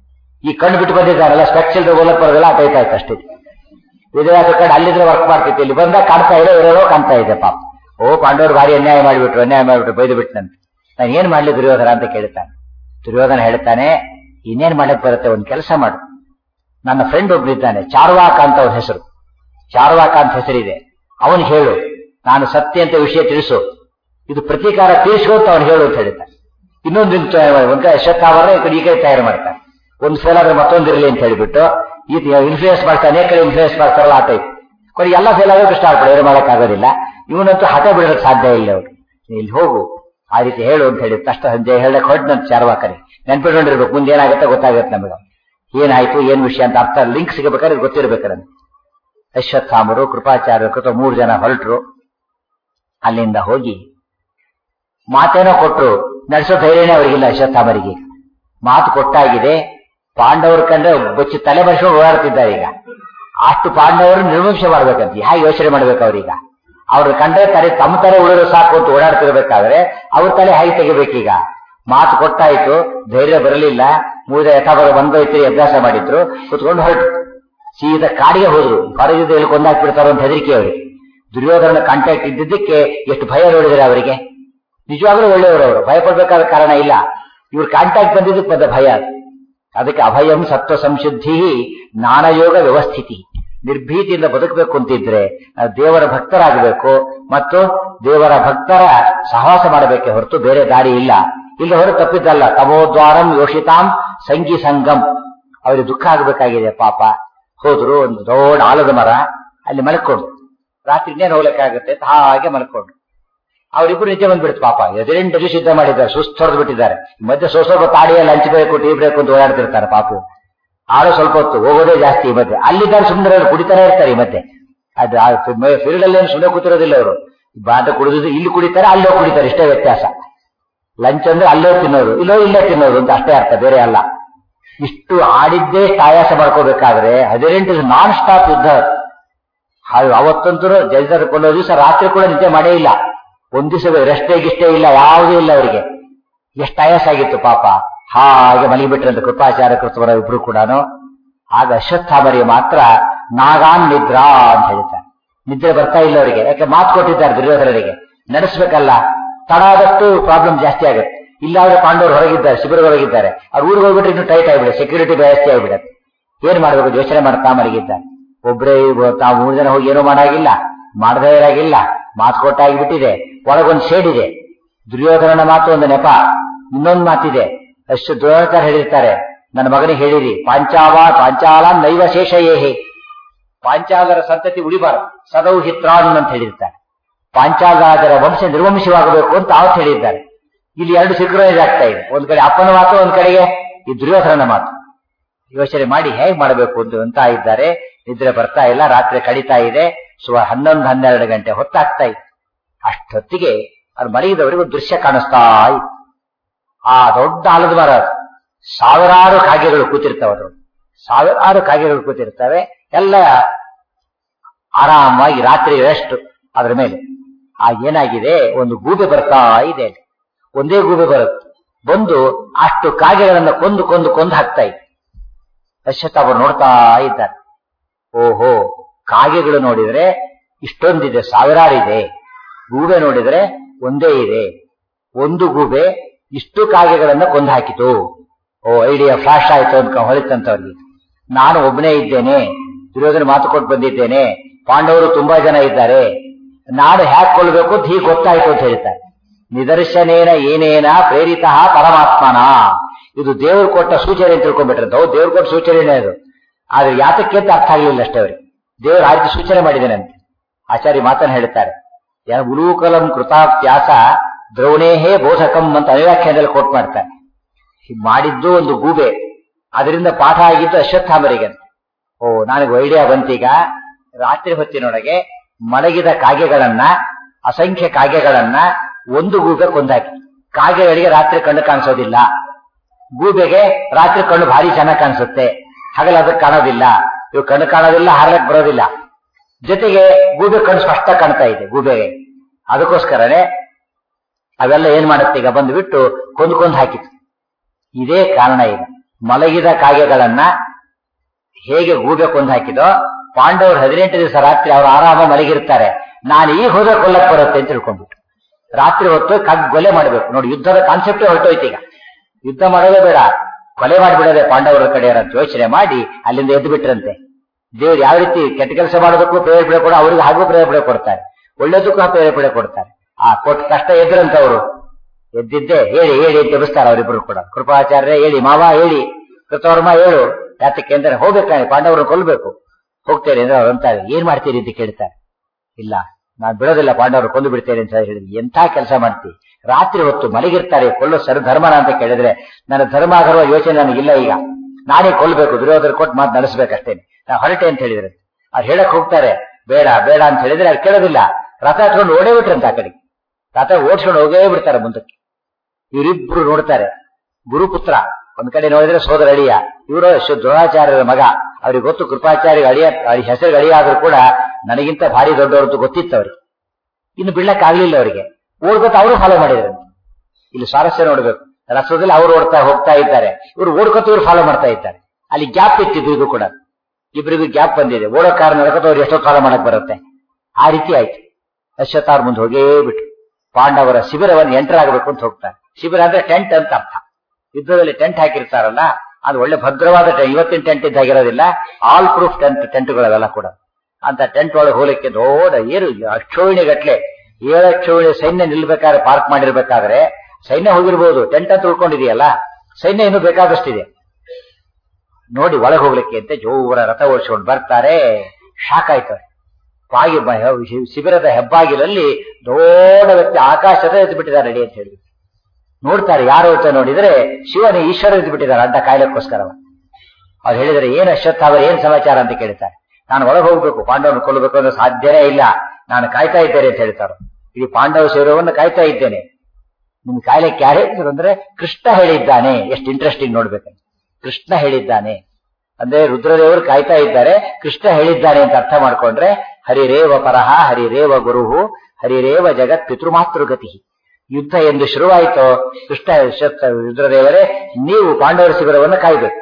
ಈ ಕಣ್ಣು ಬಿಟ್ಟು ಬಂದಿದ್ದಾರಲ್ಲ ಸ್ಪೆಕ್ಸ್ ಇಲ್ಲದೆ ಓದಕ್ ಬರೋದಿಲ್ಲ ಆಟ ಆಯ್ತು ಅಷ್ಟೇ ವೇದವ್ಯಾಸ ಕಡೆ ಅಲ್ಲಿದ್ರೆ ವರ್ಕ್ ಮಾಡ್ತಿತ್ತು ಇಲ್ಲಿ ಬಂದಾಗ ಕಾಣ್ತಾ ಇಲ್ಲ ಇರೋರೋ ಕಾಣ್ತಾ ಇದೆ ಪಾಪ ಓ ಪಾಂಡವರು ಭಾರಿ ಅನ್ಯಾಯ ಮಾಡಿಬಿಟ್ರು ಅನ್ಯಾಯ ಮಾಡಿಬಿಟ್ರು ಬೈದು ಬಿಟ್ಟನಂತೆ ನಾನು ಏನ್ ಮಾಡ್ಲಿ ದುರ್ಯೋಧನ ಅಂತ ಕೇಳ್ತಾನೆ ದುರ್ಯೋಧನ ಹೇಳ್ತಾನೆ ಇನ್ನೇನ್ ಮಾಡಕ್ ಬರುತ್ತೆ ಒಂದ್ ಕೆಲಸ ಮಾಡು ನನ್ನ ಫ್ರೆಂಡ್ ಒಬ್ಳಿದ್ದಾನೆ ಚಾರ್ವಾಕ ಅಂತ ಅವ್ರ ಹೆಸರು ಚಾರ್ವಾಕ ಅಂತ ಹೆಸರಿದೆ ಅವನು ಹೇಳು ನಾನು ಸತ್ಯ ಅಂತ ವಿಷಯ ತಿಳಿಸು ಇದು ಪ್ರತೀಕಾರ ತೀರಿಸು ಅಂತ ಅವನು ಹೇಳು ಅಂತ ಹೇಳ್ತಾನೆ ಇನ್ನೊಂದು ಒಂದು ಅಶ್ವತ್ಥಾವರ ಈ ಕಡೆ ಈ ಕಡೆ ತಯಾರು ಮಾಡ್ತಾನೆ ಒಂದು ಫೇಲ್ ಆದ್ರೆ ಮತ್ತೊಂದಿರಲಿ ಅಂತ ಹೇಳಿಬಿಟ್ಟು ಈ ಇನ್ಫ್ಲೂಯೆನ್ಸ್ ಮಾಡ್ತಾನೆ ಅನೇಕ ಕಡೆ ಇನ್ಫ್ಲೂಯೆನ್ಸ್ ಮಾಡ್ತಾರಲ್ಲ ಆ ಟೈಪ್ ಕೊಡಿ ಎಲ್ಲ ಫೇಲ್ ಆಗೋಕೆ ಸ್ಟಾರ್ಟ್ ಮಾಡಿ ಏನು ಮಾಡೋಕ್ಕಾಗೋದಿಲ್ಲ ಇವನಂತೂ ಹಠ ಬಿಡೋಕೆ ಸಾಧ್ಯ ಇಲ್ಲ ಅವ್ರು ಇಲ್ಲಿ ಹೋಗು ಆ ರೀತಿ ಹೇಳು ಅಂತ ಹೇಳಿ ತಕ್ಷಣ ಸಂಜೆ ಹೇಳಕ್ ಹೊರಟು ಚಾರ್ವಾಕರಿ ನೆನ್ಪಿಟ್ಕೊಂಡಿರ್ಬೇಕು ಮುಂದೆ ಏನಾಗುತ್ತೆ ಗೊತ್ತಾಗುತ್ತೆ ನಮಗೆ ಏನಾಯ್ತು ಏನ್ ವಿಷಯ ಅಂತ ಅರ್ಥ ಲಿಂಕ್ ಸಿಗಬೇಕಾದ್ರೆ ಗೊತ್ತಿರ್ಬೇಕಾದ್ರೆ ಅಶ್ವತ್ಥಾಮರು ಕೃಪಾಚಾರ್ಯರು ಕೃತ ಮೂರು ಜನ ಹೊರಟರು ಅಲ್ಲಿಂದ ಹೋಗಿ ಮಾತೇನೋ ಕೊಟ್ಟರು ನಡೆಸೋ ಧೈರ್ಯನೇ ಅವರಿಗಿಲ್ಲ ಅಶ್ವತ್ಥಾಮರಿಗೆ ಮಾತು ಕೊಟ್ಟಾಗಿದೆ ಪಾಂಡವರು ಕಂಡ್ರೆ ಬಚ್ಚಿ ತಲೆ ಬರ್ಸ್ಕೊಂಡು ಓಡಾಡ್ತಿದ್ದಾರೆ ಈಗ ಅಷ್ಟು ಪಾಂಡವರು ನಿರ್ವಂಶ ಮಾಡ್ಬೇಕಂತ ಹೇಗೆ ಯೋಚನೆ ಮಾಡ್ಬೇಕು ಅವ್ರೀಗ ಅವ್ರ ಕಂಡ್ರೆ ತಲೆ ತಮ್ಮ ತಲೆ ಉಳಿದ್ರು ಸಾಕು ಅಂತ ಓಡಾಡ್ತಿರ್ಬೇಕಾದ್ರೆ ಅವ್ರ ತಲೆ ಹೇಗೆ ತೆಗಿಬೇಕೀಗ ಮಾತು ಕೊಟ್ಟಾಯ್ತು ಧೈರ್ಯ ಬರಲಿಲ್ಲ ಮೂದ ಯಥಾಭಾಗ ಬಂದೋಯ್ತು ಅಭ್ಯಾಸ ಮಾಡಿದ್ರು ಕುತ್ಕೊಂಡು ಹೊರಟು ಸೀದಾ ಕಾಡಿಗೆ ಹೋದ್ರು ಹೊರಗಿದ್ದು ಎಲ್ಲಿ ಕೊಂದಾಕ್ಬಿಡ್ತಾರೋ ಅಂತ ಹೆದರಿಕೆ ಅವರಿಗೆ ದುರ್ಯೋಧನ ಕಾಂಟ್ಯಾಕ್ಟ್ ಇದ್ದಿದ್ದಕ್ಕೆ ಎಷ್ಟು ಭಯ ನೋಡಿದ್ರೆ ಅವರಿಗೆ ನಿಜವಾಗ್ಲೂ ಒಳ್ಳೆಯವರು ಅವರು ಭಯ ಪಡ್ಬೇಕಾದ ಕಾರಣ ಇಲ್ಲ ಇವ್ರ ಕಾಂಟ್ಯಾಕ್ಟ್ ಬಂದಿದ್ದಕ್ಕೆ ಬಂದ ಭಯ ಅದಕ್ಕೆ ಅಭಯಂ ಸತ್ವ ಸಂಶುದ್ಧಿ ಜ್ಞಾನಯೋಗ ವ್ಯವಸ್ಥಿತಿ ನಿರ್ಭೀತಿಯಿಂದ ಬದುಕಬೇಕು ಅಂತಿದ್ರೆ ನಾವು ದೇವರ ಭಕ್ತರಾಗಬೇಕು ಮತ್ತು ದೇವರ ಭಕ್ತರ ಸಹವಾಸ ಮಾಡಬೇಕೆ ಹೊರತು ಬೇರೆ ದಾರಿ ಇಲ್ಲ ಇಲ್ಲಿ ಹೊರ ತಪ್ಪಿದ್ದಲ್ಲ ತಮೋದ್ವಾರಂ ಯೋಷಿತಾಂ ಸಂಗಿ ಸಂಗಮ್ ಅವರಿಗೆ ದುಃಖ ಆಗಬೇಕಾಗಿದೆ ಪಾಪ ಹೋದ್ರು ಒಂದು ದೊಡ್ಡ ಆಲದ ಮರ ಅಲ್ಲಿ ಮಲ್ಕೊಂಡು ರಾತ್ರಿ ಇನ್ನೇನು ಹೋಗ್ಲಿಕ್ಕಾಗುತ್ತೆ ಅಂತ ಹಾಗೆ ಮಲ್ಕೊಂಡು ಅವರಿಬ್ರು ನಿದ್ದೆ ಬಂದ್ಬಿಡ್ತು ಪಾಪ ಎದುರೆಂಟು ಸಿದ್ಧ ಮಾಡಿದ್ದಾರೆ ಸುಸ್ತು ಹೊಡೆದು ಬಿಟ್ಟಿದ್ದಾರೆ ಈ ಮಧ್ಯೆ ಸ್ವಲ್ಪ ಸ್ವಲ್ಪ ತಾಡಿಯ ಲಂಚ್ ಬೇಕು ಟೀ ಬೇಕು ಅಂತ ಓಡಾಡ್ತಿರ್ತಾರೆ ಪಾಪು ಆಡೋ ಸ್ವಲ್ಪ ಹೊತ್ತು ಹೋಗೋದೇ ಜಾಸ್ತಿ ಈ ಮಧ್ಯೆ ಅಲ್ಲಿದ್ದಾರೆ ಸುಮ್ಮನೆ ಕುಡಿತಾನೆ ಇರ್ತಾರೆ ಈ ಮಧ್ಯೆ ಅದು ಫೀಲ್ಡ್ ಅಲ್ಲಿ ಏನು ಸುಮ್ಮನೆ ಕೂತಿರೋದಿಲ್ಲ ಅವರು ಬಾಂಧ ಕುಡಿದು ಇಲ್ಲಿ ಕುಡಿತಾರೆ ಅಲ್ಲೋ ಕುಡಿತಾರೆ ಇಷ್ಟೇ ವ್ಯತ್ಯಾಸ ಲಂಚ್ ಅಂದ್ರೆ ಅಲ್ಲೋ ತಿನ್ನೋದು ಇಲ್ಲೋ ಇಲ್ಲೇ ತಿನ್ನೋದು ಅಂತ ಅಷ್ಟೇ ಅರ್ಥ ಬೇರೆ ಅಲ್ಲ ಇಷ್ಟು ಆಡಿದ್ದೇ ಆಯಾಸ ಮಾಡ್ಕೋಬೇಕಾದ್ರೆ ಹದಿನೆಂಟು ನಾನ್ ಸ್ಟಾಪ್ ಯುದ್ಧ ಅದು ಅವತ್ತಂತೂ ಜೈಸರ್ ಕೊಳ್ಳೋ ದಿವಸ ರಾತ್ರಿ ಕೂಡ ನಿದ್ದೆ ಮಾಡೇ ಇಲ್ಲ ಒಂದ್ ದಿವಸ ರೆಸ್ಟೇ ಗಿಷ್ಟೇ ಇಲ್ಲ ಯಾವುದೂ ಇಲ್ಲ ಅವರಿಗೆ ಎಷ್ಟು ಆಯಾಸ ಆಗಿತ್ತು ಪಾಪ ಹಾಗೆ ಮಲಗಿಬಿಟ್ರಂತ ಕೃಪಾಚಾರ್ಯ ಕೃತವರ ಇಬ್ರು ಕೂಡ ಆಗ ಅಶ್ವತ್ಥಾಮರಿಗೆ ಮಾತ್ರ ನಾಗಾನ್ ನಿದ್ರಾ ಅಂತ ಹೇಳ್ತಾರೆ ನಿದ್ರೆ ಬರ್ತಾ ಇಲ್ಲ ಅವರಿಗೆ ಯಾಕೆ ಮಾತು ಕೊಟ್ಟಿದ್ದಾರೆ ದುರ್ಯೋಧನರಿಗೆ ನಡೆಸ್ಬೇಕಲ್ಲ ತಡ ಆದಷ್ಟು ಪ್ರಾಬ್ಲಮ್ ಜಾಸ್ತಿ ಆಗುತ್ತೆ ಇಲ್ಲಾದ್ರೆ ಪಾಂಡವರು ಹೊರಗಿದ್ದಾರೆ ಶಿಬಿರ ಹೊರಗಿದ್ದಾರೆ ಅವ್ರು ಊರಿಗೆ ಹೋಗ್ಬಿಟ್ರೆ ಇನ್ನು ಟೈಟ್ ಆಗಿಬಿಡುತ್ತೆ ಸೆಕ್ಯೂರಿಟಿ ಜಾಸ್ತಿ ಆಗಿಬಿಡುತ್ತೆ ಏನ್ ಮಾಡ್ಬೇಕು ಯೋಚನೆ ಮಾಡ್ತಾ ಮಲಗಿದ್ದಾರೆ ಒಬ್ಬರೇ ತಾವು ಮೂರು ಜನ ಹೋಗಿ ಏನೂ ಮಾಡಾಗಿಲ್ಲ ಮಾಡದೇ ಇರಾಗಿಲ್ಲ ಮಾತು ಕೊಟ್ಟಾಗಿಬಿಟ್ಟಿದೆ ಒಳಗೊಂದು ಶೇಡ್ ಇದೆ ದುರ್ಯೋಧನನ ಮಾತು ಒಂದು ನೆಪ ಇನ್ನೊಂದು ಮಾತಿದೆ ಅಷ್ಟು ದ್ರೋಣಾಚಾರ ಹೇಳಿರ್ತಾರೆ ನನ್ನ ಮಗನಿಗೆ ಹೇಳಿರಿ ಪಾಂಚಾವ ಪಾಂಚಾಲ ನೈವ ಶೇಷ ಏಹಿ ಪಾಂಚಾಲರ ಸಂತತಿ ಉಳಿಬಾರದು ಸದೌ ಹಿತ್ರಾನ್ ಅಂತ ಹೇಳಿರ್ತಾರೆ ಪಾಂಚಾಲರಾಜರ ವಂಶ ನಿರ್ವಂಶವಾಗಬೇಕು ಅಂತ ಅವತ್ತು ಹೇಳಿದ್ದಾರೆ ಇಲ್ಲಿ ಎರಡು ಸಿಂಕ್ರನೈಸ್ ಆಗ್ತಾ ಇದೆ ಒಂದ್ ಕಡೆ ಅಪ್ಪನ ಮಾತು ಒಂದ್ ಕಡೆಗೆ ಈ ದುರ್ಯೋಧನನ ಮಾತು ಯೋಚನೆ ಮಾಡಿ ಹೇಗ್ ಮಾಡಬೇಕು ಅಂತ ಅಂತ ಇದ್ದಾರೆ ನಿದ್ರೆ ಬರ್ತಾ ಇಲ್ಲ ರಾತ್ರಿ ಕಡಿತಾ ಇದೆ ಸುವ ಹನ್ನೊಂದು ಹನ್ನೆರಡು ಗಂಟೆ ಹೊತ್ತಾಗ್ತಾ ಇದೆ ಅಷ್ಟೊತ್ತಿಗೆ ಅವ್ರು ಮಲಗಿದವರಿಗೆ ಒಂದು ದೃಶ್ಯ ಕಾಣಿಸ್ತಾ ಇತ್ತು ಆ ದೊಡ್ಡ ಆಲದ ಮರ ಅದು. ಸಾವಿರಾರು ಕಾಗೆಗಳು ಕೂತಿರ್ತಾವೆ ಅದು ಸಾವಿರಾರು ಕಾಗೆಗಳು ಕೂತಿರ್ತವೆ ಎಲ್ಲ ಆರಾಮಾಗಿ ರಾತ್ರಿ ರೆಸ್ಟ್ ಅದ್ರ ಮೇಲೆ ಆ ಏನಾಗಿದೆ ಒಂದು ಗೂಬೆ ಬರ್ತಾ ಇದೆ ಅಲ್ಲಿ. ಒಂದೇ ಗೂಬೆ ಬರುತ್ತೆ ಬಂದು ಅಷ್ಟು ಕಾಗೆಗಳನ್ನ ಕೊಂದು ಕೊಂದು ಕೊಂದು ಹಾಕ್ತಾ ಇದೆ ಅಶ್ವತ್ಥ ಅವರು ನೋಡ್ತಾ ಇದ್ದಾರೆ ಓಹೋ ಕಾಗೆಗಳು ನೋಡಿದ್ರೆ ಇಷ್ಟೊಂದಿದೆ ಸಾವಿರಾರು ಇದೆ ಗೂಬೆ ನೋಡಿದ್ರೆ ಒಂದೇ ಇದೆ ಒಂದು ಗೂಬೆ ಇಷ್ಟು ಕಾಗೆಗಳನ್ನ ಕೊಂದು ಹಾಕಿತು ಓ ಐಡಿಯಾ ಫ್ಲಾಶ್ ಆಯ್ತು ಅಂತ ಹೊಳಿತಂತವ್ರಿಗೆ ನಾನು ಒಬ್ಬನೇ ಇದ್ದೇನೆ ದುರ್ಯೋಧನ ಮಾತು ಕೊಟ್ಟು ಬಂದಿದ್ದೇನೆ ಪಾಂಡವರು ತುಂಬಾ ಜನ ಇದ್ದಾರೆ ನಾನು ಹ್ಯಾಕ್ ಕೊಳ್ಬೇಕು ಅಂತ ಹೀಗೆ ಗೊತ್ತಾಯ್ತು ಅಂತ ಹೇಳ್ತಾರೆ ನಿದರ್ಶನೇನ ಏನೇನ ಪ್ರೇರಿತ ಪರಮಾತ್ಮನ ಇದು ದೇವರು ಕೊಟ್ಟ ಸೂಚನೆ ಅಂತ ತಿಳ್ಕೊಂಡ್ಬಿಟ್ರಂತ ಹೌದು ದೇವ್ರು ಕೊಟ್ಟ ಸೂಚನೆನೇ ಅದು ಆದ್ರೆ ಯಾತಕ್ಕೆ ಅಂತ ಅರ್ಥ ಆಗಲಿಲ್ಲ ಅಷ್ಟೇ ಅವ್ರಿಗೆ ದೇವರು ಆಯ್ತು ಸೂಚನೆ ಮಾಡಿದ್ದೇನಂತೆ ಆಚಾರ್ಯ ಮಾತನ್ನು ಹೇಳ್ತಾರೆ ಯಾ ಉಲೂಕಲಂ ಕೃತಾತ್ಯಾಸ ದ್ರೋಣೇಹೇ ಬೋಧಕಂ ಅಂತ ಅನಿವ್ಯಾಖ್ಯಾನದಲ್ಲಿ ಕೋಟ್ ಮಾಡ್ತಾರೆ ಹೀಗ್ ಮಾಡಿದ್ದು ಒಂದು ಗೂಬೆ ಅದರಿಂದ ಪಾಠ ಆಗಿದ್ದು ಅಶ್ವತ್ಥಾಮರಿಗೆ ಓ ನನಗೆ ಐಡಿಯಾ ಬಂತೀಗ ರಾತ್ರಿ ಹೊತ್ತಿನೊಳಗೆ ಮಲಗಿದ ಕಾಗೆಗಳನ್ನ ಅಸಂಖ್ಯ ಕಾಗೆಗಳನ್ನ ಒಂದು ಗೂಬೆ ಕೊಂದಾಕಿ ಕಾಗೆಗಳಿಗೆ ರಾತ್ರಿ ಕಣ್ಣು ಕಾಣಿಸೋದಿಲ್ಲ ಗೂಬೆಗೆ ರಾತ್ರಿ ಕಣ್ಣು ಭಾರಿ ಚೆನ್ನಾಗಿ ಕಾಣಿಸುತ್ತೆ ಹಗಲು ಅದಕ್ಕೆ ಕಾಣೋದಿಲ್ಲ ಇವು ಕಣ್ಣು ಕಾಣೋದಿಲ್ಲ ಹಾರ್ಲಕ್ ಬರೋದಿಲ್ಲ ಜೊತೆಗೆ ಗೂಬೆ ಕಣ್ಣು ಸ್ಪಷ್ಟ ಕಾಣ್ತಾ ಇದೆ ಗೂಬೆಗೆ ಅದಕ್ಕೋಸ್ಕರನೇ ಅವೆಲ್ಲ ಏನ್ ಮಾಡುತ್ತೆ ಈಗ ಬಂದ್ಬಿಟ್ಟು ಕೊಂದು ಕೊಂದು ಹಾಕಿತು ಇದೇ ಕಾರಣ ಈಗ ಮಲಗಿದ ಕಾಗೆಗಳನ್ನ ಹೇಗೆ ಗೂಬೆ ಕೊಂದು ಹಾಕಿದೋ ಪಾಂಡವರು ಹದಿನೆಂಟು ದಿವಸ ರಾತ್ರಿ ಅವರು ಆರಾಮ ಮಲಗಿರ್ತಾರೆ ನಾನು ಈಗ ಹೋದ್ರೆ ಕೊಲ್ಲಕ್ ಬರುತ್ತೆ ಅಂತ ತಿಳ್ಕೊಂಡ್ಬಿಟ್ಟು ರಾತ್ರಿ ಹೊತ್ತು ಕಗ್ ಕೊಲೆ ಮಾಡಬೇಕು ನೋಡಿ ಯುದ್ಧದ ಕಾನ್ಸೆಪ್ಟೇ ಹೊರಟೋಯ್ತು ಈಗ ಯುದ್ಧ ಮಾಡೋದೇ ಬೇಡ ಕೊಲೆ ಮಾಡಿಬಿಡೋದೆ ಪಾಂಡವರ ಕಡೆ ಅಂತ ಯೋಚನೆ ಮಾಡಿ ಅಲ್ಲಿಂದ ಎದ್ದು ಬಿಟ್ರಂತೆ ದೇವ್ರು ಯಾವ ರೀತಿ ಕೆಟ್ಟ ಕೆಲಸ ಮಾಡೋದಕ್ಕೂ ಪ್ರೇರೇಪಣೆ ಕೊಡ ಅವ್ರಿಗೆ ಹಾಗೂ ಪ್ರೇರೇಪಣೆ ಕೊಡ್ತಾರೆ ಒಳ್ಳೇದಕ್ಕೂ ಪ್ರೇರೇಪಣೆ ಕೊಡ್ತಾರೆ ಆ ಕೊಟ್ಟ ಕಷ್ಟ ಎದ್ರಂತ ಅವರು ಎದ್ದಿದ್ದೆ ಹೇಳಿ ಹೇಳಿ ಅಂತ ಎಬ್ಬಿಸ್ತಾರೆ ಅವರಿಬ್ಬರು ಕೂಡ ಕೃಪಾಚಾರ್ಯ ಹೇಳಿ ಮಾವ ಹೇಳಿ ಕೃತವರ್ಮ ಹೇಳು ಯಾತಕ್ಕೆ ಅಂದ್ರೆ ಹೋಗ್ಬೇಕಾನೆ ಪಾಂಡವರನ್ನು ಕೊಲ್ಲಬೇಕು ಹೋಗ್ತೇನೆ ಅಂದ್ರೆ ಅವ್ರು ಅಂತಾರೆ ಏನ್ ಮಾಡ್ತೀರಿ ಅಂತ ಕೇಳ್ತಾರೆ ಇಲ್ಲ ನಾನು ಬಿಡೋದಿಲ್ಲ ಪಾಂಡವರು ಕೊಂದು ಬಿಡ್ತೇನೆ ಅಂತ ಹೇಳಿದ್ರು ಎಂಥ ಕೆಲಸ ಮಾಡ್ತೀವಿ ರಾತ್ರಿ ಹೊತ್ತು ಮಲಗಿರ್ತಾರೆ ಕೊಲ್ಲೋ ಸರ್ ಧರ್ಮನ ಅಂತ ಕೇಳಿದ್ರೆ ನನ್ನ ಧರ್ಮ ಆಗಿರುವ ಯೋಚನೆ ನನಗಿಲ್ಲ ಈಗ ನಾನೇ ಕೊಲ್ಲಬೇಕು ದುರ್ಯೋಧನ ಕೊಟ್ಟು ಮಾತು ನಡೆಸ್ಬೇಕಷ್ಟೇನೆ ನಾ ಹೊರಟೆ ಅಂತ ಹೇಳಿದ್ರೆ ಅವ್ರು ಹೇಳಕ್ ಹೋಗ್ತಾರೆ ಬೇಡ ಬೇಡ ಅಂತ ಹೇಳಿದ್ರೆ ಅವ್ರು ಕೇಳೋದಿಲ್ಲ ರಥ ಹತ್ಕೊಂಡು ಓಡೇ ಬಿಟ್ರಂತ ಆ ಕಡೆ ರಥ ಓಡಿಸ್ಕೊಂಡು ಹೋಗೇ ಬಿಡ್ತಾರೆ ಮುಂದಕ್ಕೆ ಇವರಿಬ್ರು ನೋಡ್ತಾರೆ ಗುರುಪುತ್ರ ಒಂದ್ ಕಡೆ ನೋಡಿದ್ರೆ ಸೋದರ ಅಳಿಯ ಇವರು ದ್ರೋಣಾಚಾರ್ಯರ ಮಗ ಅವ್ರಿಗೆ ಗೊತ್ತು ಕೃಪಾಚಾರ್ಯ ಅಳಿಯ ಹೆಸರು ಅಳಿಯ ಆದ್ರೂ ಕೂಡ ನನಗಿಂತ ಭಾರಿ ದೊಡ್ಡವರದ್ದು ಗೊತ್ತಿತ್ತು ಅವ್ರಿಗೆ ಇನ್ನು ಬಿಡ್ಲಕ್ ಆಗ್ಲಿಲ್ಲ ಅವರಿಗೆ ಓಡ್ಕೊತ ಅವರು ಫಾಲೋ ಮಾಡಿದ್ರು ಇಲ್ಲಿ ಸ್ವಾರಸ್ಯ ನೋಡ್ಬೇಕು ರಸದಲ್ಲಿ ಅವ್ರು ಓಡ್ತಾ ಹೋಗ್ತಾ ಇದ್ದಾರೆ ಇವರು ಓಡ್ಕೊತ ಇವ್ರು ಫಾಲೋ ಮಾಡ್ತಾ ಇದ್ದಾರೆ ಅಲ್ಲಿ ಗ್ಯಾಪ್ ಇತ್ತು ಇಬ್ಬರಿಗೂ ಕೂಡ ಇಬ್ಬರಿಗೂ ಗ್ಯಾಪ್ ಬಂದಿದೆ ಓಡೋ ಕಾರ್ ನಡ್ಕೊತ ಅವ್ರು ಎಷ್ಟೋ ಫಾಲೋ ಮಾಡಕ್ ಬರುತ್ತೆ ಆ ರೀತಿ ಆಯ್ತು ಅಶ್ವತಾರ್ ಮುಂದೆ ಹೋಗೇ ಬಿಟ್ಟು ಪಾಂಡವರ ಶಿಬಿರವನ್ನು ಎಂಟರ್ ಆಗಬೇಕು ಅಂತ ಹೋಗ್ತಾರೆ ಶಿಬಿರ ಅಂದ್ರೆ ಟೆಂಟ್ ಅಂತ ಅರ್ಥ ಯುದ್ಧದಲ್ಲಿ ಟೆಂಟ್ ಹಾಕಿರ್ತಾರಲ್ಲ ಅದು ಒಳ್ಳೆ ಭದ್ರವಾದ ಟೆಂಟ್ ಇವತ್ತಿನ ಟೆಂಟ್ ಇದ್ದಾಗಿರೋದಿಲ್ಲ ಆಲ್ ಪ್ರೂಫ್ ಟೆಂಟ್ ಟೆಂಟ್ಗಳವೆಲ್ಲ ಕೂಡ ಅಂತ ಟೆಂಟ್ ಒಳಗೆ ಹೋಗ್ಲಿಕ್ಕೆ ದೊಡ್ಡ ಏರು ಅಕ್ಷೋಹಿಣಿ ಗಟ್ಲೆ ಏಳು ಅಕ್ಷೋಹಿಣಿ ಸೈನ್ಯ ನಿಲ್ಬೇಕಾದ್ರೆ ಪಾರ್ಕ್ ಮಾಡಿರ್ಬೇಕಾದ್ರೆ ಸೈನ್ಯ ಹೋಗಿರ್ಬೋದು ಟೆಂಟ್ ಅಂತ ಉಳ್ಕೊಂಡಿದೆಯಲ್ಲ ಸೈನ್ಯ ಇನ್ನೂ ಬೇಕಾದಷ್ಟಿದೆ ನೋಡಿ ಒಳಗೆ ಹೋಗ್ಲಿಕ್ಕೆ ಅಂತ ಜೋರ ರಥ ಓಡಿಸ್ಕೊಂಡು ಬರ್ತಾರೆ ಶಾಕ್ ಆಯ್ತು ಬಾಗಿ ಬ- ಶಿಬಿರದ ಹೆಬ್ಬಾಗಿಲಲ್ಲಿ ದೊಡ್ಡ ವ್ಯಕ್ತಿ ಆಕಾಶದ ಎದ್ದು ಬಿಟ್ಟಿದ್ದಾರೆ ರೆಡಿ ಅಂತ ಹೇಳಿ ನೋಡ್ತಾರೆ ಯಾರು ಅಂತ ನೋಡಿದ್ರೆ ಶಿವನ ಈಶ್ವರ ಎದ್ದು ಬಿಟ್ಟಿದ್ದಾರೆ ಅಡ್ಡ ಕಾಯ್ಲಕ್ಕೋಸ್ಕರ ಅವ್ರು ಹೇಳಿದ್ರೆ ಏನ್ ಅಶ್ವತ್ಥಾವರ ಏನ್ ಸಮಾಚಾರ ಅಂತ ಕೇಳ್ತಾರೆ ನಾನು ಒಳಗೆ ಹೋಗ್ಬೇಕು ಪಾಂಡವನ ಕೊಲ್ಲಬೇಕು ಅನ್ನೋ ಸಾಧ್ಯನೇ ಇಲ್ಲ ನಾನು ಕಾಯ್ತಾ ಇದ್ದೇನೆ ಅಂತ ಹೇಳ್ತಾರೆ ಇಡೀ ಪಾಂಡವ ಶಿವರವನ್ನು ಕಾಯ್ತಾ ಇದ್ದೇನೆ ನಿಮ್ ಕಾಯ್ಲಿಕ್ಕೆ ಯಾರು ಹೇಳಿದ್ರು ಅಂದ್ರೆ ಕೃಷ್ಣ ಹೇಳಿದ್ದಾನೆ ಎಷ್ಟು ಇಂಟ್ರೆಸ್ಟಿಂಗ್ ನೋಡ್ಬೇಕು ಕೃಷ್ಣ ಹೇಳಿದ್ದಾನೆ ಅಂದ್ರೆ ರುದ್ರದೇವರು ಕಾಯ್ತಾ ಇದ್ದಾರೆ ಕೃಷ್ಣ ಹೇಳಿದ್ದಾನೆ ಅಂತ ಅರ್ಥ ಮಾಡ್ಕೊಂಡ್ರೆ ಹರಿರೇವ ಪರಹ ಹರಿರೇವ ಗುರುಹು ಹರಿರೇವ ಜಗತ್ ಪಿತೃಮಾತೃಗತಿ ಯುದ್ಧ ಎಂದು ಶುರುವಾಯಿತು ಕೃಷ್ಣ ಶಸ್ತ್ರ ರುದ್ರದೇವರೇ ನೀವು ಪಾಂಡವರ ಶಿಬಿರವನ್ನು ಕಾಯ್ಬೇಕು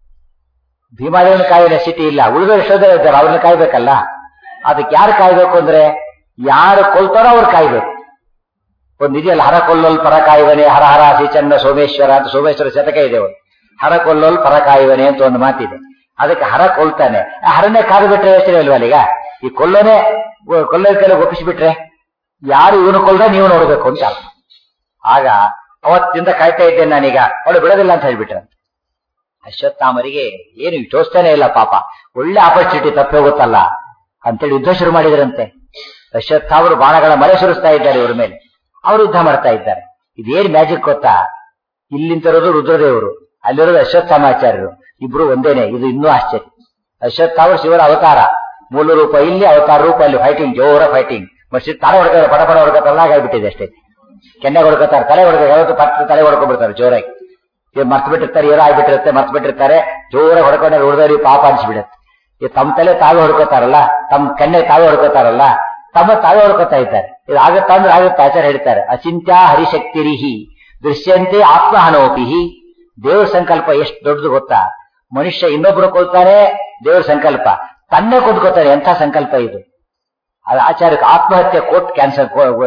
ಭೀಮಾದೇವನ ಕಾಯಿನ ಸ್ಥಿತಿ ಇಲ್ಲ ಉಳಿದ ಎಷ್ಟೋದರ ಇದ್ದಾರೆ ಅವ್ರನ್ನ ಕಾಯ್ಬೇಕಲ್ಲ ಅದಕ್ಕೆ ಯಾರು ಕಾಯ್ಬೇಕು ಅಂದ್ರೆ ಯಾರು ಕೊಲ್ತಾರೋ ಅವ್ರು ಕಾಯ್ಬೇಕು ಒಂದು ಇದೆಯಲ್ಲ ಹರ ಕೊಲ್ಲೋಲ್ ಪರ ಕಾಯುವನೆ ಹರ ಹರ ಶ್ರೀಚನ್ನ ಸೋಮೇಶ್ವರ ಅಂತ ಸೋಮೇಶ್ವರ ಶತಕ ಇದೆ ಒಂದು ಹರ ಕೊಲ್ಲೋಲ್ ಪರ ಕಾಯುವನೆ ಅಂತ ಒಂದು ಮಾತಿದೆ ಅದಕ್ಕೆ ಹರ ಕೊಲ್ತಾನೆ ಆ ಹರನೇ ಕಾದು ಬಿಟ್ರೆ ಯೋಚನೆ ಇಲ್ವಾ ಈಗ ಈ ಕೊಲ್ಲೋನೆ ಕೊಲ್ಲೋದ ಕೈಲಿ ಒಪ್ಪಿಸಿಬಿಟ್ರೆ ಯಾರು ಇವನು ಕೊಲ್ದ ನೀವು ನೋಡ್ಬೇಕು ಅಂತ ಅರ್ಥ. ಆಗ ಅವತ್ತಿಂದ ಕಾಯ್ತಾ ಇದ್ದೇನೆ ನಾನೀಗ ಅವಳು ಬಿಡೋದಿಲ್ಲ ಅಂತ ಹೇಳ್ಬಿಟ್ರೆ ಅಶ್ವತ್ಥಾಮರಿಗೆ ಏನು ತೋರಿಸ್ತಾನೆ ಇಲ್ಲ ಪಾಪ ಒಳ್ಳೆ ಆಪರ್ಚುನಿಟಿ ತಪ್ಪಿ ಹೋಗುತ್ತಲ್ಲ ಅಂತೇಳಿ ಯುದ್ಧ ಶುರು ಮಾಡಿದ್ರಂತೆ ಅಶ್ವತ್ಥಾಮರು ಬಾಣಗಳ ಮಳೆ ಸುರಿಸ್ತಾ ಇದ್ದಾರೆ ಇವ್ರ ಮೇಲೆ ಅವರು ಯುದ್ಧ ಮಾಡ್ತಾ ಇದ್ದಾರೆ ಇದೇನ್ ಮ್ಯಾಜಿಕ್ ಗೊತ್ತಾ ಇಲ್ಲಿಂತಿರೋದು ರುದ್ರದೇವರು ಅಲ್ಲಿರೋದು ಅಶ್ವತ್ಥಾಮಾಚಾರ್ಯರು ಇಬ್ರು ಒಂದೇನೆ ಇದು ಇನ್ನೂ ಆಶ್ಚರ್ಯ ಅಶ್ವತ್ಥಾಮರು ಶಿವರ ಅವತಾರ ಮೂಲ ರೂಪ ಇಲ್ಲಿ ಅವತಾರ ರೂಪ ಅಲ್ಲಿ ಫೈಟಿಂಗ್ ಜೋರ ಫೈಟಿಂಗ್ ಮತ್ತೆ ತಲೆ ಹೊಡ್ತಾರೆ ಪಡ ಪಡ ಹೊಡ್ಕೊತಾರಲ್ಲ ಆಗ್ಬಿಟ್ಟಿದೆ ಅಷ್ಟೇ ಕೆನ್ನೆ ಹೊಡ್ಕೋತಾರೆ ತಲೆ ಹೊಡ್ಕೊ ಯಾವತ್ತು ಪಟ್ಟು ತಲೆ ಹೊಡ್ಕೊಂಡ್ಬಿಡ್ತಾರೆ ಜೋರಾಗಿ ಇವ್ ಮರ್ತು ಬಿಟ್ಟಿರ್ತಾರೆ ಏನೋ ಆಗ್ಬಿಟ್ಟಿರುತ್ತೆ ಮರ್ತು ಬಿಟ್ಟಿರ್ತಾರೆ ಜೋರ ಹೊಡ್ಕೊಂಡ್ರೆ ಉಳಿದವ್ರಿಗೆ ಪಾಪ ಅನ್ಸ್ಬಿಡುತ್ತೆ ಈ ತಮ್ಮ ತಲೆ ತಾವೇ ಹೊಡ್ಕೋತಾರಲ್ಲ ತಮ್ಮ ಕಣ್ಣೆ ತಾವೇ ಹೊಡ್ಕೋತಾರಲ್ಲ ತಮ್ಮ ತಾವೇ ಹೊಡ್ಕೋತಾ ಇದ್ದಾರೆ ಇದು ಆಗತ್ತಾ ಅಂದ್ರೆ ಆಗುತ್ತೆ ಆಚಾರ ಹೇಳ್ತಾರೆ ಅಚಿಂತ್ಯ ಹರಿಶಕ್ತಿರಿಹಿ ದೃಶ್ಯಂತೆ ಆತ್ಮಹನೋಪಿಹಿ ದೇವ್ರ ಸಂಕಲ್ಪ ಎಷ್ಟು ದೊಡ್ಡದು ಗೊತ್ತಾ ಮನುಷ್ಯ ಇನ್ನೊಬ್ರು ಕೊಲ್ತಾನೆ ದೇವ್ರ ಸಂಕಲ್ಪ ತನ್ನೇ ಕೊಂದ್ಕೋತಾನೆ ಎಂಥ ಸಂಕಲ್ಪ ಇದು ಅದು ಆಚಾರ್ಯಕ್ಕೆ ಆತ್ಮಹತ್ಯೆ ಕೋರ್ಟ್ ಕ್ಯಾನ್ಸರ್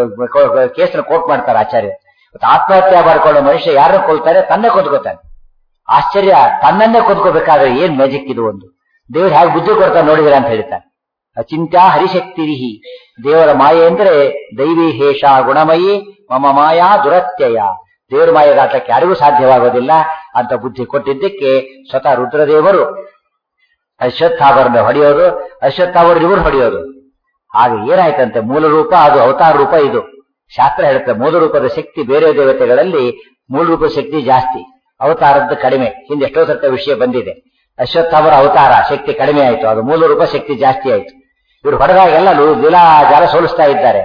ಕೇಸ್ನ ಕೋರ್ಟ್ ಮಾಡ್ತಾರೆ ಆಚಾರ್ಯ ಮತ್ತೆ ಆತ್ಮಹತ್ಯೆ ಮಾಡ್ಕೊಳ್ಳೋ ಮನುಷ್ಯ ಯಾರನ್ನ ಕೊಲ್ತಾರೆ ತನ್ನೇ ಕೊಂದ್ಕೋತಾನೆ ಆಶ್ಚರ್ಯ ತನ್ನನ್ನೇ ಕೊಂದ್ಕೋಬೇಕಾದ್ರೆ ಏನ್ ಮ್ಯಾಜಿಕ್ ಇದು ಒಂದು ದೇವ್ರು ಹೇಗೆ ಬುದ್ಧಿ ಕೊಡ್ತಾನೆ ನೋಡಿದಿರ ಅಂತ ಹೇಳ್ತಾನೆ ಅಚಿಂತ್ಯ ಹರಿಶಕ್ತಿರಿಹಿ ದೇವರ ಮಾಯೆ ಅಂದ್ರೆ ದೈವಿ ಹೇಷ ಗುಣಮಯಿ ಮಮ ಮಾಯಾ ದುರತ್ಯಯ ದೇವರ ಮಾಯ ದಾಟಕ್ಕೆ ಯಾರಿಗೂ ಸಾಧ್ಯವಾಗೋದಿಲ್ಲ ಅಂತ ಬುದ್ಧಿ ಕೊಟ್ಟಿದ್ದಕ್ಕೆ ಸ್ವತಃ ರುದ್ರದೇವರು ಅಶ್ವತ್ಥಾವರನ್ನ ಹೊಡೆಯೋದು ಅಶ್ವತ್ಥಾವರ ಇವರು ಹೊಡೆಯೋದು ಆಗ ಏನಾಯ್ತಂತೆ ಮೂಲ ರೂಪ ಅದು ಅವತಾರ ರೂಪ ಇದು ಶಾಸ್ತ್ರ ಹೇಳುತ್ತೆ ಮೂಲ ರೂಪದ ಶಕ್ತಿ ಬೇರೆ ದೇವತೆಗಳಲ್ಲಿ ಮೂಲ ರೂಪದ ಶಕ್ತಿ ಜಾಸ್ತಿ ಅವತಾರದ್ದು ಕಡಿಮೆ ಹಿಂದೆ ಎಷ್ಟೋ ಸತ್ತ ವಿಷಯ ಬಂದಿದೆ ಅಶ್ವತ್ಥಾವರ ಅವತಾರ ಶಕ್ತಿ ಕಡಿಮೆ ಆಯ್ತು ಅದು ಮೂಲ ರೂಪ ಶಕ್ತಿ ಜಾಸ್ತಿ ಆಯ್ತು ಇವರು ಹೊಡೆದಾಗೆಲ್ಲ ಲೀಲಾ ಜಾಲ ಸೋಲಿಸ್ತಾ ಇದ್ದಾರೆ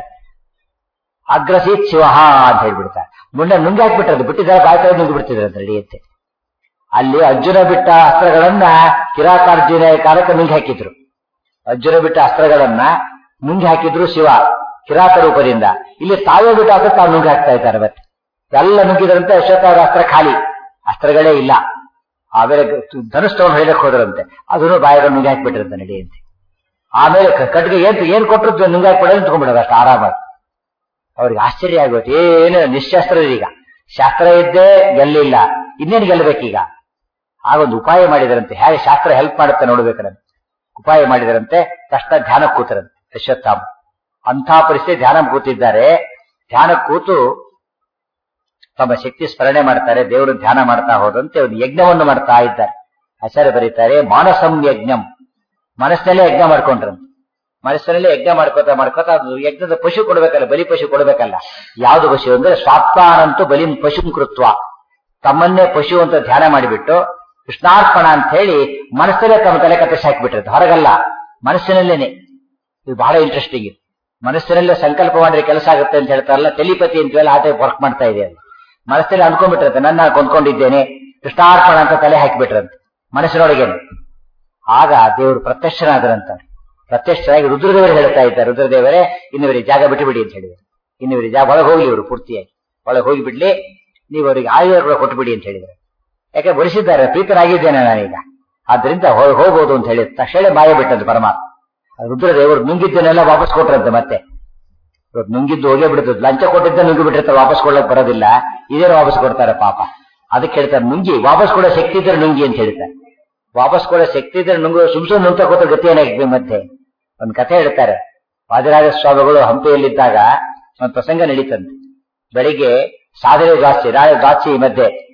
ಅಗ್ರಸೀತ್ ಶಿವಹ ಅಂತ ಹೇಳ್ಬಿಡ್ತಾರೆ ಮುಂದೆ ನುಂಗಿ ಹಾಕ್ಬಿಟ್ರದು ಬಿಟ್ಟಿದ್ದಾರೆ ಕಾಯ್ತಾ ನುಂಗಿ ಬಿಡ್ತಿದ್ರು ಅಂತ ನಡೆಯುತ್ತೆ ಅಲ್ಲಿ ಅರ್ಜುನ ಬಿಟ್ಟ ಅಸ್ತ್ರಗಳನ್ನ ಕಿರಾತಾರ್ಜುನ ಕಾಲಕ್ಕೆ ನುಂಗಿ ಹಾಕಿದ್ರು ಅರ್ಜುನ ಬಿಟ್ಟ ಅಸ್ತ್ರಗಳನ್ನ ನುಂಗಿ ಹಾಕಿದ್ರು ಶಿವ ಕಿರಾತ ರೂಪದಿಂದ ಇಲ್ಲಿ ತಾವೇ ಬಿಟ್ಟ ಅಸ್ತ್ರ ತಾವು ನುಂಗಿ ಹಾಕ್ತಾ ಇದ್ದಾರೆ ಮತ್ತೆ ಎಲ್ಲ ನುಂಗಿದ್ರಂತೆ ಅಶ್ವತ್ಥಾವರ ಅಸ್ತ್ರ ಖಾಲಿ ಅಸ್ತ್ರಗಳೇ ಇಲ್ಲ ಆಮೇಲೆ ಧನುಷ್ ತಗೊಂಡು ಹೇಳಕ್ ಹೋದ್ರಂತೆ ಅದನ್ನು ಬಾಯಿಗೆ ನುಂಗಿ ಹಾಕ್ಬಿಟ್ರಂತೆ ನಡೆಯುತ್ತೆ ಆಮೇಲೆ ಕ- ಕಟ್ಗೆ ಏನ್ ಏನ್ ಕೊಟ್ಟರು ನುಂಗಿ ಹಾಕ್ಬಿಡೋದು ನಿಂತ್ಕೊಂಡ್ಬಿಡೋದು ಅಷ್ಟು ಆರಾಮಾಗಿ ಅವ್ರಿಗೆ ಆಶ್ಚರ್ಯ ಆಗೋಯ್ತು ಏನು ನಿಶ್ಶಾಸ್ತ್ರ ಈಗ ಶಾಸ್ತ್ರ ಇದ್ದೇ ಗೆಲ್ಲಿಲ್ಲ ಇನ್ನೇನು ಗೆಲ್ಲಬೇಕೀಗ ಆಗೊಂದು ಉಪಾಯ ಮಾಡಿದರಂತೆ ಹೇಗೆ ಶಾಸ್ತ್ರ ಹೆಲ್ಪ್ ಮಾಡುತ್ತೆ ನೋಡ್ಬೇಕಂತೆ ಉಪಾಯ ಮಾಡಿದರಂತೆ ತಕ್ಷಣ ಧ್ಯಾನ ಕೂತರಂತೆ ಅಶ್ವತ್ಥಾಮ ಅಂಥ ಪರಿಸ್ಥಿತಿ ಧ್ಯಾನ ಕೂತಿದ್ದಾರೆ ಧ್ಯಾನ ಕೂತು ತಮ್ಮ ಶಕ್ತಿ ಸ್ಮರಣೆ ಮಾಡ್ತಾರೆ ದೇವರು ಧ್ಯಾನ ಮಾಡ್ತಾ ಹೋದಂತೆ ಒಂದು ಯಜ್ಞವನ್ನು ಮಾಡ್ತಾ ಇದ್ದಾರೆ ಆಚಾರ್ಯ ಬರೀತಾರೆ ಮಾನಸಂ ಯಜ್ಞಂ ಮನಸ್ಸಿನಲ್ಲೇ ಯಜ್ಞ ಮಾಡ್ಕೊಂಡ್ರಂತೆ ಮನಸ್ಸಿನಲ್ಲಿ ಯಜ್ಞ ಮಾಡ್ಕೋತಾ ಮಾಡ್ಕೋತಾ ಅದು ಯಜ್ಞದ ಪಶು ಕೊಡ್ಬೇಕಲ್ಲ ಬಲಿ ಪಶು ಕೊಡ್ಬೇಕಲ್ಲ ಯಾವ್ದು ಪಶು ಅಂದ್ರೆ ಸ್ವಾತ್ಮಾನಂತೂ ಬಲಿ ಪಶು ಕೃತ್ವ ತಮ್ಮನ್ನೇ ಪಶು ಅಂತ ಧ್ಯಾನ ಮಾಡಿಬಿಟ್ಟು ಕೃಷ್ಣಾರ್ಪಣ ಅಂತ ಹೇಳಿ ಮನಸ್ಸಲ್ಲೇ ತಮ್ಮ ತಲೆ ಕತ್ತರಿಸಿ ಹಾಕಿಬಿಟ್ಟಿರುತ್ತೆ ಹೊರಗಲ್ಲ ಮನಸ್ಸಿನಲ್ಲೇನೆ ಇದು ಬಹಳ ಇಂಟ್ರೆಸ್ಟಿಂಗ್ ಇದು ಮನಸ್ಸಿನಲ್ಲೇ ಸಂಕಲ್ಪ ಮಾಡಿದ್ರೆ ಕೆಲಸ ಆಗುತ್ತೆ ಅಂತ ಹೇಳ್ತಾರಲ್ಲ ಟೆಲಿಪತಿ ಅಂತೀವಲ್ಲ ಆ ಟೈಪ್ ವರ್ಕ್ ಮಾಡ್ತಾ ಇದೆ ಅದು ಮನಸ್ಸಲ್ಲಿ ಅನ್ಕೊಂಡ್ಬಿಟ್ಟಿರುತ್ತೆ ನನ್ನ ಕೊಂದ್ಕೊಂಡಿದ್ದೇನೆ ಕೃಷ್ಣಾರ್ಪಣ ಅಂತ ತಲೆ ಹಾಕಿಬಿಟ್ರಂತೆ ಮನಸ್ಸಿನೊಳಗೇನೆ ಆಗ ದೇವರು ಪ್ರತ್ಯಕ್ಷನಾದರಂತ ಪ್ರತ್ಯಕ್ಷರಾಗಿ ರುದ್ರದೇವರು ಹೇಳ್ತಾ ಇದ್ದಾರೆ ರುದ್ರದೇವರೇ ಇನ್ನುವರಿಗೆ ಜಾಗ ಬಿಟ್ಟು ಬಿಡಿ ಅಂತ ಹೇಳಿದರು ಇನ್ನುವರಿಗೆ ಜಾಗ ಒಳಗೆ ಹೋಗ್ಲಿ ಇವರು ಪೂರ್ತಿಯಾಗಿ ಒಳಗೆ ಹೋಗಿ ಬಿಡ್ಲಿ ನೀವು ಅವರಿಗೆ ಆಯುಧ ಕೂಡ ಕೊಟ್ಟುಬಿಡಿ ಅಂತ ಹೇಳಿದರು ಯಾಕೆ ಬಡಿಸಿದ್ದಾರೆ ಪ್ರೀತರಾಗಿದ್ದೇನೆ ನಾನೀಗ ಆದ್ರಿಂದ ಹೋ- ಹೋಗ್ಬೋದು ಅಂತ ಹೇಳಿ ತಕ್ಷಣ ಮಾಯ ಬಿಟ್ಟಂತೆ ಪರಮಾತ್ಮ ಆ ರುದ್ರದೇವರು ನುಂಗಿದ್ದನ್ನೆಲ್ಲ ವಾಪಸ್ ಕೊಟ್ರಂತೆ ಮತ್ತೆ ಇವತ್ತು ನುಂಗಿದ್ದು ಹೋಗೇ ಬಿಡುತ್ತದೆ ಲಂಚ ಕೊಟ್ಟಿದ್ದ ನುಂಗಿ ಬಿಟ್ಟಿರ್ತಾರೆ ವಾಪಸ್ ಕೊಡ್ಲಕ್ ಬರೋದಿಲ್ಲ ಇದೇನು ವಾಪಸ್ ಕೊಡ್ತಾರೆ ಪಾಪ ಅದಕ್ಕೆ ಹೇಳ್ತಾರೆ ನುಂಗಿ ವಾಪಸ್ ಕೊಡೋ ಶಕ್ತಿ ಇದ್ರೆ ನುಂಗಿ ಅಂತ ಹೇಳ್ತಾರೆ ವಾಪಸ್ ಕೊಡೋ ಶಕ್ತಿ ಇದ್ರೆ ನುಂಗು ಸುಮ್ ಸುಮ್ ನುಂಗ್ತಾ ಕೂತ ಗತಿ ಏನಾಗಿದೆ ಮಧ್ಯೆ ಒಂದ್ ಕಥೆ ಹೇಳ್ತಾರೆ ವಾದಿರಾಜ ಸ್ವಾಮಿಗಳು ಹಂಪಿಯಲ್ಲಿದ್ದಾಗ ಒಂದು ಪ್ರಸಂಗ ನಡೀತಂತೆ ಬೆಳಿಗ್ಗೆ ಸಾಧನೆ ಜಾಸ್ತಿ ರಾಯ ದ್ವಾಚಿ ಮಧ್ಯೆ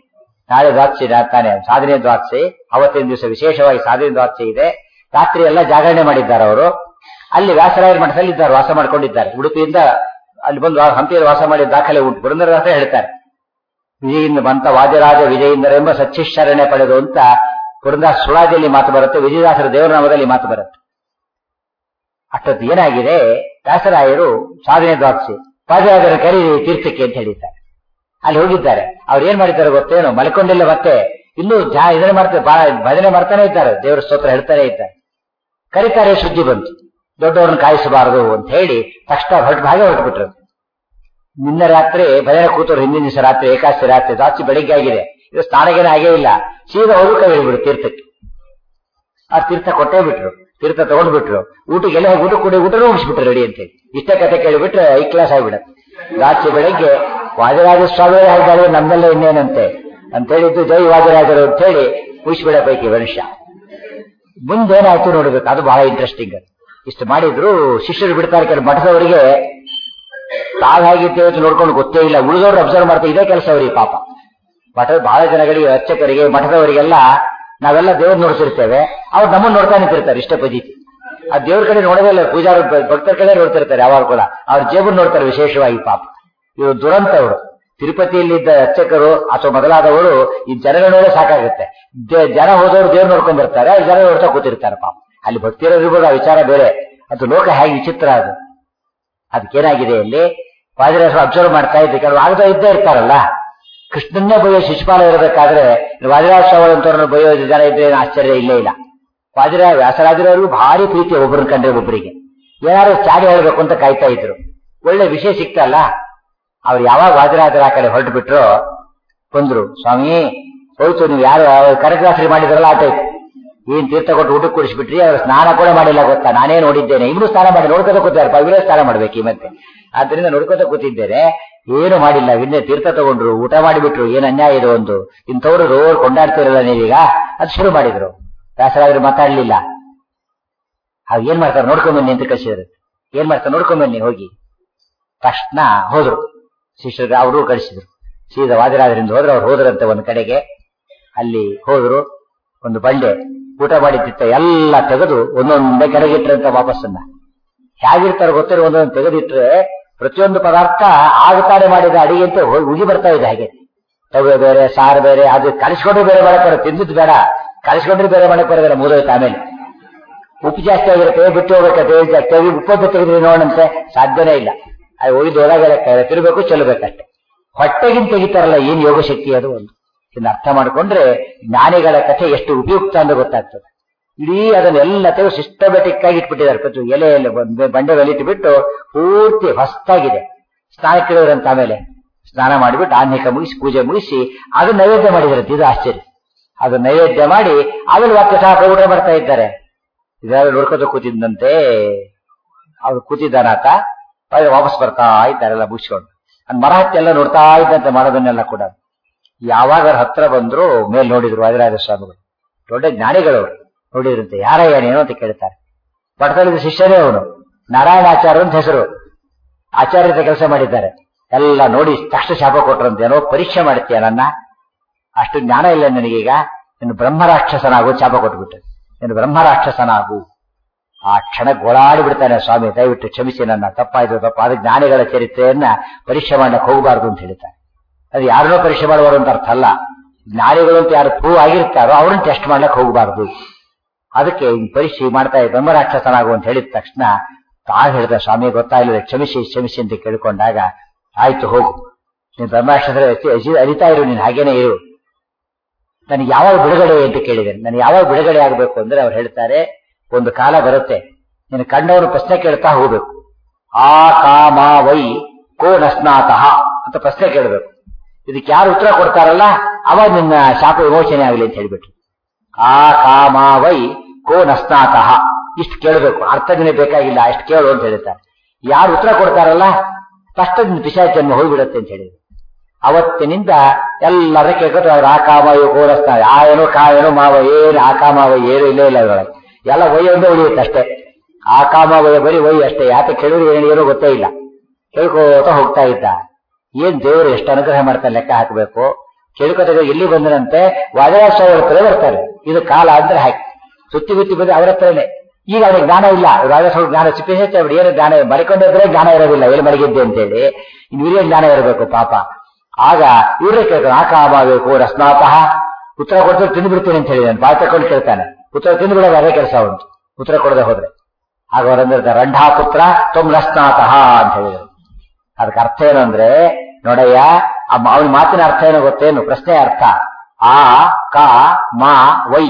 ನಾಳೆ ದ್ವಾದಶಿ ತಾನೆ ಸಾಧನೆ ದ್ವಾದಶಿ ಅವತ್ತಿನ ದಿವಸ ವಿಶೇಷವಾಗಿ ಸಾಧನೆ ದ್ವಾದಶಿ ಇದೆ ರಾತ್ರಿ ಎಲ್ಲ ಜಾಗರಣೆ ಮಾಡಿದ್ದಾರೆ ಅವರು ಅಲ್ಲಿ ವ್ಯಾಸರಾಯರ ಮಠದಲ್ಲಿ ಇದ್ದಾರೆ ವಾಸ ಮಾಡ್ಕೊಂಡಿದ್ದಾರೆ ಉಡುಪಿಯಿಂದ ಅಲ್ಲಿ ಬಂದು ವಾ- ಹಂಪಿಯಲ್ಲಿ ವಾಸ ಮಾಡಿದ ದಾಖಲೆ ಉಂಟು ಪುರಂದರದಾಸ ಹೇಳ್ತಾರೆ ವಿಜಯಿಂದ ಬಂತ ವಾದಿರಾಜ ವಿಜಯೇಂದ್ರ ಎಂಬ ಸಚ್ಚಿಶ್ಚರಣೆ ಪಡೆದು ಅಂತ ಪುರಂದಾಸ ಸುಳಾದಿಯಲ್ಲಿ ಮಾತು ಬರುತ್ತೆ ವಿಜಯದಾಸರ ದೇವರನಾಮದಲ್ಲಿ ಮಾತು ಬರುತ್ತೆ ಅಷ್ಟೊತ್ತು ಏನಾಗಿದೆ ವ್ಯಾಸರಾಯರು ಸಾಧನೆ ದ್ವಾದಶಿ ವಾದಿರಾಜರ ಕರೀರಿ ತೀರ್ಥಕ್ಕೆ ಅಂತ ಹೇಳಿದ್ದಾರೆ ಅಲ್ಲಿ ಹೋಗಿದ್ದಾರೆ ಅವ್ರು ಏನ್ ಮಾಡಿದ್ದಾರೆ ಗೊತ್ತೇನು ಮಲ್ಕೊಂಡಿಲ್ಲ ಮತ್ತೆ ಇನ್ನೂ ಜಾ ಇದನ್ನೇ ಮಾಡ್ತಾರೆ ಬಹಳ ಭಜನೆ ಮಾಡ್ತಾನೆ ಇದ್ದಾರೆ ದೇವರ ಸ್ತೋತ್ರ ಹೇಳ್ತಾನೆ ಇದ್ದಾರೆ ಕರೀತಾರೆ ಸುದ್ದಿ ಬಂತು ದೊಡ್ಡವ್ರನ್ನ ಕಾಯಿಸಬಾರದು ಅಂತ ಹೇಳಿ ತಕ್ಷಣ ಹೊರಟು ಹಾಗೆ ಹೊರಟುಬಿಟ್ರು ನಿನ್ನೆ ರಾತ್ರಿ ಭಜನೆ ಕೂತರು ಹಿಂದಿನ ದಿವಸ ರಾತ್ರಿ ಏಕಾದಶಿ ರಾತ್ರಿ ಜಾಸ್ತಿ ಬೆಳಿಗ್ಗೆ ಆಗಿದೆ ಇದು ಸ್ನಾನಗೇನೆ ಆಗೇ ಇಲ್ಲ ಸೀದಾ ಅವರು ಕೈ ಹಿಡಿಬಿಡು ತೀರ್ಥಕ್ಕೆ ಆ ತೀರ್ಥ ಕೊಟ್ಟೇ ಬಿಟ್ರು ತೀರ್ಥ ತಗೊಂಡ್ಬಿಟ್ರು ಊಟಕ್ಕೆ ಎಲ್ಲ ಊಟ ಕೂಡಿ ಊಟನೂ ಮುಗಿಸ್ಬಿಟ್ರು ರೆಡಿ ಅಂತೇಳಿ ಇಷ್ಟೇ ಕತೆ ಕೇಳಿಬಿಟ್ರೆ ಐ ಕ್ಲಾಸ್ ಆಗ್ಬಿಡತ್ತೆ ರಾತ್ರಿ ಬೆಳಗ್ಗೆ ವಾದಿರಾಜ ಸ್ವಾಮಿ ಹೇಳಿದ್ದಾರೆ ನಮ್ಮೆಲ್ಲ ಇನ್ನೇನಂತೆ ಅಂತ ಹೇಳಿದ್ದು ಜೈ ವಾದಿರಾಜರು ಅಂತ ಹೇಳಿ ಮುಗಿಸ್ಬಿಡ ಪೈಕಿ ಮನುಷ್ಯ ಮುಂದೇನಾಯ್ತು ನೋಡ್ಬೇಕು ಅದು ಬಹಳ ಇಂಟ್ರೆಸ್ಟಿಂಗ್ ಇಷ್ಟು ಮಾಡಿದ್ರು ಶಿಷ್ಯರು ಬಿಡ್ತಾರೆ ಕೆಲವು ಮಠದವರಿಗೆ ತಾವ್ ಹೇಗಿರ್ತೇವೆ ಅಂತ ನೋಡ್ಕೊಂಡು ಗೊತ್ತೇ ಇಲ್ಲ ಉಳಿದವ್ರು ಅಬ್ಸರ್ವ್ ಮಾಡ್ತಾರೆ ಇದೇ ಕೆಲಸ ಅವ್ರಿಗೆ ಪಾಪ ಮಠದ ಬಹಳ ಜನಗಳಿಗೆ ಅರ್ಚಕರಿಗೆ ಮಠದವರಿಗೆಲ್ಲ ನಾವೆಲ್ಲ ದೇವ್ರು ನೋಡ್ತಿರ್ತೇವೆ ಅವ್ರು ನಮ್ಮನ್ನ ನೋಡ್ತಾ ನಿಂತಿರ್ತಾರೆ ಇಷ್ಟ ಪದ್ಧತಿ ಆ ದೇವ್ರ ಕಡೆ ನೋಡೋದೇ ಇಲ್ಲ ಪೂಜಾರ ಭಕ್ತರ ಕಡೆ ನೋಡ್ತಿರ್ತಾರೆ ಯಾವಾಗ ಕೂಡ ಅವ್ರ ಜೇಬನ್ ನೋಡ್ತಾರೆ ವಿಶೇಷವಾಗಿ ಪಾಪ ಇವರು ದುರಂತ ಅವರು ತಿರುಪತಿಯಲ್ಲಿದ್ದ ಅರ್ಚಕರು ಅಥವಾ ಮೊದಲಾದವರು ಈ ಜನಗಳೇ ಸಾಕಾಗುತ್ತೆ ದೆ- ಜನ ಹೋದವರು ದೇವ್ರು ನೋಡ್ಕೊಂಡ್ ಬರ್ತಾರೆ ಅಲ್ಲಿ ಜನ ನೋಡ್ತಾ ಕೂತಿರ್ತಾರೆ ಪಾಪ ಅಲ್ಲಿ ಭಕ್ತಿರೋದಿರ್ಬೋದು ಆ ವಿಚಾರ ಬೇರೆ ಅದು ಲೋಕ ಹೇಗೆ ವಿಚಿತ್ರ ಅದು ಅದಕ್ಕೇನಾಗಿದೆ ಇಲ್ಲಿ ವಾದಿರಾಜರು ಅಬ್ಸರ್ವ್ ಮಾಡ್ತಾ ಇದ್ದೆ ಕೆಲವು ಆಗದ ಇದ್ದೇ ಇರ್ತಾರಲ್ಲ ಕೃಷ್ಣನ್ನೇ ಬೈಯೋ ಶಿಶುಪಾಲ ಇರಬೇಕಾದ್ರೆ ವಾದಿರಾಜ ಸ್ವಾಮಿಯಂತವ್ರನ್ನ ಬೈಯೋ ಜನ ಇದ್ರೆ ಏನು ಆಶ್ಚರ್ಯ ಇಲ್ಲೇ ಇಲ್ಲ ವಾದಿರಾಜ ವ್ಯಾಸರಾಜರವರು ಭಾರಿ ಪ್ರೀತಿ ಒಬ್ಬರನ್ನ ಕಂಡ್ರೆ ಒಬ್ಬರಿಗೆ ಏನಾದ್ರು ಚಾಡಿ ಹೇಳ್ಬೇಕು ಅಂತ ಕಾಯ್ತಾ ಇದ್ರು ಒಳ್ಳೆ ವಿಷಯ ಸಿಕ್ತಲ್ಲ ಅವ್ರು ಯಾವಾಗ ವಾದಿರಾಜರ ಆ ಕಡೆ ಹೊರಟು ಬಿಟ್ರು ಬಂದ್ರು ಸ್ವಾಮಿ ಹೋಯ್ತು ನೀವು ಯಾರು ಕನಕದಾಸರಿ ಮಾಡಿದ್ರಲ್ಲ ಆಟಾಯ್ತು ಏನ್ ತೀರ್ಥ ಕೊಟ್ಟು ಊಟಕ್ಕೆ ಕುಡಿಸ್ಬಿಟ್ರಿ ಅವ್ರು ಸ್ನಾನ ಕೂಡ ಮಾಡಿಲ್ಲ ಗೊತ್ತಾ ನಾನೇ ನೋಡಿದ್ದೇನೆ ಇನ್ನೂ ಸ್ನಾನ ಮಾಡಿ ನೋಡ್ಕೋತ ಕೂತಾರೆ ಪವಿತ್ರ ಸ್ನಾನ ಮಾಡ್ಬೇಕು ಈ ಮತ್ತೆ ಆದ್ರಿಂದ ನೋಡ್ಕೋತ ಕೂತಿದ್ದೇನೆ ಏನು ಮಾಡಿಲ್ಲ ಇನ್ನೇ ತೀರ್ಥ ತಗೊಂಡ್ರು ಊಟ ಮಾಡಿಬಿಟ್ರು ಏನ್ ಅನ್ಯಾಯ ಇದು ಒಂದು ಇಂಥವ್ರು ರೋಡ್ ಕೊಂಡಾಡ್ತಿರಲ್ಲ ನೀವೀಗ ಅದು ಶುರು ಮಾಡಿದ್ರು ವ್ಯಾಸರಾದ್ರು ಮಾತಾಡ್ಲಿಲ್ಲ ಅವ್ ಏನ್ ಮಾಡ್ತಾರೆ ನೋಡ್ಕೊಂಬನ್ನಿ ಅಂತ ಕಳಿಸಿದ್ರು ಏನ್ ಮಾಡ್ತಾರೆ ನೋಡ್ಕೊಂಬನ್ನಿ ಹೋಗಿ ತಕ್ಷಣ ಹೋದ್ರು ಶಿಷ್ಯರು ಅವರು ಕಳಿಸಿದ್ರು ಸೀದಾ ವಾದಿರಾದ್ರಿಂದ ಹೋದ್ರು ಅವ್ರು ಹೋದ್ರಂತೆ ಒಂದ್ ಕಡೆಗೆ ಅಲ್ಲಿ ಹೋದ್ರು ಒಂದು ಬಂಡೆ ಊಟ ಮಾಡಿದ್ದಿತ್ತ ಎಲ್ಲ ತೆಗೆದು ಒಂದೊಂದೇ ಕೆಳಗಿಟ್ರಂತ ವಾಪಸ್ಸನ್ನ ಹೇಗಿರ್ತಾರೆ ಗೊತ್ತಿರೋ ಒಂದೊಂದು ತೆಗೆದಿಟ್ರೆ ಪ್ರತಿಯೊಂದು ಪದಾರ್ಥ ಆಗತಾನೆ ಮಾಡಿದ ಅಡಿಗೆ ಅಂತ ಹೋಗಿ ಉಗಿ ಬರ್ತಾ ಇದೆ ಹಾಗೆ ತವೆ ಬೇರೆ ಸಾರು ಬೇರೆ ಅದು ಕಲಿಸ್ಕೊಂಡ್ರೆ ಬೇರೆ ಮಾಡಕ್ ಬರೋದು ತಿಂದಿದ್ದು ಬೇಡ ಕಲಿಸ್ಕೊಂಡ್ರೆ ಬೇರೆ ಮಾಡಕ್ ಬರೋದಿಲ್ಲ ಮುಗಿದೋಯ್ತು ಆಮೇಲೆ ಉಪ್ಪು ಜಾಸ್ತಿ ಆಗಿರುತ್ತೆ ಬಿಟ್ಟು ಹೋಗ್ಬೇಕು ತೆಗೆ ತೆಗೆ ಉಪ್ಪೊತ್ತು ತೆಗೆದ್ರೆ ನೋಡಂತೆ ಸಾಧ್ಯನೇ ಇಲ್ಲ ಅದು ಒಯ್ದು ಒಳಗಡೆ ತಿರ್ಬೇಕು ಚೆಲ್ಲಬೇಕಷ್ಟೆ ಹೊಟ್ಟೆಗಿಂತ ತೆಗಿತಾರಲ್ಲ ಏನ್ ಯೋಗ ಶಕ್ತಿ ಅದು ಒಂದು ಇದನ್ನ ಅರ್ಥ ಮಾಡ್ಕೊಂಡ್ರೆ ಜ್ಞಾನಿಗಳ ಕಥೆ ಎಷ್ಟು ಉಪಯುಕ್ತ ಅಂತ ಗೊತ್ತಾಗ್ತದೆ ಇಡೀ ಅದನ್ನೆಲ್ಲ ತೆಗೆದು ಸಿಸ್ಟಮೆಟಿಕ್ ಆಗಿ ಇಟ್ಬಿಟ್ಟಿದ್ದಾರೆ ಪ್ರತಿ ಎಲೆಯಲ್ಲಿ ಬಂದು ಬಂಡೆಗಳಲ್ಲಿ ಇಟ್ಬಿಟ್ಟು ಪೂರ್ತಿ ಹೊಸ್ತಾಗಿದೆ ಸ್ನಾನ ಕೇಳಿದ್ರಂತ ಆಮೇಲೆ ಸ್ನಾನ ಮಾಡಿಬಿಟ್ಟು ಆನ್ಹಿಕ ಮುಗಿಸಿ ಪೂಜೆ ಮುಗಿಸಿ ಅದು ನೈವೇದ್ಯ ಮಾಡಿದ್ರಂತೆ ಇದು ಆಶ್ಚರ್ಯ ಅದು ನೈವೇದ್ಯ ಮಾಡಿ ಆಮೇಲೆ ಮತ್ತೆ ಸಾಕು ಊಟ ಮಾಡ್ತಾ ಇದ್ದಾರೆ ಇದೆಲ್ಲ ನೋಡ್ಕೋತ ಕೂತಿದ್ದಂತೆ ಅವ್ರು ಕೂತಿದ್ದಾನಾತ ಆದ್ರೆ ವಾಪಸ್ ಬರ್ತಾ ಇದ್ದಾರೆಲ್ಲ ಮುಗಿಸ್ಕೊಂಡು ಅದ್ ಮರ ಹತ್ತಿ ಎಲ್ಲ ನೋಡ್ತಾ ಇದ್ದಂತೆ ಮರದನ್ನೆಲ್ಲ ಕೂಡ ಯಾವಾಗ ಅವ್ರ ಹತ್ರ ಬಂದ್ರು ಮೇಲ್ ನೋಡಿದ್ರು ವಾದಿರಾಜ ಸ್ವಾಮಿಗಳು ದೊಡ್ಡ ಜ್ಞಾನಿಗಳು ಅವರು ನೋಡಿದ್ರಂತೆ ಯಾರಯ್ಯ ನೀನು ಅಂತ ಕೇಳ್ತಾರೆ ಪಟ್ಟದಲ್ಲಿದ್ದ ಶಿಷ್ಯನೇ ಅವನು ನಾರಾಯಣಾಚಾರ್ಯ ಅಂತ ಹೆಸರು ಆಚಾರ್ಯದ ಕೆಲಸ ಮಾಡಿದ್ದಾರೆ ಎಲ್ಲ ನೋಡಿ ತಕ್ಷಣ ಶಾಪ ಕೊಟ್ರಂತೆ ಏನೋ ಪರೀಕ್ಷೆ ಮಾಡ್ತೀಯ ನನ್ನ ಅಷ್ಟು ಜ್ಞಾನ ಇಲ್ಲ ನನಗೀಗ ನೀನು ಬ್ರಹ್ಮರಾಕ್ಷಸನಾಗು ಶಾಪ ಕೊಟ್ಬಿಟ್ಟೆ ನೀನು ಬ್ರಹ್ಮರಾಕ್ಷಸನಾಗು ಆ ಕ್ಷಣ ಗೋಳಾಡಿ ಬಿಡ್ತಾನೆ ಸ್ವಾಮಿ ದಯವಿಟ್ಟು ಕ್ಷಮಿಸಿ ನನ್ನ ತಪ್ಪಾಯ್ತು ತಪ್ಪ ಅದು ಜ್ಞಾನಿಗಳ ಚರಿತ್ರೆಯನ್ನ ಪರೀಕ್ಷೆ ಮಾಡಕ್ಕೆ ಹೋಗಬಾರ್ದು ಅಂತ ಹೇಳ್ತಾರೆ ಅದು ಯಾರನ್ನೋ ಪರೀಕ್ಷೆ ಮಾಡುವರು ಅಂತ ಅರ್ಥ ಅಲ್ಲ ಜ್ಞಾನಿಗಳು ಅಂತ ಯಾರು ಪ್ರೂವ್ ಆಗಿರ್ತಾರೋ ಅವ್ರನ್ನ ಟೆಸ್ಟ್ ಮಾಡ್ಲಿಕ್ಕೆ ಹೋಗಬಾರ್ದು ಅದಕ್ಕೆ ಹಿಂಗ್ ಪರೀಕ್ಷೆ ಮಾಡ್ತಾ ಇದ್ದ ಬ್ರಹ್ಮರಾಕ್ಷಸನಾಗು ಅಂತ ಹೇಳಿದ ತಕ್ಷಣ ತಾ ಹೇಳಿದ ಸ್ವಾಮಿ ಗೊತ್ತಾಗಲಿಲ್ಲ ಕ್ಷಮಿಸಿ ಕ್ಷಮಿಸಿ ಅಂತ ಕೇಳ್ಕೊಂಡಾಗ ಆಯ್ತು ಹೋಗು ನೀನು ಬ್ರಹ್ಮರಾಕ್ಷಸರ ಅರಿತಾ ಇರು ನೀನು ಹಾಗೇನೆ ಇರು ನನಗೆ ಯಾವಾಗ ಬಿಡುಗಡೆ ಅಂತ ಕೇಳಿದ್ದೇನೆ ನನಗೆ ಯಾವಾಗ ಬಿಡುಗಡೆ ಆಗಬೇಕು ಅಂದ್ರೆ ಅವ್ರು ಹೇಳ್ತಾರೆ ಒಂದು ಕಾಲ ಬರುತ್ತೆ ನೀನು ಕಂಡವರು ಪ್ರಶ್ನೆ ಕೇಳ್ತಾ ಹೋಗ್ಬೇಕು ಆ ಕಾಮ ವೈ ಕೋ ನಸ್ನಾತಃ ಅಂತ ಪ್ರಶ್ನೆ ಕೇಳಬೇಕು ಇದಕ್ಕೆ ಯಾರು ಉತ್ತರ ಕೊಡ್ತಾರಲ್ಲ ಅವಾಗ ನಿನ್ನ ಶಾಪ ವಿಮೋಚನೆ ಆಗಲಿ ಅಂತ ಹೇಳ್ಬಿಟ್ಟು ಆ ಕಾಮ ವೈ ಕೋ ನಸ್ನಾತಃ ಇಷ್ಟು ಕೇಳಬೇಕು ಅರ್ಥನೇ ಬೇಕಾಗಿಲ್ಲ ಅಷ್ಟು ಕೇಳು ಅಂತ ಹೇಳ್ತಾರೆ ಯಾರು ಉತ್ತರ ಕೊಡ್ತಾರಲ್ಲ ಫಸ್ಟ್ ನಿನ್ನ ಪಿಶಾಚ ಜನ್ಮ ಹೋಗ್ಬಿಡತ್ತೆ ಅಂತ ಹೇಳಿದ್ರು ಅವತ್ತಿನಿಂದ ಎಲ್ಲರ ಕೇಳ್ಕೊತ ಅವ್ರು ಆ ಕಾಮ ಇವು ಕೋರಸ್ತಾರೆ ಆ ಏನೋ ಕಾ ಏನೋ ಮಾವ ಏನು ಆ ಕಾಮಾವ ಏನು ಇಲ್ಲೇ ಇಲ್ಲ ಅದ್ರೊಳಗೆ ಎಲ್ಲ ವೈ ಒಂದೇ ಉಳಿಯುತ್ತೆ ಅಷ್ಟೇ ಆ ಕಾಮ ವಯ ಬರೀ ವೈ ಅಷ್ಟೇ ಯಾಕೆ ಕೇಳಿದ್ರು ಏನು ಏನೋ ಗೊತ್ತೇ ಇಲ್ಲ ಕೇಳ್ಕೋತ ಹೋಗ್ತಾ ಇದ್ದ ಏನ್ ದೇವರು ಎಷ್ಟು ಅನುಗ್ರಹ ಮಾಡ್ತಾನೆ ಲೆಕ್ಕ ಹಾಕಬೇಕು ಕೇಳ್ಕೊತಾಗ ಎಲ್ಲಿ ಬಂದರಂತೆ ವಾದರಾಜ ಸ್ವಾಮಿ ಹತ್ರ ಬರ್ತಾರೆ ಇದು ಕಾಲ ಅಂದ್ರೆ ಹಾಕಿ ಸುತ್ತಿ ಬುತ್ತಿ ಬಂದು ಅವ್ರ ಹತ್ರನೇ ಈಗ ಅವ್ರಿಗೆ ಜ್ಞಾನ ಇಲ್ಲ ರಾಜ ಸ್ವಾಮಿ ಜ್ಞಾನ ಸಿಪ್ಪಿಸತ್ತೆ ಅವ್ರು ಏನು ಜ್ಞಾನ ಮರಿಕೊಂಡಿದ್ರೆ ಜ್ಞಾನ ಇರೋದಿಲ್ಲ ಎಲ್ಲಿ ಮಲಗಿದ್ದೆ ಅಂತೇಳಿ ಇನ್ನು ಇವರೇ ಜ್ಞಾನ ಇರಬೇಕು ಪಾಪ ಆಗ ಇವರೇ ಕೇಳ್ತಾರೆ ಆ ಕಾಮಬೇಕು ರಸ್ನಾತಃ ಉತ್ತರ ಕೊಡ್ತಾರೆ ತಿಂದು ಬಿಡ್ತೀನಿ ಅಂತ ಹೇಳಿದಾನೆ ಬಾಯಿ ತಕೊಂಡು ಕೇಳ್ತಾನೆ ಉತ್ತರ ತಿಂದು ಬಿಡೋದು ಅದೇ ಕೆಲಸ ಉಂಟು ಉತ್ತರ ಕೊಡದೆ ಹೋದ್ರೆ ಆಗ ಅವರಂದ್ರೆ ರಂಢಾ ಪುತ್ರ ತೊಮ್ ರಸ್ನಾತಃ ಅಂತ ಹೇಳಿದರು ಅದಕ್ಕೆ ಅರ್ಥ ಏನು ಅಂದ್ರೆ ನೋಡಯ್ಯ ಅವನ ಮಾತಿನ ಅರ್ಥ ಏನೋ ಗೊತ್ತೇನು ಪ್ರಶ್ನೆ ಅರ್ಥ ಆ ಕ ಮಾ ವೈ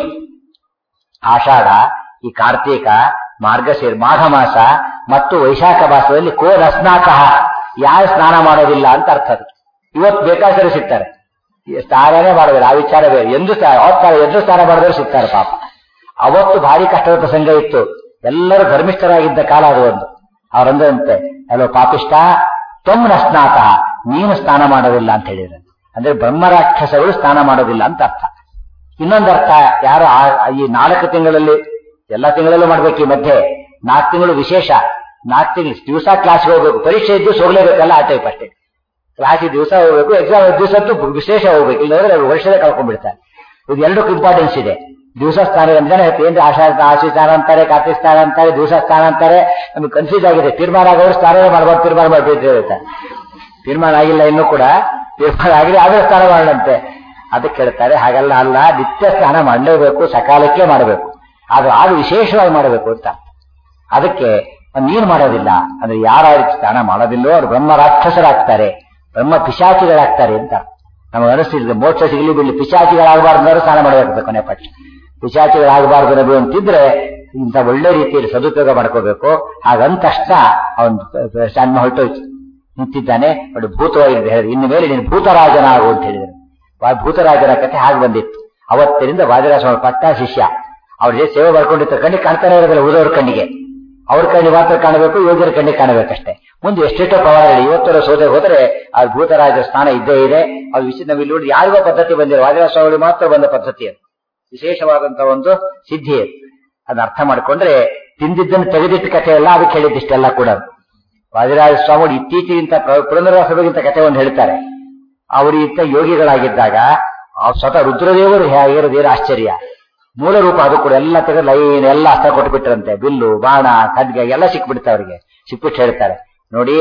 ಆಷಾಢ ಈ ಕಾರ್ತೀಕ ಮಾರ್ಗಶೀರ್ ಮಾಘ ಮಾಸ ಮತ್ತು ವೈಶಾಖ ಮಾಸದಲ್ಲಿ ಕೋ ರಸ್ನಾಕಃ ಯಾರು ಸ್ನಾನ ಮಾಡೋದಿಲ್ಲ ಅಂತ ಅರ್ಥ ಅದು ಇವತ್ತು ಬೇಕಾದರೆ ಸಿಗ್ತಾರೆ ಈ ಸ್ನಾನನೇ ಮಾಡೋದಿಲ್ಲ ಆ ವಿಚಾರ ಬೇರೆ ಎಂದು ಅವತ್ತಾರ ಎದ್ದು ಸ್ನಾನ ಮಾಡಿದ್ರೆ ಸಿಗ್ತಾರೆ ಪಾಪ ಅವತ್ತು ಭಾರಿ ಕಷ್ಟದ ಪ್ರಸಂಗ ಇತ್ತು ಎಲ್ಲರೂ ಧರ್ಮಿಷ್ಠರಾಗಿದ್ದ ಕಾಲ ಅದು ಒಂದು ಅವರಂದಂತೆ ಅಲ್ಲೋ ಪಾಪಿಷ್ಟ ತೊಮ್ಮನ ಸ್ನಾತ ನೀನು ಸ್ನಾನ ಮಾಡೋದಿಲ್ಲ ಅಂತ ಹೇಳಿದ್ರೆ ಅಂದ್ರೆ ಬ್ರಹ್ಮರಾಕ್ಷಸಗಳು ಸ್ನಾನ ಮಾಡೋದಿಲ್ಲ ಅಂತ ಅರ್ಥ ಇನ್ನೊಂದು ಅರ್ಥ ಯಾರು ಆ- ಈ ನಾಲ್ಕು ತಿಂಗಳಲ್ಲಿ ಎಲ್ಲ ತಿಂಗಳಲ್ಲೂ ಮಾಡ್ಬೇಕು ಈ ಮಧ್ಯೆ ನಾಲ್ಕು ತಿಂಗಳು ವಿಶೇಷ ನಾಲ್ಕು ತಿಂಗಳು ದಿವಸ ಕ್ಲಾಸ್ಗೆ ಹೋಗ್ಬೇಕು ಪರೀಕ್ಷೆ ಇದ್ದು ಹೋಗ್ಲೇಬೇಕಲ್ಲ ಆ ಟೈಪ್ ಅಷ್ಟೇ ಕ್ಲಾಸಿಗೆ ದಿವಸ ಹೋಗ್ಬೇಕು ಎಕ್ಸಾಮ್ ದಿವಸದ್ದು ವಿಶೇಷ ಹೋಗ್ಬೇಕು ಇಲ್ಲದ್ರೆ ವರ್ಷದ ಕಳ್ಕೊಂಡ್ಬಿಡ್ತಾರೆ ಇದು ಎರಡಕ್ಕೂ ಇಂಪಾರ್ಟೆನ್ಸ್ ಇದೆ ದಿವಸ ಸ್ನಾನ ರಂಜನೆ ಏನ್ರಿ ಆಶಾ ಆಶಿ ಸ್ನಾನ ಅಂತಾರೆ ಕಾರ್ತಿಕ್ ಸ್ನಾನ ಅಂತಾರೆ ದಿವಸ ಸ್ನಾನ ಅಂತಾರೆ ನಮ್ಗೆ ಕನ್ಫ್ಯೂಸ್ ಆಗಿದೆ ತೀರ್ಮಾನ ಆಗೋರು ಸ್ನಾನ ಮಾಡಬಾರ್ದು ತೀರ್ಮಾನ ಮಾಡ್ಬಿಟ್ಟು ಹೇಳ್ತಾರೆ ತೀರ್ಮಾನ ಆಗಿಲ್ಲ ಇನ್ನೂ ಕೂಡ ತೀರ್ಮಾನ ಆಗಿದೆ ಆದ್ರೆ ಸ್ನಾನ ಮಾಡಂತೆ ಅದಕ್ಕೆ ಹೇಳ್ತಾರೆ ಹಾಗೆಲ್ಲ ಅಲ್ಲ ನಿತ್ಯ ಸ್ನಾನ ಮಾಡಲೇಬೇಕು ಸಕಾಲಕ್ಕೆ ಮಾಡಬೇಕು ಆದ್ರೆ ಆಗ ವಿಶೇಷವಾಗಿ ಮಾಡಬೇಕು ಅಂತ ಅದಕ್ಕೆ ನೀನು ಮಾಡೋದಿಲ್ಲ ಅಂದ್ರೆ ಯಾರ ರೀತಿ ಸ್ನಾನ ಮಾಡೋದಿಲ್ಲೋ ಅವ್ರು ಬ್ರಹ್ಮ ರಾಕ್ಷಸರಾಗ್ತಾರೆ ಬ್ರಹ್ಮ ಪಿಶಾಚಿಗಳಾಗ್ತಾರೆ ಅಂತ ನಮಗೆ ಅನಿಸ್ತಿದ್ರೆ ಮೋಕ್ಷ ಸಿಗಲಿ ಬಿಡ್ಲಿ ಪಿಶಾಚಿಗಳಾಗಬಾರ್ದು ಅಂದ್ರೆ ಸ್ನಾನ ಮಾಡಬೇಕು ಕೊನೆ ಪಟ್ಟ ಪಿಶಾಚಿಗಳಾಗಬಾರ್ದು ನಬಿ ಅಂತಿದ್ರೆ ಇಂಥ ಒಳ್ಳೆ ರೀತಿಯಲ್ಲಿ ಸದುಪಯೋಗ ಮಾಡ್ಕೋಬೇಕು ಹಾಗಂದ ತಕ್ಷಣ ಅವನು ಜನ್ಮ ಹೊರಟೋಯ್ತು ನಿಂತಿದ್ದಾನೆ ಅವಳು ಭೂತವಾಗಿ ಹೇಳಿದ್ರು ಇನ್ನು ಮೇಲೆ ನೀನು ಭೂತರಾಜನಾಗು ಅಂತ ಹೇಳಿದರು ವಾ- ಭೂತರಾಜನ ಕಥೆ ಹಾಗೆ ಬಂದಿತ್ತು ಅವತ್ತಿನಿಂದ ವಾದಿರಾಜ ಪಟ್ಟ ಶಿಷ್ಯ ಅವ್ರಿಗೆ ಸೇವೆ ಮಾಡ್ಕೊಂಡಿದ್ದ ಕಣ್ಣಿಗೆ ಕಾಣ್ತಾನೆ ಇರೋದಿಲ್ಲ ಉಳಿದವ್ರ ಕಣ್ಣಿಗೆ ಅವ್ರ ಕಣ್ಣಿಗೆ ಮಾತ್ರ ಕಾಣಬೇಕು ಯೋಗ್ಯರ ಕಣ್ಣಿಗೆ ಕಾಣಬೇಕಷ್ಟೇ ಮುಂದೆ ಎಷ್ಟೆಷ್ಟೋ ಪವಾಡಗಳು ಇವತ್ತರ ಸೋದೆ ಹೋದ್ರೆ ಆ ಭೂತರಾಜ ಸ್ಥಾನ ಇದ್ದೇ ಇದೆ ಅದು ವಿಷಯ ನಾವು ಇಲ್ಲಿ ನೋಡಿ ಯಾರಿಗೋ ಪದ್ಧತಿ ಬಂದಿರೋ ವಾದಿರಾಜ ಸ್ವಾಮಿ ಮಾತ್ರ ಬಂದ ಪದ್ಧತಿ ಅದು ವಿಶೇಷವಾದಂತಹ ಒಂದು ಸಿದ್ಧಿ ಅದು ಅದನ್ನ ಅರ್ಥ ಮಾಡ್ಕೊಂಡ್ರೆ ತಿಂದಿದ್ದನ್ನು ತೆಗೆದಿಟ್ಟ ಕಥೆ ಎಲ್ಲ ಅದಕ್ಕೆ ಹೇಳಿದ್ದಿಷ್ಟೆಲ್ಲ ಕೂಡ ವಾದಿರಾಜ ಸ್ವಾಮಿ ಇತ್ತೀಚೆಗಿಂತ ಪ್ರ- ಪುರಂದರದಾಸ ಬಗ್ಗಿಂತ ಕಥೆ ಒಂದು ಹೇಳ್ತಾರೆ ಅವರು ಇತ್ತ ಯೋಗಿಗಳಾಗಿದ್ದಾಗ ಆ ಸ್ವತಃ ರುದ್ರದೇವರು ಹೇಗಿರೋದೇನು ಆಶ್ಚರ್ಯ ಮೂಲ ರೂಪ ಅದು ಕೂಡ ಎಲ್ಲ ತೆಗೆದು ಲೈನ್ ಎಲ್ಲ ಅಸ್ತ್ರ ಕೊಟ್ಬಿಟ್ರಂತೆ ಬಿಲ್ಲು ಬಾಣ ಖಡ್ಗ ಎಲ್ಲ ಸಿಕ್ಬಿಡುತ್ತೆ ಅವರಿಗೆ ಸಿಕ್ಬಿಟ್ಟು ಹೇಳ್ತಾರೆ ನೋಡಿ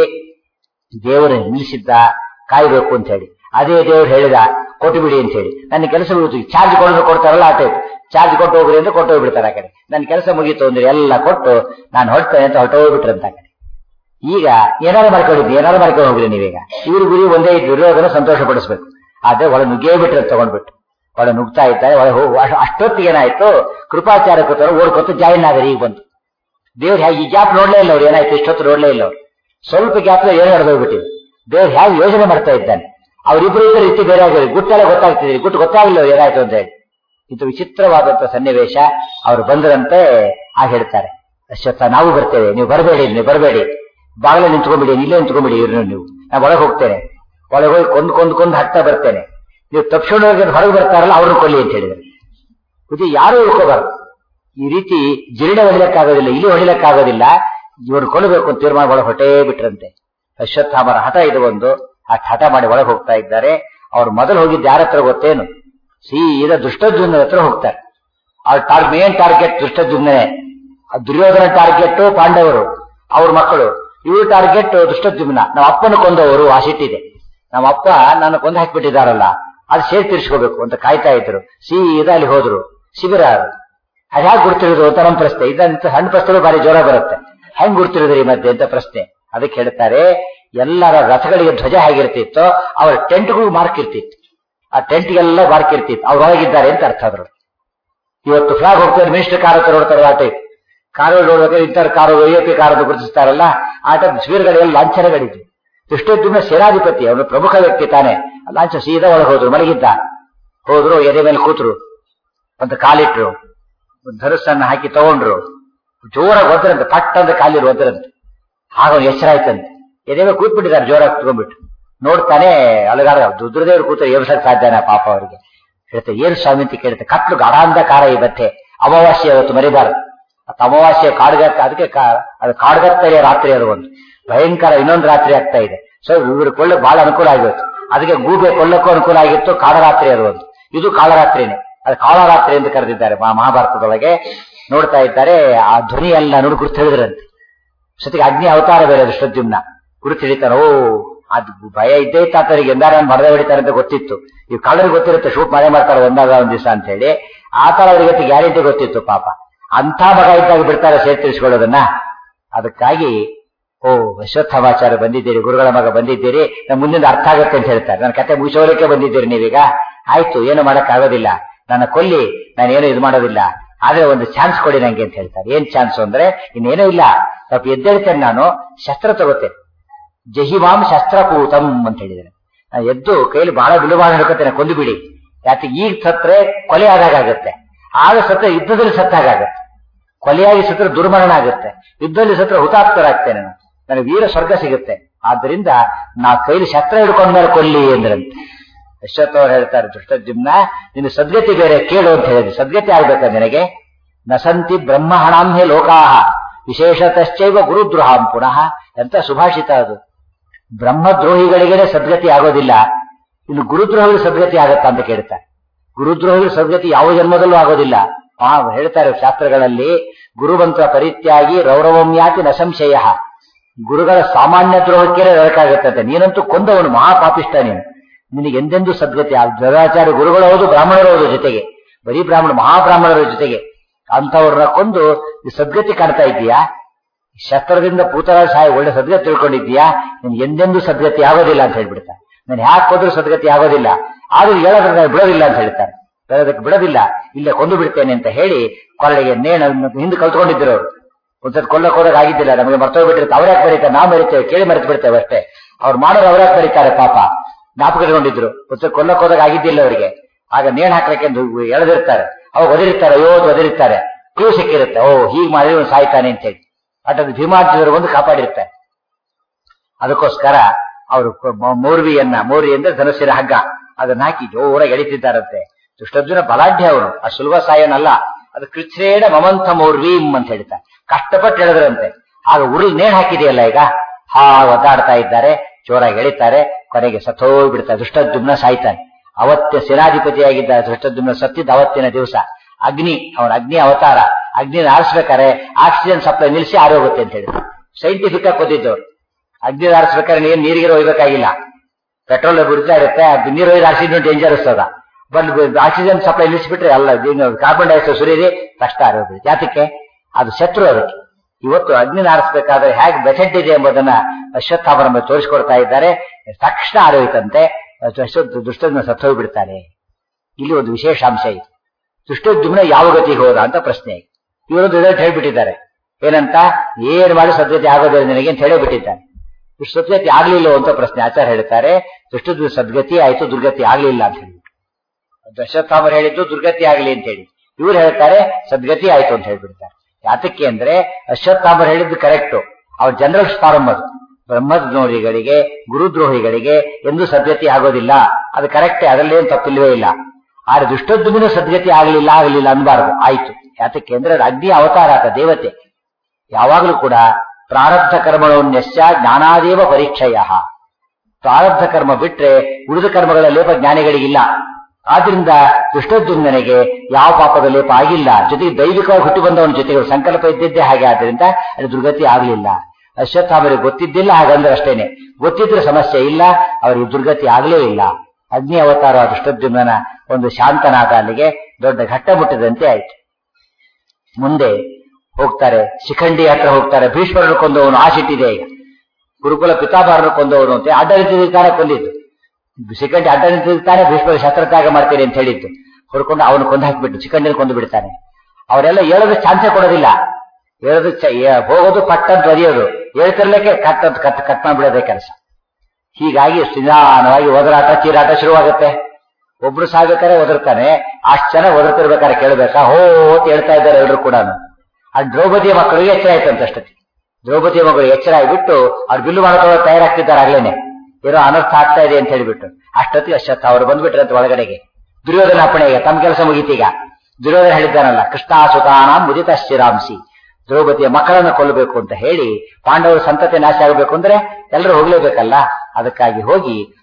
ದೇವರು ನಿಲ್ಲಿಸಿದ್ದ ಕಾಯ್ಬೇಕು ಅಂತ ಹೇಳಿ ಅದೇ ದೇವರು ಹೇಳಿದ ಕೊಟ್ಟು ಬಿಡಿ ಅಂತ ಹೇಳಿ ನನ್ನ ಕೆಲಸ ಮುಗಿತು ಚಾರ್ಜ್ ಕೊಡೋದು ಕೊಡ್ತಾರಲ್ಲ ಆ ಟೈಪ್ ಚಾರ್ಜ್ ಕೊಟ್ಟು ಹೋಗ್ರಿ ಅಂತ ಕೊಟ್ಟು ಹೋಗ್ಬಿಡ್ತಾರೆ ಆ ಕಡೆ ನನ್ನ ಕೆಲಸ ಮುಗೀತು ಅಂದ್ರೆ ಎಲ್ಲ ಕೊಟ್ಟು ನಾನು ಹೊರಡ್ತೇನೆ ಅಂತ ಹೊರಟು ಹೋಗ್ಬಿಟ್ರಂತ ಆ ಕಡೆ ಈಗ ಏನಾರು ಮಾಡ್ಕೊಂಡಿದ್ವಿ ಏನಾರು ಮಾಡ್ಕೊಂಡು ಹೋಗ್ರಿ ನೀವೀಗ ಇವ್ರ ಗುರಿ ಒಂದೇ ಇದ್ದು ದುರ್ಯೋಧನ ಸಂತೋಷ ಪಡಿಸ್ಬೇಕು ಆದ್ರೆ ಒಳ ನುಗ್ಗೇ ಬಿಟ್ರೆ ತಗೊಂಡ್ಬಿಟ್ಟು ಒಳ ನುಗ್ತಾ ಇದ್ದಾರೆ ಒಳ ಹೋಗಿ ಅಷ್ಟೊತ್ತಿಗೆ ಏನಾಯ್ತು ಕೃಪಾಚಾರಕ್ಕೆ ತರ ಓಡ್ಕೊತ್ತು ಜಾಯಿನ್ ಆದ್ರೆ ಈಗ ಬಂತು ದೇವ್ರು ಹೇಗೆ ಈ ಗ್ಯಾಪ್ ನೋಡ್ಲೇ ಇಲ್ಲ ಅವ್ರು ಏನಾಯ್ತು ಇಷ್ಟೊತ್ತು ನೋಡ್ಲೇ ಇಲ್ಲ ಅವ್ರು ಸ್ವಲ್ಪ ಗ್ಯಾಪ್ ಏನು ನಡೆದೋಗ್ಬಿಟ್ಟಿದೆ ದೇವ್ರು ಹೇಗೆ ಯೋಜನೆ ಮಾಡ್ತಾ ಇದ್ದಾನೆ ಅವರಿಬ್ರು ಇದ್ರೆ ರೀತಿ ಬೇರೆ ಆಗಿದೆ ಗುಟ್ಟೆಲ್ಲ ಗೊತ್ತಾಗ್ತಿದೆ ಗುಟ್ಟು ಗೊತ್ತಾಗಲಿಲ್ಲ ಅವ್ರು ಏನಾಯ್ತು ಅಂತ ಹೇಳಿ ಇದು ವಿಚಿತ್ರವಾದಂತ ಸನ್ನಿವೇಶ ಅವರು ಬಂದ್ರಂತೆ ಆಗ ಹೇಳ್ತಾರೆ ಅಶ್ವತ್ಥ ನಾವು ಬರ್ತೇವೆ ನೀವು ಬರಬೇಡಿ ನೀವು ಬರಬೇಡಿ ಬಾಗಿಲ ನಿಂತ್ಕೊಂಡ್ಬಿಡಿ ಇಲ್ಲೇ ನಿಂತ್ಕೊಂಡ್ಬಿಡಿ ಇವ್ರನ್ನ ನೀವು ನಾನು ಒಳಗೆ ಹೋಗ್ತೇನೆ ಒಳಗೆ ಹೋಗಿ ಕೊಂದು ಕೊಂದು ಕೊಂದು ಹಾಕ್ತಾ ಬರ್ತೇನೆ ನೀವು ತಪ್ಪಿಸ್ಕೊಂಡು ಹೋಗಿ ಹೊರಗೆ ಬರ್ತಾರಲ್ಲ ಅವ್ರನ್ನ ಕೊಲ್ಲಿ ಅಂತ ಹೇಳಿದ್ರು ಇದು ಯಾರು ಉಳ್ಕೋಬಾರ್ದು ಈ ರೀತಿ ಜಿರಣ ಹೊಡಿಲಕ್ಕಾಗೋದಿಲ್ಲ ಇಲ್ಲಿ ಹೊಡಿಲಕ್ಕಾಗೋದಿಲ್ಲ ಇವರು ಕೊಲ್ಲಬೇಕು ಅಂತ ತೀರ್ಮಾನ ಒಳಗೆ ಹೊಟ್ಟೇ ಬಿಟ್ರಂತೆ ಅಶ್ವತ್ಥಾಮರ ಹಠ ಇದು ಒಂದು ಆ ಹಠ ಮಾಡಿ ಒಳಗೆ ಹೋಗ್ತಾ ಇದ್ದಾರೆ ಅವ್ರು ಮೊದಲು ಹೋಗಿದ್ದು ಯಾರ ಹತ್ರ ಗೊತ್ತೇನು ಸೀದಾ ದುಷ್ಟಜುಮ್ನ ಹತ್ರ ಹೋಗ್ತಾರೆ ಅವ್ರ ಟಾರ್ ಮೇನ್ ಟಾರ್ಗೆಟ್ ದುಷ್ಟಜುಮ್ನೇ ಆ ದುರ್ಯೋಧನ ಟಾರ್ಗೆಟ್ ಪಾಂಡವರು ಅವ್ರ ಮಕ್ಕಳು ಇವ್ರ ಟಾರ್ಗೆಟ್ ದುಷ್ಟಜುಮ್ನ ನಮ್ಮ ಅಪ್ಪನ ಕೊಂದವರು ಆ ಸಿಟ್ಟಿದೆ ನಮ್ಮ ಅಪ್ಪ ನನ್ನ ಕೊಂದು ಹಾಕಿಬಿಟ್ಟಿದಾರಲ್ಲ ಅದು ಸೇರಿ ತೀರ್ಸ್ಕೋಬೇಕು ಅಂತ ಕಾಯ್ತಾ ಇದ್ರು ಸೀದಾ ಅಲ್ಲಿ ಹೋದ್ರು ಶಿಬಿರ ಅದು ಅದ್ ಹೇಗೆ ಗುರ್ತಿರೋದು ಅಂತ ನಮ್ಮ ಪ್ರಶ್ನೆ ಇದಂತ ಸಣ್ಣ ಪ್ರಶ್ನೆಗಳು ಬಾರಿ ಜ್ವರ ಬರುತ್ತೆ ಹೆಂಗ್ ಗುರ್ತಿರೋದ್ರಿ ಈ ಮಧ್ಯೆ ಅಂತ ಪ್ರಶ್ನೆ ಅದಕ್ಕೆ ಹೇಳ್ತಾರೆ ಎಲ್ಲರ ರಥಗಳಿಗೆ ಧ್ವಜ ಹೇಗಿರ್ತಿತ್ತೋ ಅವರ ಟೆಂಟ್ಗೂ ಮಾರ್ಕ್ ಇರ್ತಿತ್ತು ಆ ಟೆಂಟ್ಗೆಲ್ಲ ಮಾರ್ಕ್ ಇರ್ತಿತ್ತು ಅವ್ರು ಒಳಗಿದ್ದಾರೆ ಅಂತ ಅರ್ಥ ಅದ್ರು ಇವತ್ತು ಫ್ಲಾಗ್ ಹೋಗ್ತಾರೆ ಮಿನಿಸ್ಟರ್ ಕಾರ್ ಹತ್ರ ನೋಡ್ತಾರೆ ಆ ಟೈಪ್ ಕಾರುಗಳು ನೋಡ್ಬೇಕಾದ್ರೆ ಇಂಥವ್ರ ಕಾರು ಐ ಪಿ ಕಾರ್ ಅಂತ ಗುರುತಿಸ್ತಾರಲ್ಲ ಆ ಟೈಪ್ ಶಿಬಿರಗಳೆಲ್ಲ ಲಾಂಛನಗಳಿದ್ವು ದುಷ್ಟೋದ್ಯಮ ಸೇನಾಧಿಪತಿ ಅವನು ಪ್ರಮುಖ ವ್ಯಕ್ತಿ ತಾನೆ ಲಾಂಛ ಸೀದಾ ಒಳಗೆ ಹೋದ್ರು ಮಲಗಿದ್ದ ಹೋದ್ರು ಎದೆ ಮೇಲೆ ಕೂತ್ರು ಒಂದು ಕಾಲಿಟ್ರು ಒಂದು ಧನುಸ್ಸನ್ನ ಹಾಕಿ ತಗೊಂಡ್ರು ಜೋರಾಗಿ ಒದ್ರಂತೆ ಪಟ್ ಅಂತ ಕಾಲಿರು ಒದ್ರಂತೆ ಆಗ ಅವ್ನು ಎಚ್ಚರ ಆಯ್ತಂತೆ ಎದೆ ಮೇಲೆ ಕೂತ್ಬಿಟ್ಟಿದ್ದಾರೆ ಜೋರಾಗಿ ಕುತ್ಕೊಂಡ್ಬಿಟ್ಟು ನೋಡ್ತಾನೆ ಅಲಗಾಡ ದುದ್ರದೇವ್ರು ಕೂತಾರೆ ಎಬ್ಸಕ್ ಸಾಧ್ಯನಾ ಪಾಪ ಅವರಿಗೆ ಹೇಳ್ತಾರೆ ಏನ್ ಸ್ವಾಮಿ ಅಂತ ಕೇಳುತ್ತೆ ಕಟ್ಲು ಗಾಢಾಂಧಕಾರ ಈ ಬತ್ತೆ ಅಮಾವಾಸ್ಯೆ ಅವತ್ತು ಮರಿಬಾರದು ಅದು ಅಮಾವಾಸ್ಯೆ ಕಾಡ್ಗತ್ತ ಅದಕ್ಕೆ ಕಾ- ಅದು ಕಾಡ್ಗತ್ತಲೆಯ ರಾತ್ರಿ ಅದು ಒಂದು ಭಯಂಕರ ಇನ್ನೊಂದು ರಾತ್ರಿ ಆಗ್ತಾ ಇದೆ ಸೊ ಇವ್ರ ಕೊಳ್ಳೆ ಬಹಳ ಅನುಕೂಲ ಆಗೋಯ್ತು ಅದಕ್ಕೆ ಗೂಬೆ ಕೊಲ್ಲಕ್ಕೂ ಅನುಕೂಲ ಆಗಿತ್ತು ಕಾಳರಾತ್ರಿ ಅದು ಒಂದು ಇದು ಕಾಳರಾತ್ರಿನೇ ಅದು ಕಾಳರಾತ್ರಿ ಎಂದು ಕರೆದಿದ್ದಾರೆ ಮಹಾ- ಮಹಾಭಾರತದೊಳಗೆ ನೋಡ್ತಾ ಇದ್ದಾರೆ ಆ ಧ್ವನಿ ಎಲ್ಲ ನೋಡಿ ಗುರುತು ಹೇಳಿದ್ರಂತೆ ಸತಿಗೆ ಅಗ್ನಿ ಅವತಾರ ಬೇರೆ ದುಷ್ಟದ್ಯುಮ್ನ ಗುರುತು ಹಿಡಿತಾನೆ ಓ ಅದು ಭಯ ಇದ್ದೇ ಇತ್ತು ಆತನಿಗೆ ಎಂದಾರ ಮರದ ಹೊಡಿತಾರೆ ಅಂತ ಗೊತ್ತಿತ್ತು ಈ ಕಳ್ಳರಿಗೆ ಗೊತ್ತಿರುತ್ತೆ ಶೂಟ್ ಮನೆ ಮಾಡ್ತಾರೆ ಒಂದಾಗ ಒಂದ್ ದಿವಸ ಅಂತ ಹೇಳಿ ಆ ತರ ಅವರಿಗೆ ಗ್ಯಾರಂಟಿ ಗೊತ್ತಿತ್ತು ಪಾಪ ಅಂತ ಮಗ ಇದ್ದಾಗ ಬಿಡ್ತಾರೆ ಸೇರ್ ತಿಳಿಸ್ಕೊಳ್ಳೋದನ್ನ ಅದಕ್ಕಾಗಿ ಓ ಅಶ್ವತ್ಥಾಮಾಚಾರ್ಯ ಬಂದಿದ್ದೀರಿ ಗುರುಗಳ ಮಗ ಬಂದಿದ್ದೀರಿ ನಮ್ಮ ಮುಂದಿನ ಅರ್ಥ ಆಗುತ್ತೆ ಅಂತ ಹೇಳ್ತಾರೆ ನನ್ನ ಕತೆ ಮುಗಿಸೋಲಿಕ್ಕೆ ಬಂದಿದ್ದೀರಿ ನೀವೀಗ ಆಯ್ತು ಏನು ಮಾಡಕ್ ಆಗೋದಿಲ್ಲ ನನ್ನ ಕೊಲ್ಲಿ ನಾನೇನು ಇದು ಮಾಡೋದಿಲ್ಲ ಆದ್ರೆ ಒಂದು ಚಾನ್ಸ್ ಕೊಡಿ ನಂಗೆ ಅಂತ ಹೇಳ್ತಾರೆ ಏನ್ ಚಾನ್ಸ್ ಅಂದ್ರೆ ಇನ್ನೇನೂ ಇಲ್ಲ ಸ್ವಲ್ಪ ಎದ್ದೇಳ್ತೇನೆ ನಾನು ಶಸ್ತ್ರ ತಗೋತೇನೆ ಜಹಿಮಾಂ ಶಸ್ತ್ರಪೂತಂ ಅಂತ ಹೇಳಿದ್ರೆ ನಾನು ಎದ್ದು ಕೈಲಿ ಬಹಳ ವಿಲುವಾದ ಹಿಡ್ಕೊತೇನೆ ಕೊಂದು ಬಿಡಿ ಯಾಕೆ ಈಗ ಸತ್ರೆ ಕೊಲೆ ಆದಾಗುತ್ತೆ ಆಗ ಸತ್ರ ಯುದ್ಧದಲ್ಲಿ ಸತ್ತಾಗುತ್ತೆ ಕೊಲೆಯಾಗಿ ಸತ್ರ ದುರ್ಮರಣ ಆಗುತ್ತೆ ಯುದ್ಧದಲ್ಲಿ ಸತ್ರ ಹುತಾತ್ಮರಾಗ್ತೇನೆ ನಾನು ನನಗೆ ವೀರ ಸ್ವರ್ಗ ಸಿಗುತ್ತೆ ಆದ್ರಿಂದ ನಾ ಕೈಲಿ ಶಸ್ತ್ರ ಹಿಡ್ಕೊಂಡ ಮೇಲೆ ಕೊಲ್ಲಿ ಎಂದ್ರಂತೆ ಅಶ್ವತ್ಥ ಅವ್ರು ಹೇಳ್ತಾರೆ ದುಷ್ಟಜಿಮ್ನ ನಿನ್ನ ಸದ್ಗತಿ ಬೇರೆ ಕೇಳು ಅಂತ ಹೇಳಿದ್ರು ಸದ್ಗತಿ ಆಗ್ಬೇಕ ನಿನಗೆ ನಸಂತಿ ಬ್ರಹ್ಮಹಣಾಂಹೆ ಲೋಕಾಹ ವಿಶೇಷತಶ್ಚೈವ ಗುರುದ್ರೋಹಾಂ ಪುನಃ ಎಂತ ಸುಭಾಷಿತ ಅದು ಬ್ರಹ್ಮದ್ರೋಹಿಗಳಿಗೆ ಸದ್ಗತಿ ಆಗೋದಿಲ್ಲ ಇನ್ನು ಗುರುದ್ರೋಹಿಗಳು ಸದ್ಗತಿ ಆಗತ್ತಾ ಅಂತ ಕೇಳ್ತಾರೆ ಗುರುದ್ರೋಹಿಗಳ ಸದ್ಗತಿ ಯಾವ ಜನ್ಮದಲ್ಲೂ ಆಗೋದಿಲ್ಲ ಆ ಹೇಳ್ತಾರೆ ಶಾಸ್ತ್ರಗಳಲ್ಲಿ ಗುರುವಂತ ಪರಿತ್ಯಾಗಿ ರೌರವಮ್ಯಾತಿ ನ ಸಂಶಯ ಗುರುಗಳ ಸಾಮಾನ್ಯ ದ್ರೋಹಕ್ಕೆ ನರಕಾಗತ್ತಂತೆ ನೀನಂತೂ ಕೊಂದವನು ಮಹಾಪಾಪಿಷ್ಟ ನೀನು ನಿನಗೆ ಎಂದೆಂದೂ ಸದ್ಗತಿ ಆ ದ್ರೋಣಾಚಾರ್ಯ ಗುರುಗಳು ಹೌದು ಬ್ರಾಹ್ಮಣರು ಹೌದು ಜೊತೆಗೆ ಬರೀ ಬ್ರಾಹ್ಮಣ ಮಹಾಬ್ರಾಹ್ಮಣರ ಜೊತೆಗೆ ಅಂಥವ್ರನ್ನ ಕೊಂದು ಈ ಸದ್ಗತಿ ಕಾಣ್ತಾ ಇದ್ದೀಯಾ ಶಸ್ತ್ರದಿಂದ ಪೂತರ ಸಹಾಯ ಒಳ್ಳೆ ಸದ್ಗತಿ ತಿಳ್ಕೊಂಡಿದ್ದೀಯಾ ನಿನ್ ಎಂದೆಂದೂ ಸದ್ಗತಿ ಆಗೋದಿಲ್ಲ ಅಂತ ಹೇಳ್ಬಿಡ್ತಾರೆ ನಾನು ಯಾಕೆ ಹೋದ್ರೂ ಸದ್ಗತಿ ಆಗೋದಿಲ್ಲ ಆದ್ರೂ ಹೇಳೋದ್ರೆ ನಾನು ಬಿಡೋದಿಲ್ಲ ಅಂತ ಹೇಳ್ತಾರೆ ಹೇಳೋದಕ್ಕೆ ಬಿಡೋದಿಲ್ಲ ಇಲ್ಲೇ ಕೊಂದು ಬಿಡ್ತೇನೆ ಅಂತ ಹೇಳಿ ಕೊರಳಿಗೆ ನೇಣ ಹಿಂದೆ ಕಲ್ತ್ಕೊಂಡಿದ್ರು ಅವರು ಒಂದ್ಸತಿ ಕೊಲ್ಲಕ್ಕೆ ಹೋದಾಗ ಆಗಿದ್ದಿಲ್ಲ ನಮಗೆ ಮರ್ತೋಗ್ಬಿಟ್ಟಿರುತ್ತೆ ಅವ್ರ್ಯಾಕೆ ಬರೀತಾರೆ ನಾವು ಮರಿತೇವೆ ಕೇಳಿ ಮರೆತು ಬಿಡ್ತೇವೆ ಅಷ್ಟೇ ಅವ್ರು ಮಾಡೋರು ಅವ್ರ್ಯಾಕೆ ಬರೀತಾರೆ ಪಾಪ ಜ್ಞಾಪಕ ಇಟ್ಕೊಂಡಿದ್ರು ಒಂದ್ಸತಿ ಕೊಲ್ಲಕ್ಕೆ ಹೋದಾಗ ಆಗಿದ್ದಿಲ್ಲ ಅವರಿಗೆ ಆಗ ನೇಣು ಹಾಕ್ಲಿಕ್ಕೆ ಎಂದು ಎಳೆದಿರ್ತಾರೆ ಅವಾಗ ಒದರಿರ್ತಾರೆ ಅಯ್ಯೋ ಅಂತ ಒದರಿರ್ತಾರೆ ಕ್ಲೂ ಸಿಕ್ಕಿರುತ್ತೆ ಓ ಹೀಗೆ ಮಾಡಿ ಅವ್ನು ಸಾಯ್ತಾನೆ ಅಂತ ಹೇಳಿ ಅಟದು ಭೀಮಾರ್ಜುನರು ಬಂದು ಕಾಪಾಡಿರ್ತಾರೆ ಅದಕ್ಕೋಸ್ಕರ ಅವರು ಮೌರ್ವಿಯನ್ನ ಮೌರ್ವಿ ಅಂದ್ರೆ ಧನುಸಿನ ಹಗ್ಗ ಅದನ್ನ ಹಾಕಿ ಜೋರಾಗಿ ಎಳಿತಿದ್ದಾರಂತೆ ದುಷ್ಟರ್ಜುನ ಬಲಾಢ್ಯ ಅವರು ಆ ಸುಲಭ ಸಾಯನಲ್ಲ ಅದು ಕೃಚ್ಛ್ರೇಣ ಮಮಂಥ ಮೌರ್ವೀಂ ಅಂತ ಹೇಳ್ತಾರೆ ಕಷ್ಟಪಟ್ಟು ಎಳೆದ್ರಂತೆ ಆಗ ಉರುಳು ನೇಣು ಹಾಕಿದೆಯಲ್ಲ ಈಗ ಹಾ ಒದ್ದಾಡ್ತಾ ಇದ್ದಾರೆ ಜೋರಾಗಿ ಎಳಿತಾರೆ ಕೊನೆಗೆ ಸತ್ತೋಗಿ ಬಿಡ್ತಾರೆ ದುಷ್ಟದ್ಯುಮ್ನ ಸಾಯ್ತಾನೆ ಅವತ್ಯ ಸೇನಾಧಿಪತಿಯಾಗಿದ್ದ ದುಷ್ಟದ್ಯುಮ್ನ ಸತ್ತಿದ್ದ ಅವತ್ತಿನ ದಿವಸ ಅಗ್ನಿ ಅವನ ಅಗ್ನಿ ಅವತಾರ ಅಗ್ನಿನ ಆರಿಸ್ಬೇಕಾರೆ ಆಕ್ಸಿಜನ್ ಸಪ್ಲೈ ನಿಲ್ಲಿಸಿ ಆರೋಗುತ್ತೆ ಅಂತ ಹೇಳಿದ್ರು ಸೈಂಟಿಫಿಕ್ ಆಗಿ ಕೊದ್ದಿದ್ದವ್ರು ಅಗ್ನಿ ಆರಿಸ್ಬೇಕಾದ್ರೆ ಏನ್ ನೀರಿಗೆ ಒಯ್ಬೇಕಾಗಿಲ್ಲ ಪೆಟ್ರೋಲ್ ಬಿಡ್ತಾ ಇರುತ್ತೆ ಅದು ನೀರು ಒಯ್ದು ಆಕ್ಸಿಜನ್ ಡೇಂಜರಸ್ ಅದ ಬಂದ್ ಆಕ್ಸಿಜನ್ ಸಪ್ಲೈ ನಿಲ್ಲಿಸ್ಬಿಟ್ರೆ ಅಲ್ಲ ಕಾರ್ಬನ್ ಡೈಆಕ್ಸೈಡ್ ಸುರಿಯಿರಿ ಕಷ್ಟ ಆರೋಗ್ಯ ಯಾತಕ್ಕೆ ಅದು ಶತ್ರು ಅದಕ್ಕೆ ಇವತ್ತು ಅಗ್ನಿನ ಆರಿಸಬೇಕಾದ್ರೆ ಹೇಗೆ ಬೆಸೆಂಟ್ ಇದೆ ಎಂಬುದನ್ನ ಅಶ್ವತ್ಥಾಮರ ಮೇಲೆ ತೋರಿಸಿಕೊಡ್ತಾ ಇದ್ದಾರೆ ತಕ್ಷಣ ಆರೋಗ್ಯಂತೆ ಅಶ್ವತ್ಥ ದುಷ್ಟನ ಸತ್ತೋಗ್ಬಿಡ್ತಾರೆ ಇಲ್ಲಿ ಒಂದು ವಿಶೇಷ ಅಂಶ ಇದೆ ದುಷ್ಟೋದ್ಯುಮ್ನ ಯಾವ ಗತಿಗೆ ಹೋದ ಅಂತ ಪ್ರಶ್ನೆ ಇವರೊಂದು ರಿಸಲ್ಟ್ ಹೇಳ್ಬಿಟ್ಟಿದ್ದಾರೆ ಏನಂತ ಏನ್ ಮಾಡಿ ಸದ್ಗತಿ ಆಗೋದಿಲ್ಲ ನಿನಗೆ ಅಂತ ಹೇಳಿಬಿಟ್ಟಿದ್ದಾರೆ ಸದ್ಗತಿ ಆಗ್ಲಿಲ್ಲ ಅಂತ ಪ್ರಶ್ನೆ ಆಚಾರ ಹೇಳ್ತಾರೆ ದುಷ್ಟ ಸದ್ಗತಿ ಆಯ್ತು ದುರ್ಗತಿ ಆಗ್ಲಿಲ್ಲ ಅಂತ ಹೇಳಿ ದಶತಾಮರ್ ಹೇಳಿದ್ದು ದುರ್ಗತಿ ಆಗ್ಲಿ ಅಂತ ಹೇಳಿ ಇವ್ರು ಹೇಳ್ತಾರೆ ಸದ್ಗತಿ ಆಯ್ತು ಅಂತ ಹೇಳ್ಬಿಡ್ತಾರೆ ಯಾತಕ್ಕೆ ಅಂದ್ರೆ ಅಶ್ವತ್ಥಾಮರ್ ಹೇಳಿದ್ದು ಕರೆಕ್ಟು ಅವ್ರ ಜನರಲ್ ಫಾರಂ ಅದು ಬ್ರಹ್ಮದ್ರೋಹಿಗಳಿಗೆ ಗುರುದ್ರೋಹಿಗಳಿಗೆ ಎಂದು ಸದ್ಗತಿ ಆಗೋದಿಲ್ಲ ಅದು ಕರೆಕ್ಟೇ ಅದರಲ್ಲೇನು ತಪ್ಪಿಲ್ವೇ ಇಲ್ಲ ಆದ್ರೆ ದುಷ್ಟದ್ದುಮಿನ ಸದ್ಗತಿ ಆಗಲಿಲ್ಲ ಆಗಲಿಲ್ಲ ಅನ್ಬಾರ್ದು ಆಯ್ತು ಯಾತಕ್ಕೆ ಅಂದ್ರೆ ಅದು ಅಗ್ನಿ ಅವತಾರ ಆತ ದೇವತೆ ಯಾವಾಗಲೂ ಕೂಡ ಪ್ರಾರಬ್ಧ ಕರ್ಮಣೋನ್ಯಶ್ಚ ಜ್ಞಾನಾದೇವ ಪರೀಕ್ಷಯ ಪ್ರಾರಬ್ಧ ಕರ್ಮ ಬಿಟ್ರೆ ಉಳಿದ ಕರ್ಮಗಳ ಲೇಪ ಜ್ಞಾನಿಗಳಿಗಿಲ್ಲ ಆದ್ರಿಂದ ದುಷ್ಟದ್ಯುಮ್ನನಿಗೆ ಯಾವ ಪಾಪದ ಲೇಪ ಆಗಿಲ್ಲ ಜೊತೆಗೆ ದೈವಿಕವಾಗಿ ಹುಟ್ಟಿ ಬಂದವನ ಜೊತೆಗೆ ಸಂಕಲ್ಪ ಇದ್ದಿದ್ದೇ ಹಾಗೆ ಆದ್ರಿಂದ ಅಲ್ಲಿ ದುರ್ಗತಿ ಆಗಲಿಲ್ಲ ಅಶ್ವತ್ಥಾಮರಿಗೆ ಗೊತ್ತಿದ್ದಿಲ್ಲ ಹಾಗಂದ್ರೆ ಅಷ್ಟೇನೆ ಗೊತ್ತಿದ್ರೆ ಸಮಸ್ಯೆ ಇಲ್ಲ ಅವರಿಗೆ ದುರ್ಗತಿ ಆಗಲೇ ಇಲ್ಲ ಅಗ್ನಿ ಅವತಾರ ದುಷ್ಟದ್ಯುಮ್ನ ಒಂದು ಶಾಂತನಾದ ಅಲ್ಲಿಗೆ ದೊಡ್ಡ ಘಟ್ಟ ಮುಟ್ಟಿದಂತೆ ಆಯ್ತು ಮುಂದೆ ಹೋಗ್ತಾರೆ ಶಿಖಂಡಿ ಹತ್ರ ಹೋಗ್ತಾರೆ ಭೀಷ್ಮರನ್ನು ಕೊಂದವನು ಆ ಸಿಟ್ಟಿದೆ ಈಗ ಗುರುಕುಲ ಪಿತಾಮಹರನ್ನು ಕೊಂದವನು ಅಂತ ಅಡ್ಡನಿಂತಾನೆ ಕೊಂದಿದ್ದು ಶಿಖಂಡಿ ಅಡ್ಡನಿಂತಾನೆ ಭೀಷ್ಮರ ಶಸ್ತ್ರತ್ಯಾಗ ಮಾಡ್ತೀನಿ ಅಂತ ಹೇಳಿದ್ದು ಹೊಡ್ಕೊಂಡು ಅವನು ಕೊಂದು ಹಾಕಿಬಿಟ್ಟು ಶಿಖಂಡಿನ ಕೊಂದು ಬಿಡ್ತಾನೆ ಅವರೆಲ್ಲ ಹೇಳೋದು ಚಾನ್ಸೇ ಕೊಡೋದಿಲ್ಲ ಹೇಳೋದು ಹೋಗೋದು ಪಟ್ ಅಂತ ಒದಿಯೋದು ಹೇಳ್ತಿರ್ಲಿಕ್ಕೆ ಕಟ್ ಅಂತ ಕಟ್ ಕಟ್ ಮಾಡ್ಬಿಡೋದೇ ಕೆಲಸ ಹೀಗಾಗಿ ನಿಧಾನವಾಗಿ ಒದರಾಟ ಚೀರಾಟ ಶುರುವಾಗುತ್ತೆ ಒಬ್ರು ಸಾಗಬೇಕಾರೆ ಒದರ್ತಾನೆ ಅಷ್ಟು ಜನ ಒದರ್ತಿರ್ಬೇಕಾದ್ರೆ ಕೇಳಬೇಕಾ ಹೋ ಅಂತ ಹೇಳ್ತಾ ಇದ್ದಾರೆ ಎಲ್ಲರೂ ಕೂಡ ಆ ದ್ರೌಪದಿಯ ಮಕ್ಕಳಿಗೆ ಎಚ್ಚರ ಆಯ್ತಂತ ಅಷ್ಟೊತ್ತಿ ದ್ರೌಪದಿಯ ಮಕ್ಕಳು ಎಚ್ಚರ ಆಗಿಬಿಟ್ಟು ಅವ್ರು ಬಿಲ್ಲು ಮಾಡ್ಕೊಳ್ಳೋ ತಯಾರಾಗ್ತಿದ್ದಾರೆ ಆಗ್ಲೇನೆ ಏನೋ ಅನರ್ಥ ಆಗ್ತಾ ಇದೆ ಅಂತ ಹೇಳಿಬಿಟ್ಟು ಅಷ್ಟೊತ್ತಿಗೆ ಅಶ್ವತ್ಥ ಅವರು ಬಂದ್ಬಿಟ್ರಂತ ಒಳಗಡೆಗೆ ದುರ್ಯೋಧನ ಅಪ್ಪಣೆಗೆ ತಮ್ಮ ಕೆಲಸ ಮುಗೀತೀಗ ದುರ್ಯೋಧನ ಹೇಳಿದ್ದಾನಲ್ಲ ಕೃಷ್ಣಾಸುತಾನ ಮುದಿತ ಶ್ರೀರಾಮ್ಸಿ ದ್ರೌಪದಿಯ ಮಕ್ಕಳನ್ನು ಕೊಲ್ಲಬೇಕು ಅಂತ ಹೇಳಿ ಪಾಂಡವರು ಸಂತತಿ ನಾಶ ಆಗಬೇಕು ಅಂದ್ರೆ ಎಲ್ಲರೂ ಹೋಗ್ಲೇಬೇಕಲ್ಲ ಅದಕ್ಕಾಗಿ ಹೋಗಿ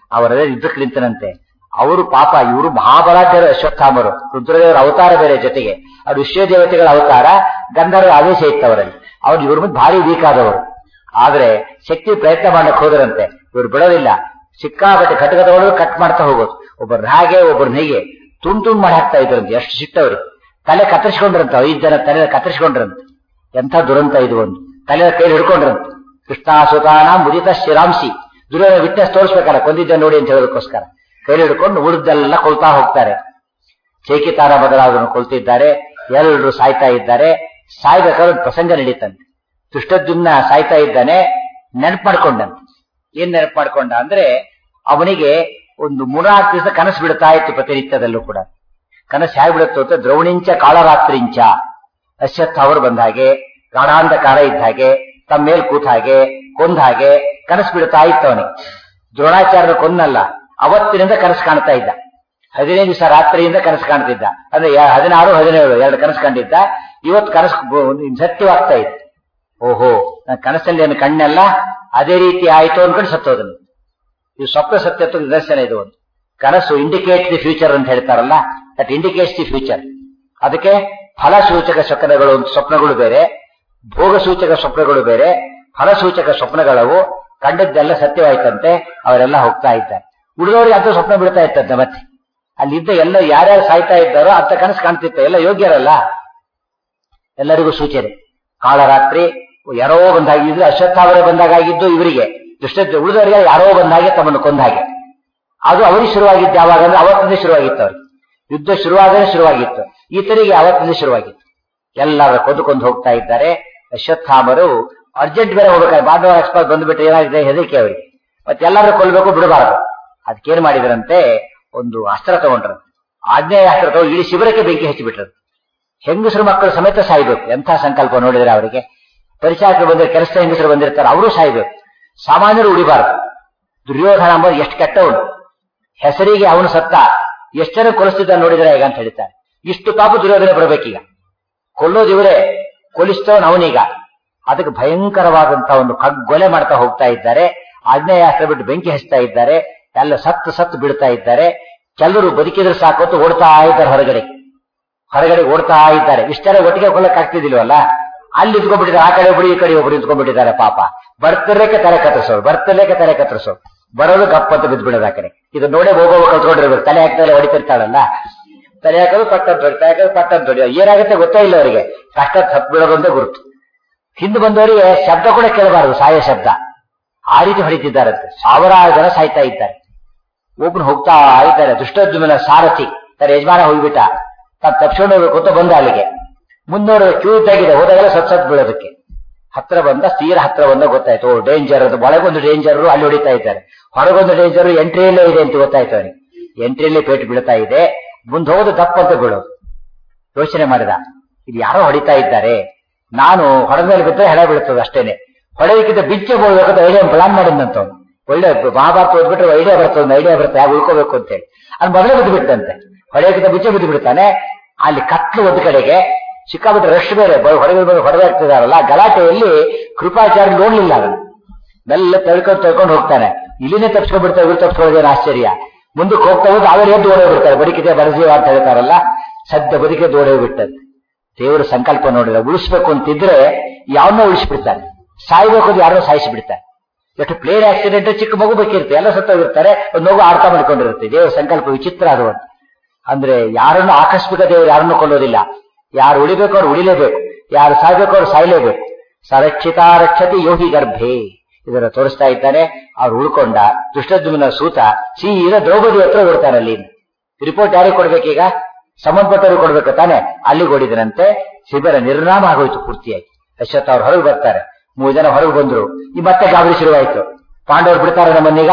ಅವರ ಯುದ್ಧಕ್ಕೆ ನಿಂತನಂತೆ ಅವರು ಪಾಪ ಇವರು ಮಹಾಬಲಾಢ್ಯರು ಅಶ್ವತ್ಥಾಮರು ರುದ್ರದೇವರ ಅವತಾರ ಬೇರೆ ಜೊತೆಗೆ ಅವ್ರು ವಿಶ್ವದೇವತೆಗಳ ಅವತಾರ ಗಂಧರ್ವ ಆವೇಶ ಇತ್ತು ಅವರಲ್ಲಿ ಅವ್ರು ಇವ್ರ ಮುಂದೆ ಭಾರಿ ವೀಕ್ ಆದವರು ಆದ್ರೆ ಶಕ್ತಿ ಪ್ರಯತ್ನ ಮಾಡಕ್ ಹೋದ್ರಂತೆ ಇವ್ರು ಬಿಡೋದಿಲ್ಲ ಸಿಕ್ಕಾಪಟ್ಟೆ ಖಡ್ಗ ತಗೊಳ್ಳೋದು ಕಟ್ ಮಾಡ್ತಾ ಹೋಗೋದು ಒಬ್ಬರನ್ನ ಹಾಗೆ ಒಬ್ಬರನ್ನ ಹೀಗೆ ತುಂಡ್ ತುಂಡ್ ಮಾಡಿ ಹಾಕ್ತಾ ಇದ್ರಂತೆ ಎಷ್ಟು ಸಿಟ್ಟವ್ರು ತಲೆ ಕತ್ತರಿಸ್ಕೊಂಡ್ರಂತ ಐದು ಜನ ತಲೆ ಕತ್ತರಿಸ್ಕೊಂಡ್ರಂತ ಎಂಥ ದುರಂತ ಇದು ಒಂದು ತಲೆ ಕೈಲಿ ಹಿಡ್ಕೊಂಡ್ರಂತ ಕೃಷ್ಣಾಸುತಾನ ಮುದಿತ ಶಿರಾಂಸಿ ದುರ್ಯೋಧನ ವಿಟ್ನೆಸ್ ತೋರಿಸ್ಬೇಕಲ್ಲ ಕೊಂದಿದ್ದ ನೋಡಿ ಅಂತ ಹೇಳೋದಕ್ಕೋಸ್ಕರ ಕೈಲಿ ಹಿಡ್ಕೊಂಡು ಉಳಿದೆಲ್ಲ ಕೊಲ್ತಾ ಹೋಗ್ತಾರೆ ಚೇಕಿತಾರ ಬದಲಾದನ್ನು ಕೊಲ್ತಿದ್ದಾರೆ ಎಲ್ಲರೂ ಸಾಯ್ತಾ ಇದ್ದಾರೆ ಸಾಯ್ಬೇಕಾದ್ರೆ ಒಂದು ಪ್ರಸಂಗ ನಡೀತಂತೆ ದುಷ್ಟದ್ಯುಮ್ನ ಸಾಯ್ತಾ ಇದ್ದಾನೆ ನೆನಪು ಮಾಡ್ಕೊಂಡಂತೆ ಏನ್ ನೆನಪು ಮಾಡ್ಕೊಂಡ ಅಂದ್ರೆ ಅವನಿಗೆ ಒಂದು ಮೂರ್ನಾಲ್ಕು ದಿವಸ ಕನಸು ಬಿಡ್ತಾ ಇತ್ತು ಪ್ರತಿನಿತ್ಯದಲ್ಲೂ ಕೂಡ ಕನಸು ಹೇಗೆ ಬಿಡುತ್ತೋ ಅಂತ ದ್ರೌಣಿಂಚ ಕಾಳರಾತ್ರಿಂಚ ಅಶ್ವತ್ಥ ಅವರು ಬಂದ ಹಾಗೆ ಗಾಢಾಂಧಕಾರ ಇದ್ದ ಹಾಗೆ ತಮ್ಮ ಮೇಲ್ ಕೂತ ಹಾಗೆ ಕೊಂದ ಹಾಗೆ ಕನಸು ಬಿಡ್ತಾ ಇತ್ತು ಅವನಿಗೆ ದ್ರೋಣಾಚಾರ್ಯರು ಕೊಂದಲ್ಲ ಅವತ್ತಿನಿಂದ ಕನಸು ಕಾಣ್ತಾ ಇದ್ದ ಹದಿನೈದು ದಿವಸ ರಾತ್ರಿಯಿಂದ ಕನಸು ಕಾಣ್ತಿದ್ದ ಅಂದ್ರೆ ಯ- ಹದಿನಾರು ಹದಿನೇಳು ಎರಡು ಕನಸು ಕಂಡಿದ್ದ ಇವತ್ತು ಕನಸು ಬ- ಸತ್ಯವಾಗ್ತಾ ಇತ್ತು ಓಹೋ ನನ್ನ ಕನಸಲ್ಲಿ ಏನು ಕಣ್ಣೆಲ್ಲ ಅದೇ ರೀತಿ ಆಯ್ತು ಅನ್ಕೊಂಡು ಸತ್ತೋದನು ಇದು ಸ್ವಪ್ನ ಸತ್ಯತ್ವ ನಿದರ್ಶನ ಇದು ಒಂದು ಕನಸು ಇಂಡಿಕೇಟ್ ದಿ ಫ್ಯೂಚರ್ ಅಂತ ಹೇಳ್ತಾರಲ್ಲ ದಟ್ ಇಂಡಿಕೇಟ್ಸ್ ದಿ ಫ್ಯೂಚರ್ ಅದಕ್ಕೆ ಫಲಸೂಚಕ ಸ್ವಪ್ನಗಳು ಸ್ವಪ್ನಗಳು ಬೇರೆ ಭೋಗ ಸೂಚಕ ಸ್ವಪ್ನಗಳು ಬೇರೆ ಫಲಸೂಚಕ ಸ್ವಪ್ನಗಳವು ಕಂಡದ್ದೆಲ್ಲ ಸತ್ಯವಾಯ್ತಂತೆ ಅವರೆಲ್ಲ ಹೋಗ್ತಾ ಇದ್ದಾರೆ ಉಳಿದವರಿಗೆ ಅಂತ ಸ್ವಪ್ನ ಬಿಡ್ತಾ ಇತ್ತಂತೆ ಮತ್ತೆ ಅಲ್ಲಿದ್ದ ಎಲ್ಲ ಯಾರ್ಯಾರು ಸಾಯ್ತಾ ಇದ್ದಾರೋ ಅಂತ ಕನಸು ಕಾಣ್ತಿತ್ತು ಎಲ್ಲ ಯೋಗ್ಯರಲ್ಲ ಎಲ್ಲರಿಗೂ ಸೂಚನೆ ಕಾಳರಾತ್ರಿ ಯಾರೋ ಬಂದಾಗ ಇದ್ರೆ ಅಶ್ವತ್ಥಾವರೇ ಬಂದಾಗ ಆಗಿದ್ದು ಇವರಿಗೆ ದುಷ್ಟ ಉಳಿದವರಿಗೆ ಯಾರೋ ಬಂದಾಗೆ ತಮ್ಮನ್ನು ಕೊಂದ ಹಾಗೆ ಅದು ಅವರಿಗೆ ಶುರುವಾಗಿದ್ದು ಯಾವಾಗ ಅಂದ್ರೆ ಅವತ್ತಿಂದ ಶುರುವಾಗಿತ್ತು ಅವ್ರಿಗೆ ಯುದ್ಧ ಶುರುವಾಗಲೇ ಶುರುವಾಗಿತ್ತು ಈತರಿಗೆ ಅವತ್ತಿಂದ ಶುರುವಾಗಿತ್ತು ಎಲ್ಲರ ಕೊಂದುಕೊಂಡು ಹೋಗ್ತಾ ಇದ್ದಾರೆ ಅಶ್ವತ್ಥಾಮರು ಅರ್ಜೆಂಟ್ ಬೇರೆ ಹೋಗ್ಬೇಕಾದ್ರೆ ಬಾಂಧವ ಎಕ್ಸ್ಪರ್ಟ್ ಬಂದ್ಬಿಟ್ಟು ಏನಾಗಿದೆ ಹೆದರಿಕೆ ಅವರಿಗೆ ಮತ್ತೆ ಎಲ್ಲರೂ ಕೊಲ್ಬೇಕು ಬಿಡಬಾರದು ಅದಕ್ಕೇನ್ ಮಾಡಿದ್ರಂತೆ ಒಂದು ಅಸ್ತ್ರ ತಗೊಂಡ್ರು ಆಜ್ಞೆಯ ಅಸ್ತ್ರ ತಗೊಂಡು ಇಡೀ ಶಿಬಿರಕ್ಕೆ ಬೆಂಕಿ ಹಚ್ಚಿಬಿಟ್ರು ಹೆಂಗಸರು ಮಕ್ಕಳು ಸಮೇತ ಸಾಯ್ಬೇಕು ಎಂಥ ಸಂಕಲ್ಪ ನೋಡಿದ್ರೆ ಅವರಿಗೆ ಪರಿಚಾರಕ್ಕೆ ಬಂದ್ರೆ ಕೆಲಸ ಹೆಂಗಸರು ಬಂದಿರ್ತಾರೆ ಅವರು ಸಾಯ್ಬೇಕು ಸಾಮಾನ್ಯರು ಉಳಿಬಾರದು ದುರ್ಯೋಧನ ಅಂಬೋದು ಎಷ್ಟು ಕೆಟ್ಟವನು ಹೆಸರಿಗೆ ಅವನು ಸತ್ತ ಎಷ್ಟು ಜನ ಕೊಲಿಸ್ತಿದ್ದ ನೋಡಿದ್ರೆ ಈಗ ಅಂತ ಹೇಳ್ತಾರೆ ಇಷ್ಟು ಪಾಪ ದುರ್ಯೋಧನ ಬರಬೇಕೀಗ ಕೊಲ್ಲೋದು ಇವರೇ ಕೊಲಿಸ್ತವನು ಅವನೀಗ ಅದಕ್ಕೆ ಭಯಂಕರವಾದಂತಹ ಒಂದು ಕಗ್ಗೊಲೆ ಮಾಡ್ತಾ ಹೋಗ್ತಾ ಇದ್ದಾರೆ ಆಗ್ನೇಯಾಸ್ತ್ರ ಬಿಟ್ಟು ಬೆಂಕಿ ಹಚ್ತಾ ಇದ್ದಾರೆ ಎಲ್ಲ ಸತ್ತು ಸತ್ತು ಬಿಡ್ತಾ ಇದ್ದಾರೆ ಕೆಲವರು ಬದುಕಿದ್ರೆ ಸಾಕು ಅಂತ ಓಡ್ತಾ ಇದ್ದಾರೆ ಹೊರಗಡೆ ಹೊರಗಡೆ ಓಡ್ತಾ ಇದ್ದಾರೆ ಇಷ್ಟೆಲ್ಲ ಒಟ್ಟಿಗೆ ಕೊಲ್ಲಕ್ ಆಗ್ತಿದಿಲ್ವಲ್ಲ ಅಲ್ಲಿ ಇದ್ಕೊಂಡ್ಬಿಟ್ಟಿದ್ದಾರೆ ಆ ಕಡೆ ಒಬ್ರು ಈ ಕಡೆ ಒಬ್ರು ಇದ್ಕೊಂಡ್ಬಿಟ್ಟಿದ್ದಾರೆ ಪಾಪ ಬರ್ತಿರ್ಲೇಕೆ ತಲೆ ಕತ್ತರಿಸೋರು ಬರ್ತಿರ್ಲೇಕೆ ತಲೆ ಕತ್ತರಿಸೋರು ಬರೋದು ಗಪ್ಪ ಅಂತ ಬಿದ್ದ್ಬಿಡೋದು ಆ ಕಡೆ ಇದು ನೋಡೇ ಹೋಗೋವಾಗ ಕಲ್ತ್ಕೊಂಡಿರ್ಬೇಕು ತಲೆ ಹಾಕ್ತಾ ಹೊಡಿತಿರ್ತಾಳಲ್ಲ ತಲೆ ಹಾಕೋದು ಪಟ್ಟಂತ ಹೊಡಿ ತಲೆ ಹಾಕೋದು ಪಟ್ಟಂತ ಹೊಡಿ ಏನಾಗುತ್ತೆ ಗೊತ್ತೇ ಇಲ್ಲ ಅವರಿಗೆ ಕಷ್ಟ ಸತ್ ಬೀಳೋದು ಅಂತ ಗುರುತು ಹಿಂದೆ ಬಂದವರಿಗೆ ಶಬ್ದ ಕೂಡ ಕೇಳಬಾರದು ಸಾಯ ಶಬ್ದ ಆ ರೀತಿ ಹೊಡಿತಿದ್ದಾರಂತೆ ಸಾವಿರಾರು ಜನ ಸಾಯ್ತಾ ಇದ್ದಾರೆ ಒಬ್ಬನು ಹೋಗ್ತಾ ಇದ್ದಾರೆ ದುಷ್ಟದ್ಯುಮ್ನ ಸಾರಥಿ ತನ್ನ ಯಜಮಾನ ಹೋಗ್ಬಿಟ್ಟ ತಾನು ತಪ್ಪಿಸ್ಕೊಂಡು ಹೋಗ್ಬೇಕು ಅಂತ ಬಂದ ಅಲ್ಲಿಗೆ ಮುನ್ನೂರು ಕ್ಯೂ ಇದ್ದಾಗಿದೆ ಹೋದಾಗೆಲ್ಲ ಸತ್ ಸತ್ ಬೀಳೋದಕ್ಕೆ ಹತ್ರ ಬಂದ ತೀರ ಹತ್ರ ಬಂದ ಗೊತ್ತಾಯ್ತು ಓ ಡೇಂಜರ್ ಅದು ಒಳಗೊಂದು ಡೇಂಜರ್ ಅಲ್ಲಿ ಹೊಡಿತಾ ಇದ್ದಾರೆ ಹೊರಗೊಂದು ಡೇಂಜರ್ ಎಂಟ್ರಿಯಲ್ಲೇ ಇದೆ ಅಂತ ಗೊತ್ತಾಯ್ತು ಅವನಿಗೆ ಎಂಟ್ರಿಯಲ್ಲೇ ಪೇಟು ಬೀಳ್ತಾ ಇದೆ ಮುಂದೆ ಹೋಗೋದು ದಪ್ಪ ಅಂತ ಬೀಳೋದು ಯೋಚನೆ ಮಾಡಿದ ಇದು ಯಾರೋ ಹೊಡಿತಾ ಇದ್ದಾರೆ ನಾನು ಹೊಡೆದ ಮೇಲೆ ಬಿದ್ದರೆ ಹೆಡೆ ಬೀಳ್ತದೆ ಅಷ್ಟೇನೆ ಹೊಡೆಯೋಕ್ಕಿಂತ ಬಿಚ್ಚೆ ಹೋಗ್ಬೇಕಂತ ಐಡಿಯಾ ಪ್ಲಾನ್ ಮಾಡಿದಂತ ಅವ್ನು. ಒಳ್ಳೆ ಮಹಾಭಾರತ ಓದ್ಬಿಟ್ರೆ ಐಡಿಯಾ ಬರ್ತದೆ ಒಂದು ಐಡಿಯಾ ಬರುತ್ತೆ ಯಾಕೆ ಉಳ್ಕೋಬೇಕು ಅಂತೇಳಿ ಅದು ಮೊದಲೇ ಬಿದ್ದು ಬಿಟ್ಟಂತೆ ಹೊಡೆಯೋಕ್ಕಿಂತ ಬಿಚ್ಚೆ ಬಿದ್ದು ಬಿಡ್ತಾನೆ ಅಲ್ಲಿ ಕತ್ಲು ಒಂದು ಕಡೆಗೆ ಸಿಕ್ಕಾಬಿಟ್ಟು ರಶ್ ಬೇರೆ ಹೊಡೆದ ಹೊಡೆದಾಗ್ತಿದಾರಲ್ಲ ಗಲಾಟೆಯಲ್ಲಿ ಕೃಪಾಚಾರ್ಯ ನೋಡ್ಲಿಲ್ಲ ಅದನ್ನ ಮೆಲ್ಲ ತಳ್ಕೊಂಡು ತಳ್ಕೊಂಡು ಹೋಗ್ತಾನೆ ಇಲ್ಲಿನೇ ತಪ್ಸ್ಕೊಂಡ್ಬಿಡ್ತಾರೆ ಇವ್ರು ತಪ್ಸ್ಕೊಳ್ಳೋದೇನು ಆಶ್ಚರ್ಯ ಮುಂದಕ್ಕೆ ಹೋಗ್ತಾ ಹೋಗಿ ಅವರೇ ದೂರ ಬಿಡ್ತಾರೆ ಬದುಕಿದೆ ಬರಜೀವ ಅಂತ ಹೇಳ್ತಾರಲ್ಲ ಸದ್ಯ ಬದುಕೆ ದೂರ ಬಿಟ್ಟದ್ದು ದೇವರ ಸಂಕಲ್ಪ ನೋಡಿದ್ರೆ ಉಳಿಸ್ಬೇಕು ಅಂತಿದ್ರೆ ಯಾವನ್ನೋ ಉಳಿಸ್ಬಿಡ್ತಾನೆ ಸಾಯ್ಬೇಕು ಅಂತ ಯಾರನ್ನೋ ಸಾಯಿಸಿಬಿಡ್ತಾನೆ ಎಷ್ಟು ಪ್ಲೇನ್ ಆಕ್ಸಿಡೆಂಟ್ ಚಿಕ್ಕ ಮಗು ಬೇಕಿರುತ್ತೆ ಎಲ್ಲ ಸತ್ತೋಗಿರ್ತಾರೆ ಒಂದು ಮಗು ಆಡ್ತಾ ಮಾಡ್ಕೊಂಡಿರುತ್ತೆ ದೇವರ ಸಂಕಲ್ಪ ವಿಚಿತ್ರ ಅದು ಒಂದು ಅಂದ್ರೆ ಯಾರನ್ನು ಆಕಸ್ಮಿಕ ದೇವರು ಯಾರನ್ನು ಕೊಲ್ಲೋದಿಲ್ಲ ಯಾರು ಉಳಿಬೇಕು ಅವ್ರು ಉಳಿಲೇಬೇಕು ಯಾರು ಸಾಯ್ಬೇಕು ಅವ್ರು ಸಾಯ್ಲೇಬೇಕು ಸರಕ್ಷಿತಾ ರಕ್ಷತಿ ಯೋಗಿ ಗರ್ಭೆ ಇದನ್ನ ತೋರಿಸ್ತಾ ಇದ್ದಾನೆ ಅವ್ರು ಉಳ್ಕೊಂಡ ದುಷ್ಟದ್ಯುಮ್ನ ಸೂತ ಸೀದಾ ದ್ರೌಪದಿ ಹತ್ರ ಓಡ್ತಾನೆ ಅಲ್ಲಿ ರಿಪೋರ್ಟ್ ಯಾರಿಗೆ ಕೊಡ್ಬೇಕೀಗ ಸಂಬಂಧಪಟ್ಟವ್ರಿಗೆ ಕೊಡ್ಬೇಕು ತಾನೆ ಅಲ್ಲಿಗೆ ಓಡಿದ್ರಂತೆ ಶಿಬಿರ ನಿರ್ನಾಮ ಆಗೋಯ್ತು ಪೂರ್ತಿಯಾಗಿ ಅಶ್ವತ್ ಅವ್ರು ಹೊರಗೆ ಬರ್ತಾರೆ ಮೂರು ಜನ ಹೊರಗೆ ಬಂದ್ರು ಈ ಮತ್ತೆ ಗಾಬರಿ ಶುರುವಾಯ್ತು ಪಾಂಡವರು ಬಿಡ್ತಾರೆ ನಮ್ಮನ್ನೀಗ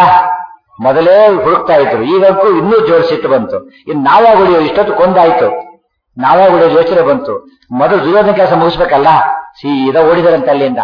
ಮೊದಲೇ ಹುಡುಕ್ತಾ ಇದ್ರು ಈಗಂತೂ ಇನ್ನೂ ಜೋಡಿಸಿಟ್ಟು ಬಂತು ಇನ್ನು ನಾವೇ ಉಳಿಯೋ ಇಷ್ಟೊತ್ತು ಕೊಂದಾಯ್ತು ನಾವೇ ಉಳಿಯೋ ಯೋಚನೆ ಬಂತು ಮೊದಲು ದುರ್ಯೋಧನ ಕೆಲಸ ಮುಗಿಸ್ಬೇಕಲ್ಲ ಸೀದಾ ಓಡಿದರಂತೆ ಅಲ್ಲಿಂದ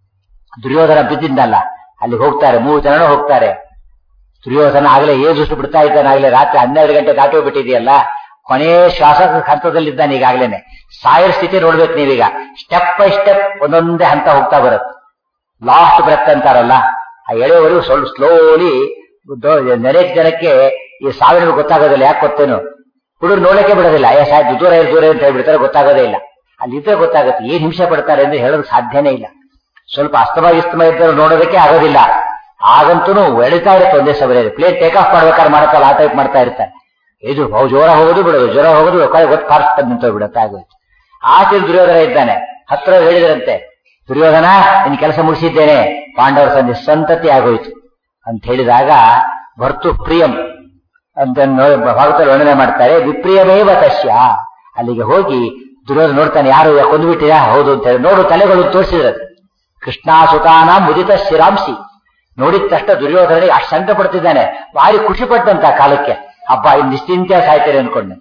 ದುರ್ಯೋಧನ ಬಿದ್ದಿದ್ದಲ್ಲ ಅಲ್ಲಿ ಹೋಗ್ತಾರೆ ಮೂರು ಜನನೂ ಹೋಗ್ತಾರೆ ದುರ್ಯೋಧನ ಆಗಲೇ ಏಜುಷ್ಟು ಬಿಡ್ತಾ ಇದ್ದಾನೆ ಆಗಲೇ ರಾತ್ರಿ ಹನ್ನೆರಡು ಗಂಟೆ ದಾಟಿ ಹೋಗ್ಬಿಟ್ಟಿದೆಯಲ್ಲ ಕೊನೆ ಶ್ವಾಸ ಹಂತದಲ್ಲಿದ್ದಾನೆ ಈಗಾಗಲೇನೆ ಸಾಯರ್ ಸ್ಥಿತಿ ನೋಡ್ಬೇಕು ನೀವೀಗ ಸ್ಟೆಪ್ ಬೈ ಸ್ಟೆಪ್ ಒಂದೊಂದೇ ಹಂತ ಹೋಗ್ತಾ ಬರುತ್ತೆ ಲಾಸ್ಟ್ ಬ್ರೆತ್ ಅಂತಾರಲ್ಲ ಆ ಎಳೆವರೆಗೂ ಸ್ವಲ್ಪ ಸ್ಲೋಲಿ ನೆರೆಯ ಜನಕ್ಕೆ ಈ ಸಾವಿನ ಗೊತ್ತಾಗೋದಿಲ್ಲ ಯಾಕೆ ಗೊತ್ತೇನು ಹುಡುಗರು ನೋಡಕ್ಕೆ ಬಿಡೋದಿಲ್ಲ ಅಯ್ಯ ಸಾಯ್ತು ದೂರ ಇರು ದೂರ ಅಂತ ಹೇಳ್ಬಿಡ್ತಾರೆ ಗೊತ್ತಾಗೋದೇ ಇಲ್ಲ ಅಲ್ಲಿ ಇದ್ರೆ ಗೊತ್ತಾಗುತ್ತೆ ಏನ್ ಹಿಂಸೆ ಪಡ್ತಾರೆ ಅಂದ್ರೆ ಹೇಳೋದು ಸಾಧ್ಯನೇ ಇಲ್ಲ ಸ್ವಲ್ಪ ಅಸ್ತಮ ಇಸ್ತಮ ಇದ್ದರೂ ನೋಡೋದಕ್ಕೆ ಆಗೋದಿಲ್ಲ ಆಗಂತೂ ಎಳಿತಾ ಇರುತ್ತೆ ಒಂದೇ ಸಮಯ ಪ್ಲೇನ್ ಟೇಕ್ ಆಫ್ ಮಾಡ್ಬೇಕಾದ್ರೆ ಮಾಡ್ತಾರಲ್ಲ ಆ ಟೈಪ್ ಮಾಡ್ತಾ ಇರ್ತಾರೆ ಇದು ಹೌ ಜ್ವರ ಹೋಗೋದು ಬಿಡೋದು ಜ್ವರ ಹೋಗೋದು ಗೊತ್ತು ಪಾರ್ಸ್ತಾ ನಿಂತು ಬಿಡುತ್ತೆ ಆಗೋಯ್ತು ಆಚೆ ದುರ್ಯೋಧನ ಇದ್ದಾನೆ ಹತ್ರ ಹೇಳಿದ್ರಂತೆ ದುರ್ಯೋಧನ ನಿನ್ ಕೆಲಸ ಮುಗಿಸಿದ್ದೇನೆ ಪಾಂಡವರ ಸಂಧಿ ಸಂತತಿ ಆಗೋಯ್ತು ಅಂತ ಹೇಳಿದಾಗ ಭರ್ತು ಪ್ರಿಯಂ ಅಂತ ಭಾಗದಲ್ಲಿ ವರ್ಣನೆ ಮಾಡ್ತಾರೆ ವಿಪ್ರಿಯಮೇವ ತಸ್ಯ ಅಲ್ಲಿಗೆ ಹೋಗಿ ದುರ್ಯೋಧನ ನೋಡ್ತಾನೆ ಯಾರು ಕೊಂದುಬಿಟ್ಟಿರಾ ಹೌದು ಅಂತ ಹೇಳಿ ನೋಡು ತಲೆಗಳು ತೋರಿಸಿದ್ರೆ ಕೃಷ್ಣಾಸುತಾನ ಮುದಿತ ಶಿರಾಂಸಿ ನೋಡಿದ ತಕ್ಷಣ ದುರ್ಯೋಧನಿಗೆ ಅಷ್ಟು ಸಂಕಟ ಪಡ್ತಿದ್ದಾನೆ ಭಾರಿ ಖುಷಿ ಪಟ್ಟಂತ ಕಾಲಕ್ಕೆ ಹಬ್ಬ ಇನ್ ನಿಶ್ಚಿಂತೆ ಸಾಯ್ತಾರೆ ಅನ್ಕೊಂಡೆ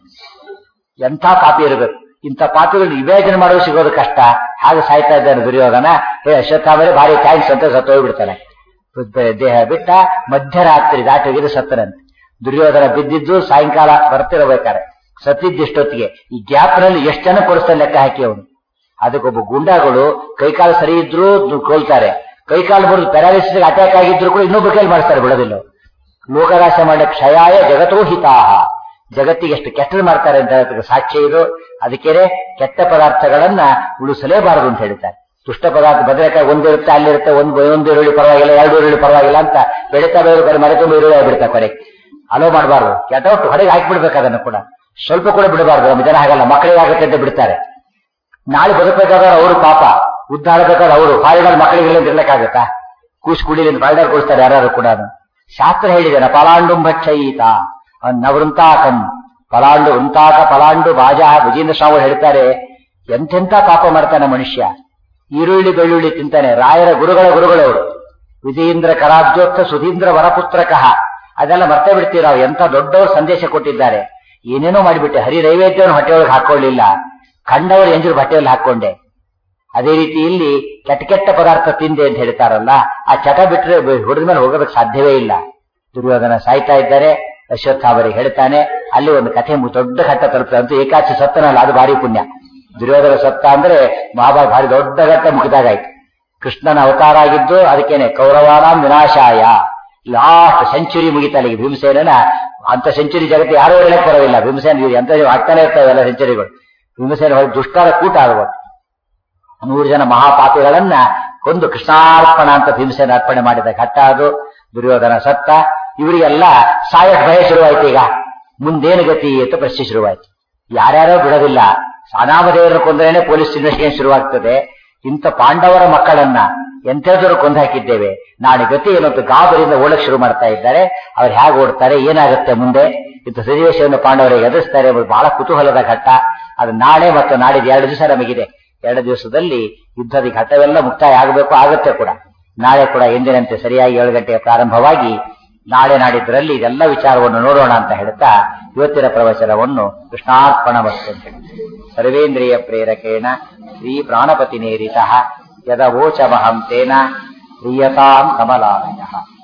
ಎಂಥ ಪಾಪಿ ಇರಬೇಕು ಇಂಥ ಪಾಪಿಗಳು ವಿವೇಚನೆ ಮಾಡೋದು ಸಿಗೋದು ಕಷ್ಟ ಹಾಗೆ ಸಾಯ್ತಾ ಇದ್ದಾನೆ ದುರ್ಯೋಧನ ಹೇ ಅಶ್ವತ್ಥಾಮರೆ ಭಾರಿ ಥ್ಯಾಂಕ್ಸ್ ಅಂತ ಸತ್ತೋಗ್ಬಿಡ್ತಾನೆ ದೇಹ ಬಿಟ್ಟ ಮಧ್ಯರಾತ್ರಿ ದಾಟೋಗಿದ್ದು ಸತ್ತನಂತೆ ದುರ್ಯೋಧನ ಬಿದ್ದಿದ್ದು ಸಾಯಂಕಾಲ ಬರ್ತಿರಬೇಕಾರೆ ಸತ್ತಿದ್ದಿಷ್ಟೊತ್ತಿಗೆ ಈ ಗ್ಯಾಪ್ ನಲ್ಲಿ ಎಷ್ಟು ಜನ ಕೊಡಿಸ್ತಾನೆ ಲೆಕ್ಕ ಹಾಕಿ ಅವನು ಅದಕ್ಕೊಬ್ಬ ಗುಂಡಾಗಳು ಕೈಕಾಲು ಸರಿ ಇದ್ರೂ ಕೊಲ್ತಾರೆ ಕೈಕಾಲು ಬರೋದು ಪ್ಯಾರಾಲಿಸಿಸ್ ಅಟ್ಯಾಕ್ ಆಗಿದ್ರು ಕೂಡ ಇನ್ನೊಬ್ಬ ಕೈಲಿ ಮಾಡಿಸ್ತಾರೆ ಬಿಡೋದಿಲ್ಲ ಲೋಕರಾಶ ಮಾಡ ಕ್ಷಯಾಯ ಜಗತೋ ಹಿತಾಹ ಜಗತ್ತಿಗೆ ಎಷ್ಟು ಕೆಟ್ಟದು ಮಾಡ್ತಾರೆ ಅಂತ ಹೇಳೋದಕ್ಕೆ ಸಾಕ್ಷ್ಯ ಇದು ಅದಕ್ಕೆ ಕೆಟ್ಟ ಪದಾರ್ಥಗಳನ್ನ ಉಳಿಸಲೇಬಾರದು ಅಂತ ಹೇಳ್ತಾರೆ ದುಷ್ಟ ಪದಾರ್ಥ ಬದನೆಕಾಯಿ ಒಂದಿರುತ್ತೆ ಅಲ್ಲಿರುತ್ತೆ ಒಂದು ಒಂದು ಈರುಳ್ಳಿ ಪರವಾಗಿಲ್ಲ ಎರಡು ಈರುಳ್ಳಿ ಪರವಾಗಿಲ್ಲ ಅಂತ ಬೆಳೀತಾ ಬೆಳೆದು ಕಡೆ ಮನೆ ತುಂಬ ಈರುಳ್ಳಿ ಆಗ್ಬಿಡ್ತಾರೆ ಕೊನೆಗೆ ಅಲೋ ಮಾಡಬಾರ್ದು ಕೆಟ್ಟವಟ್ಟು ಹೊರಗೆ ಹಾಕಿಬಿಡ್ಬೇಕು ಅದನ್ನು ಕೂಡ ಸ್ವಲ್ಪ ಕೂಡ ಬಿಡಬಾರ್ದು ನಮ್ಮ ಜನ ಹಾಗಲ್ಲ ಮಕ್ಕಳಿಗೆ ಆಗುತ್ತೆ ಅಂತ ಬಿಡ್ತಾರೆ ನಾಳೆ ಬದುಕಬೇಕಾದ್ರೆ ಅವರು ಪಾಪ ಉದ್ಧಾರ ಬೇಕಾದ್ರೆ ಅವರು ಫಾರಿಡರ್ ಮಕ್ಕಳಿಗೆ ಇರ್ಲಿಕ್ಕಾಗತ್ತಾ ಕೂಸ್ ಕುಡಿಲಿ ಫಾರಿಡರ್ ಕೊಡ್ತಾರೆ ಯಾರು ಕೂಡ ಶಾಸ್ತ್ರ ಹೇಳಿದ್ದೇನೆ ಪಲಾಂಡುಂ ಭಕ್ಷಯೀತ ನವೃಂತಾಕಂ ಫಲಾಂಡು ವೃಂತಾಕ ಫಲಾಂಡು ಬಾಜ ವಿಜೇಂದ್ರ ಸ್ವಾಮಿ ಹೇಳ್ತಾರೆ ಎಂತೆಂಥ ಪಾಪ ಮಾಡ್ತಾನೆ ಮನುಷ್ಯ ಈರುಳ್ಳಿ ಬೆಳ್ಳುಳ್ಳಿ ತಿಂತಾನೆ ರಾಯರ ಗುರುಗಳ ಗುರುಗಳವರು ವಿಜಯೇಂದ್ರ ಕರಾಬ್ಜೋಕ್ತ ಸುಧೀಂದ್ರ ವರಪುತ್ರಕಃ ಅದೆಲ್ಲ ಮರ್ತೇ ಬಿಡ್ತೀವಿ ನಾವು ಎಂಥ ದೊಡ್ಡವರು ಸಂದೇಶ ಕೊಟ್ಟಿದ್ದಾರೆ ಏನೇನೋ ಮಾಡಿಬಿಟ್ಟೆ ಹರಿ ನೈವೇದ್ಯವನ್ನು ಹೊಟ್ಟೆಯೊಳಗೆ ಹಾಕೊಳ್ಳಿಲ್ಲ ಕಂಡವರು ಎಂಜರು ಬಟ್ಟೆಯಲ್ಲಿ ಹಾಕೊಂಡೆ ಅದೇ ರೀತಿ ಇಲ್ಲಿ ಕೆಟ್ಟ ಕೆಟ್ಟ ಪದಾರ್ಥ ತಿಂದೆ ಅಂತ ಹೇಳ್ತಾರಲ್ಲ ಆ ಚಟ ಬಿಟ್ರೆ ಹುಡಿದ ಮೇಲೆ ಹೋಗೋದಕ್ಕೆ ಸಾಧ್ಯವೇ ಇಲ್ಲ ದುರ್ಯೋಧನ ಸಾಯ್ತಾ ಇದ್ದಾರೆ ಅಶ್ವತ್ಥಾಮರಿಗೆ ಹೇಳ್ತಾನೆ ಅಲ್ಲಿ ಒಂದು ಕಥೆ ದೊಡ್ಡ ಘಟ್ಟ ತಲುಪ್ತದೆ ಅಂತೂ ಏಕಾಚಿ ಸತ್ತನಲ್ಲ ಅದು ಭಾರಿ ಪುಣ್ಯ ದುರ್ಯೋಧನ ಸತ್ತ ಅಂದ್ರೆ ಮಹಾಭಾರತ ಭಾರಿ ದೊಡ್ಡ ಘಟ್ಟ ಮುಗಿದಾಗಾಯ್ತು ಕೃಷ್ಣನ ಅವತಾರ ಆಗಿದ್ದು ಅದಕ್ಕೇನೆ ಕೌರವಾನಾಂ ವಿನಾಶಾಯ ಲಾಸ್ಟ್ ಸೆಂಚುರಿ ಮುಗಿತಾ ಅಲ್ಲಿಗೆ ಭೀಮಸೇನ ಅಂತ ಸೆಂಚುರಿ ಜಗತ್ತು ಯಾರೋ ಹೇಳಕ್ ಬರೋದಿಲ್ಲ ಭೀಮಸೇನ ಅಂತ ಆಗ್ತಾನೆ ಇರ್ತಾವೆ ಎಲ್ಲ ಸೆಂಚುರಿಗಳು ಭೀಮಸೇನ ಹೊರಗೆ ದುಷ್ಟರ ಕೂಟ ಆಗುವುದು ನೂರು ಜನ ಮಹಾಪಾಪಿಗಳನ್ನ ಕೊಂದು ಕೃಷ್ಣಾರ್ಪಣ ಅಂತ ಭೀಮಸೇನ ಅರ್ಪಣೆ ಮಾಡಿದ ಘಟ್ಟ ಅದು ದುರ್ಯೋಧನ ಸತ್ತ ಇವರಿಗೆಲ್ಲ ಸಾಯಕ್ ಭಯ ಶುರುವಾಯ್ತು ಈಗ ಮುಂದೇನು ಗತಿ ಅಂತ ಪ್ರಶ್ನೆ ಶುರುವಾಯ್ತು ಯಾರ್ಯಾರೋ ಬಿಡೋದಿಲ್ಲ ಅನಾಮದೇವರನ್ನು ಕೊಂದ್ರೇನೆ ಪೊಲೀಸ್ ಇನ್ವೆಸ್ಟಿಗೇಷನ್ ಶುರುವಾಗ್ತದೆ ಇಂಥ ಪಾಂಡವರ ಮಕ್ಕಳನ್ನ ಎಂತೆಂಥವ್ರು ಕೊಂದು ಹಾಕಿದ್ದೇವೆ ನಾಳೆ ಗತಿ ಏನಂತ ಗಾಬರಿಯಿಂದ ಓಡಕ್ ಶುರು ಮಾಡ್ತಾ ಇದ್ದಾರೆ ಅವ್ರು ಹೇಗೆ ಓಡ್ತಾರೆ ಏನಾಗುತ್ತೆ ಮುಂದೆ ಇಂಥ ಸನ್ನಿವೇಶವನ್ನು ಪಾಂಡವರಿಗೆ ಎದುರಿಸ್ತಾರೆ ಎಂಬುದು ಬಹಳ ಕುತೂಹಲದ ಘಟ್ಟ ಅದು ನಾಳೆ ಮತ್ತು ನಾಡಿದ್ದು ಎರಡು ದಿವಸ ನಮಗಿದೆ ಎರಡು ದಿವಸದಲ್ಲಿ ಯುದ್ಧದ ಘಟ್ಟವೆಲ್ಲ ಮುಕ್ತಾಯ ಆಗಬೇಕು ಆಗುತ್ತೆ ಕೂಡ ನಾಳೆ ಕೂಡ ಎಂದಿನಂತೆ ಸರಿಯಾಗಿ ಏಳು ಗಂಟೆಗೆ ಪ್ರಾರಂಭವಾಗಿ ನಾಳೆ ನಾಡಿದ್ದರಲ್ಲಿ ಇದೆಲ್ಲ ವಿಚಾರವನ್ನು ನೋಡೋಣ ಅಂತ ಹೇಳ್ತಾ ಇವತ್ತಿನ ಪ್ರವಚನವನ್ನು ಕೃಷ್ಣಾರ್ಪಣ ವಸ್ತು ಅಂತ ಹೇಳಿ ಸರ್ವೇಂದ್ರಿಯ ಪ್ರೇರಕೇಣ ಶ್ರೀ ಪ್ರಾಣಪತಿ ನೇರಿತ ಯದವೋಚಮಹಂ ತೇನ ಪ್ರಿಯತಾಂ ಕಮಲಾಲಯ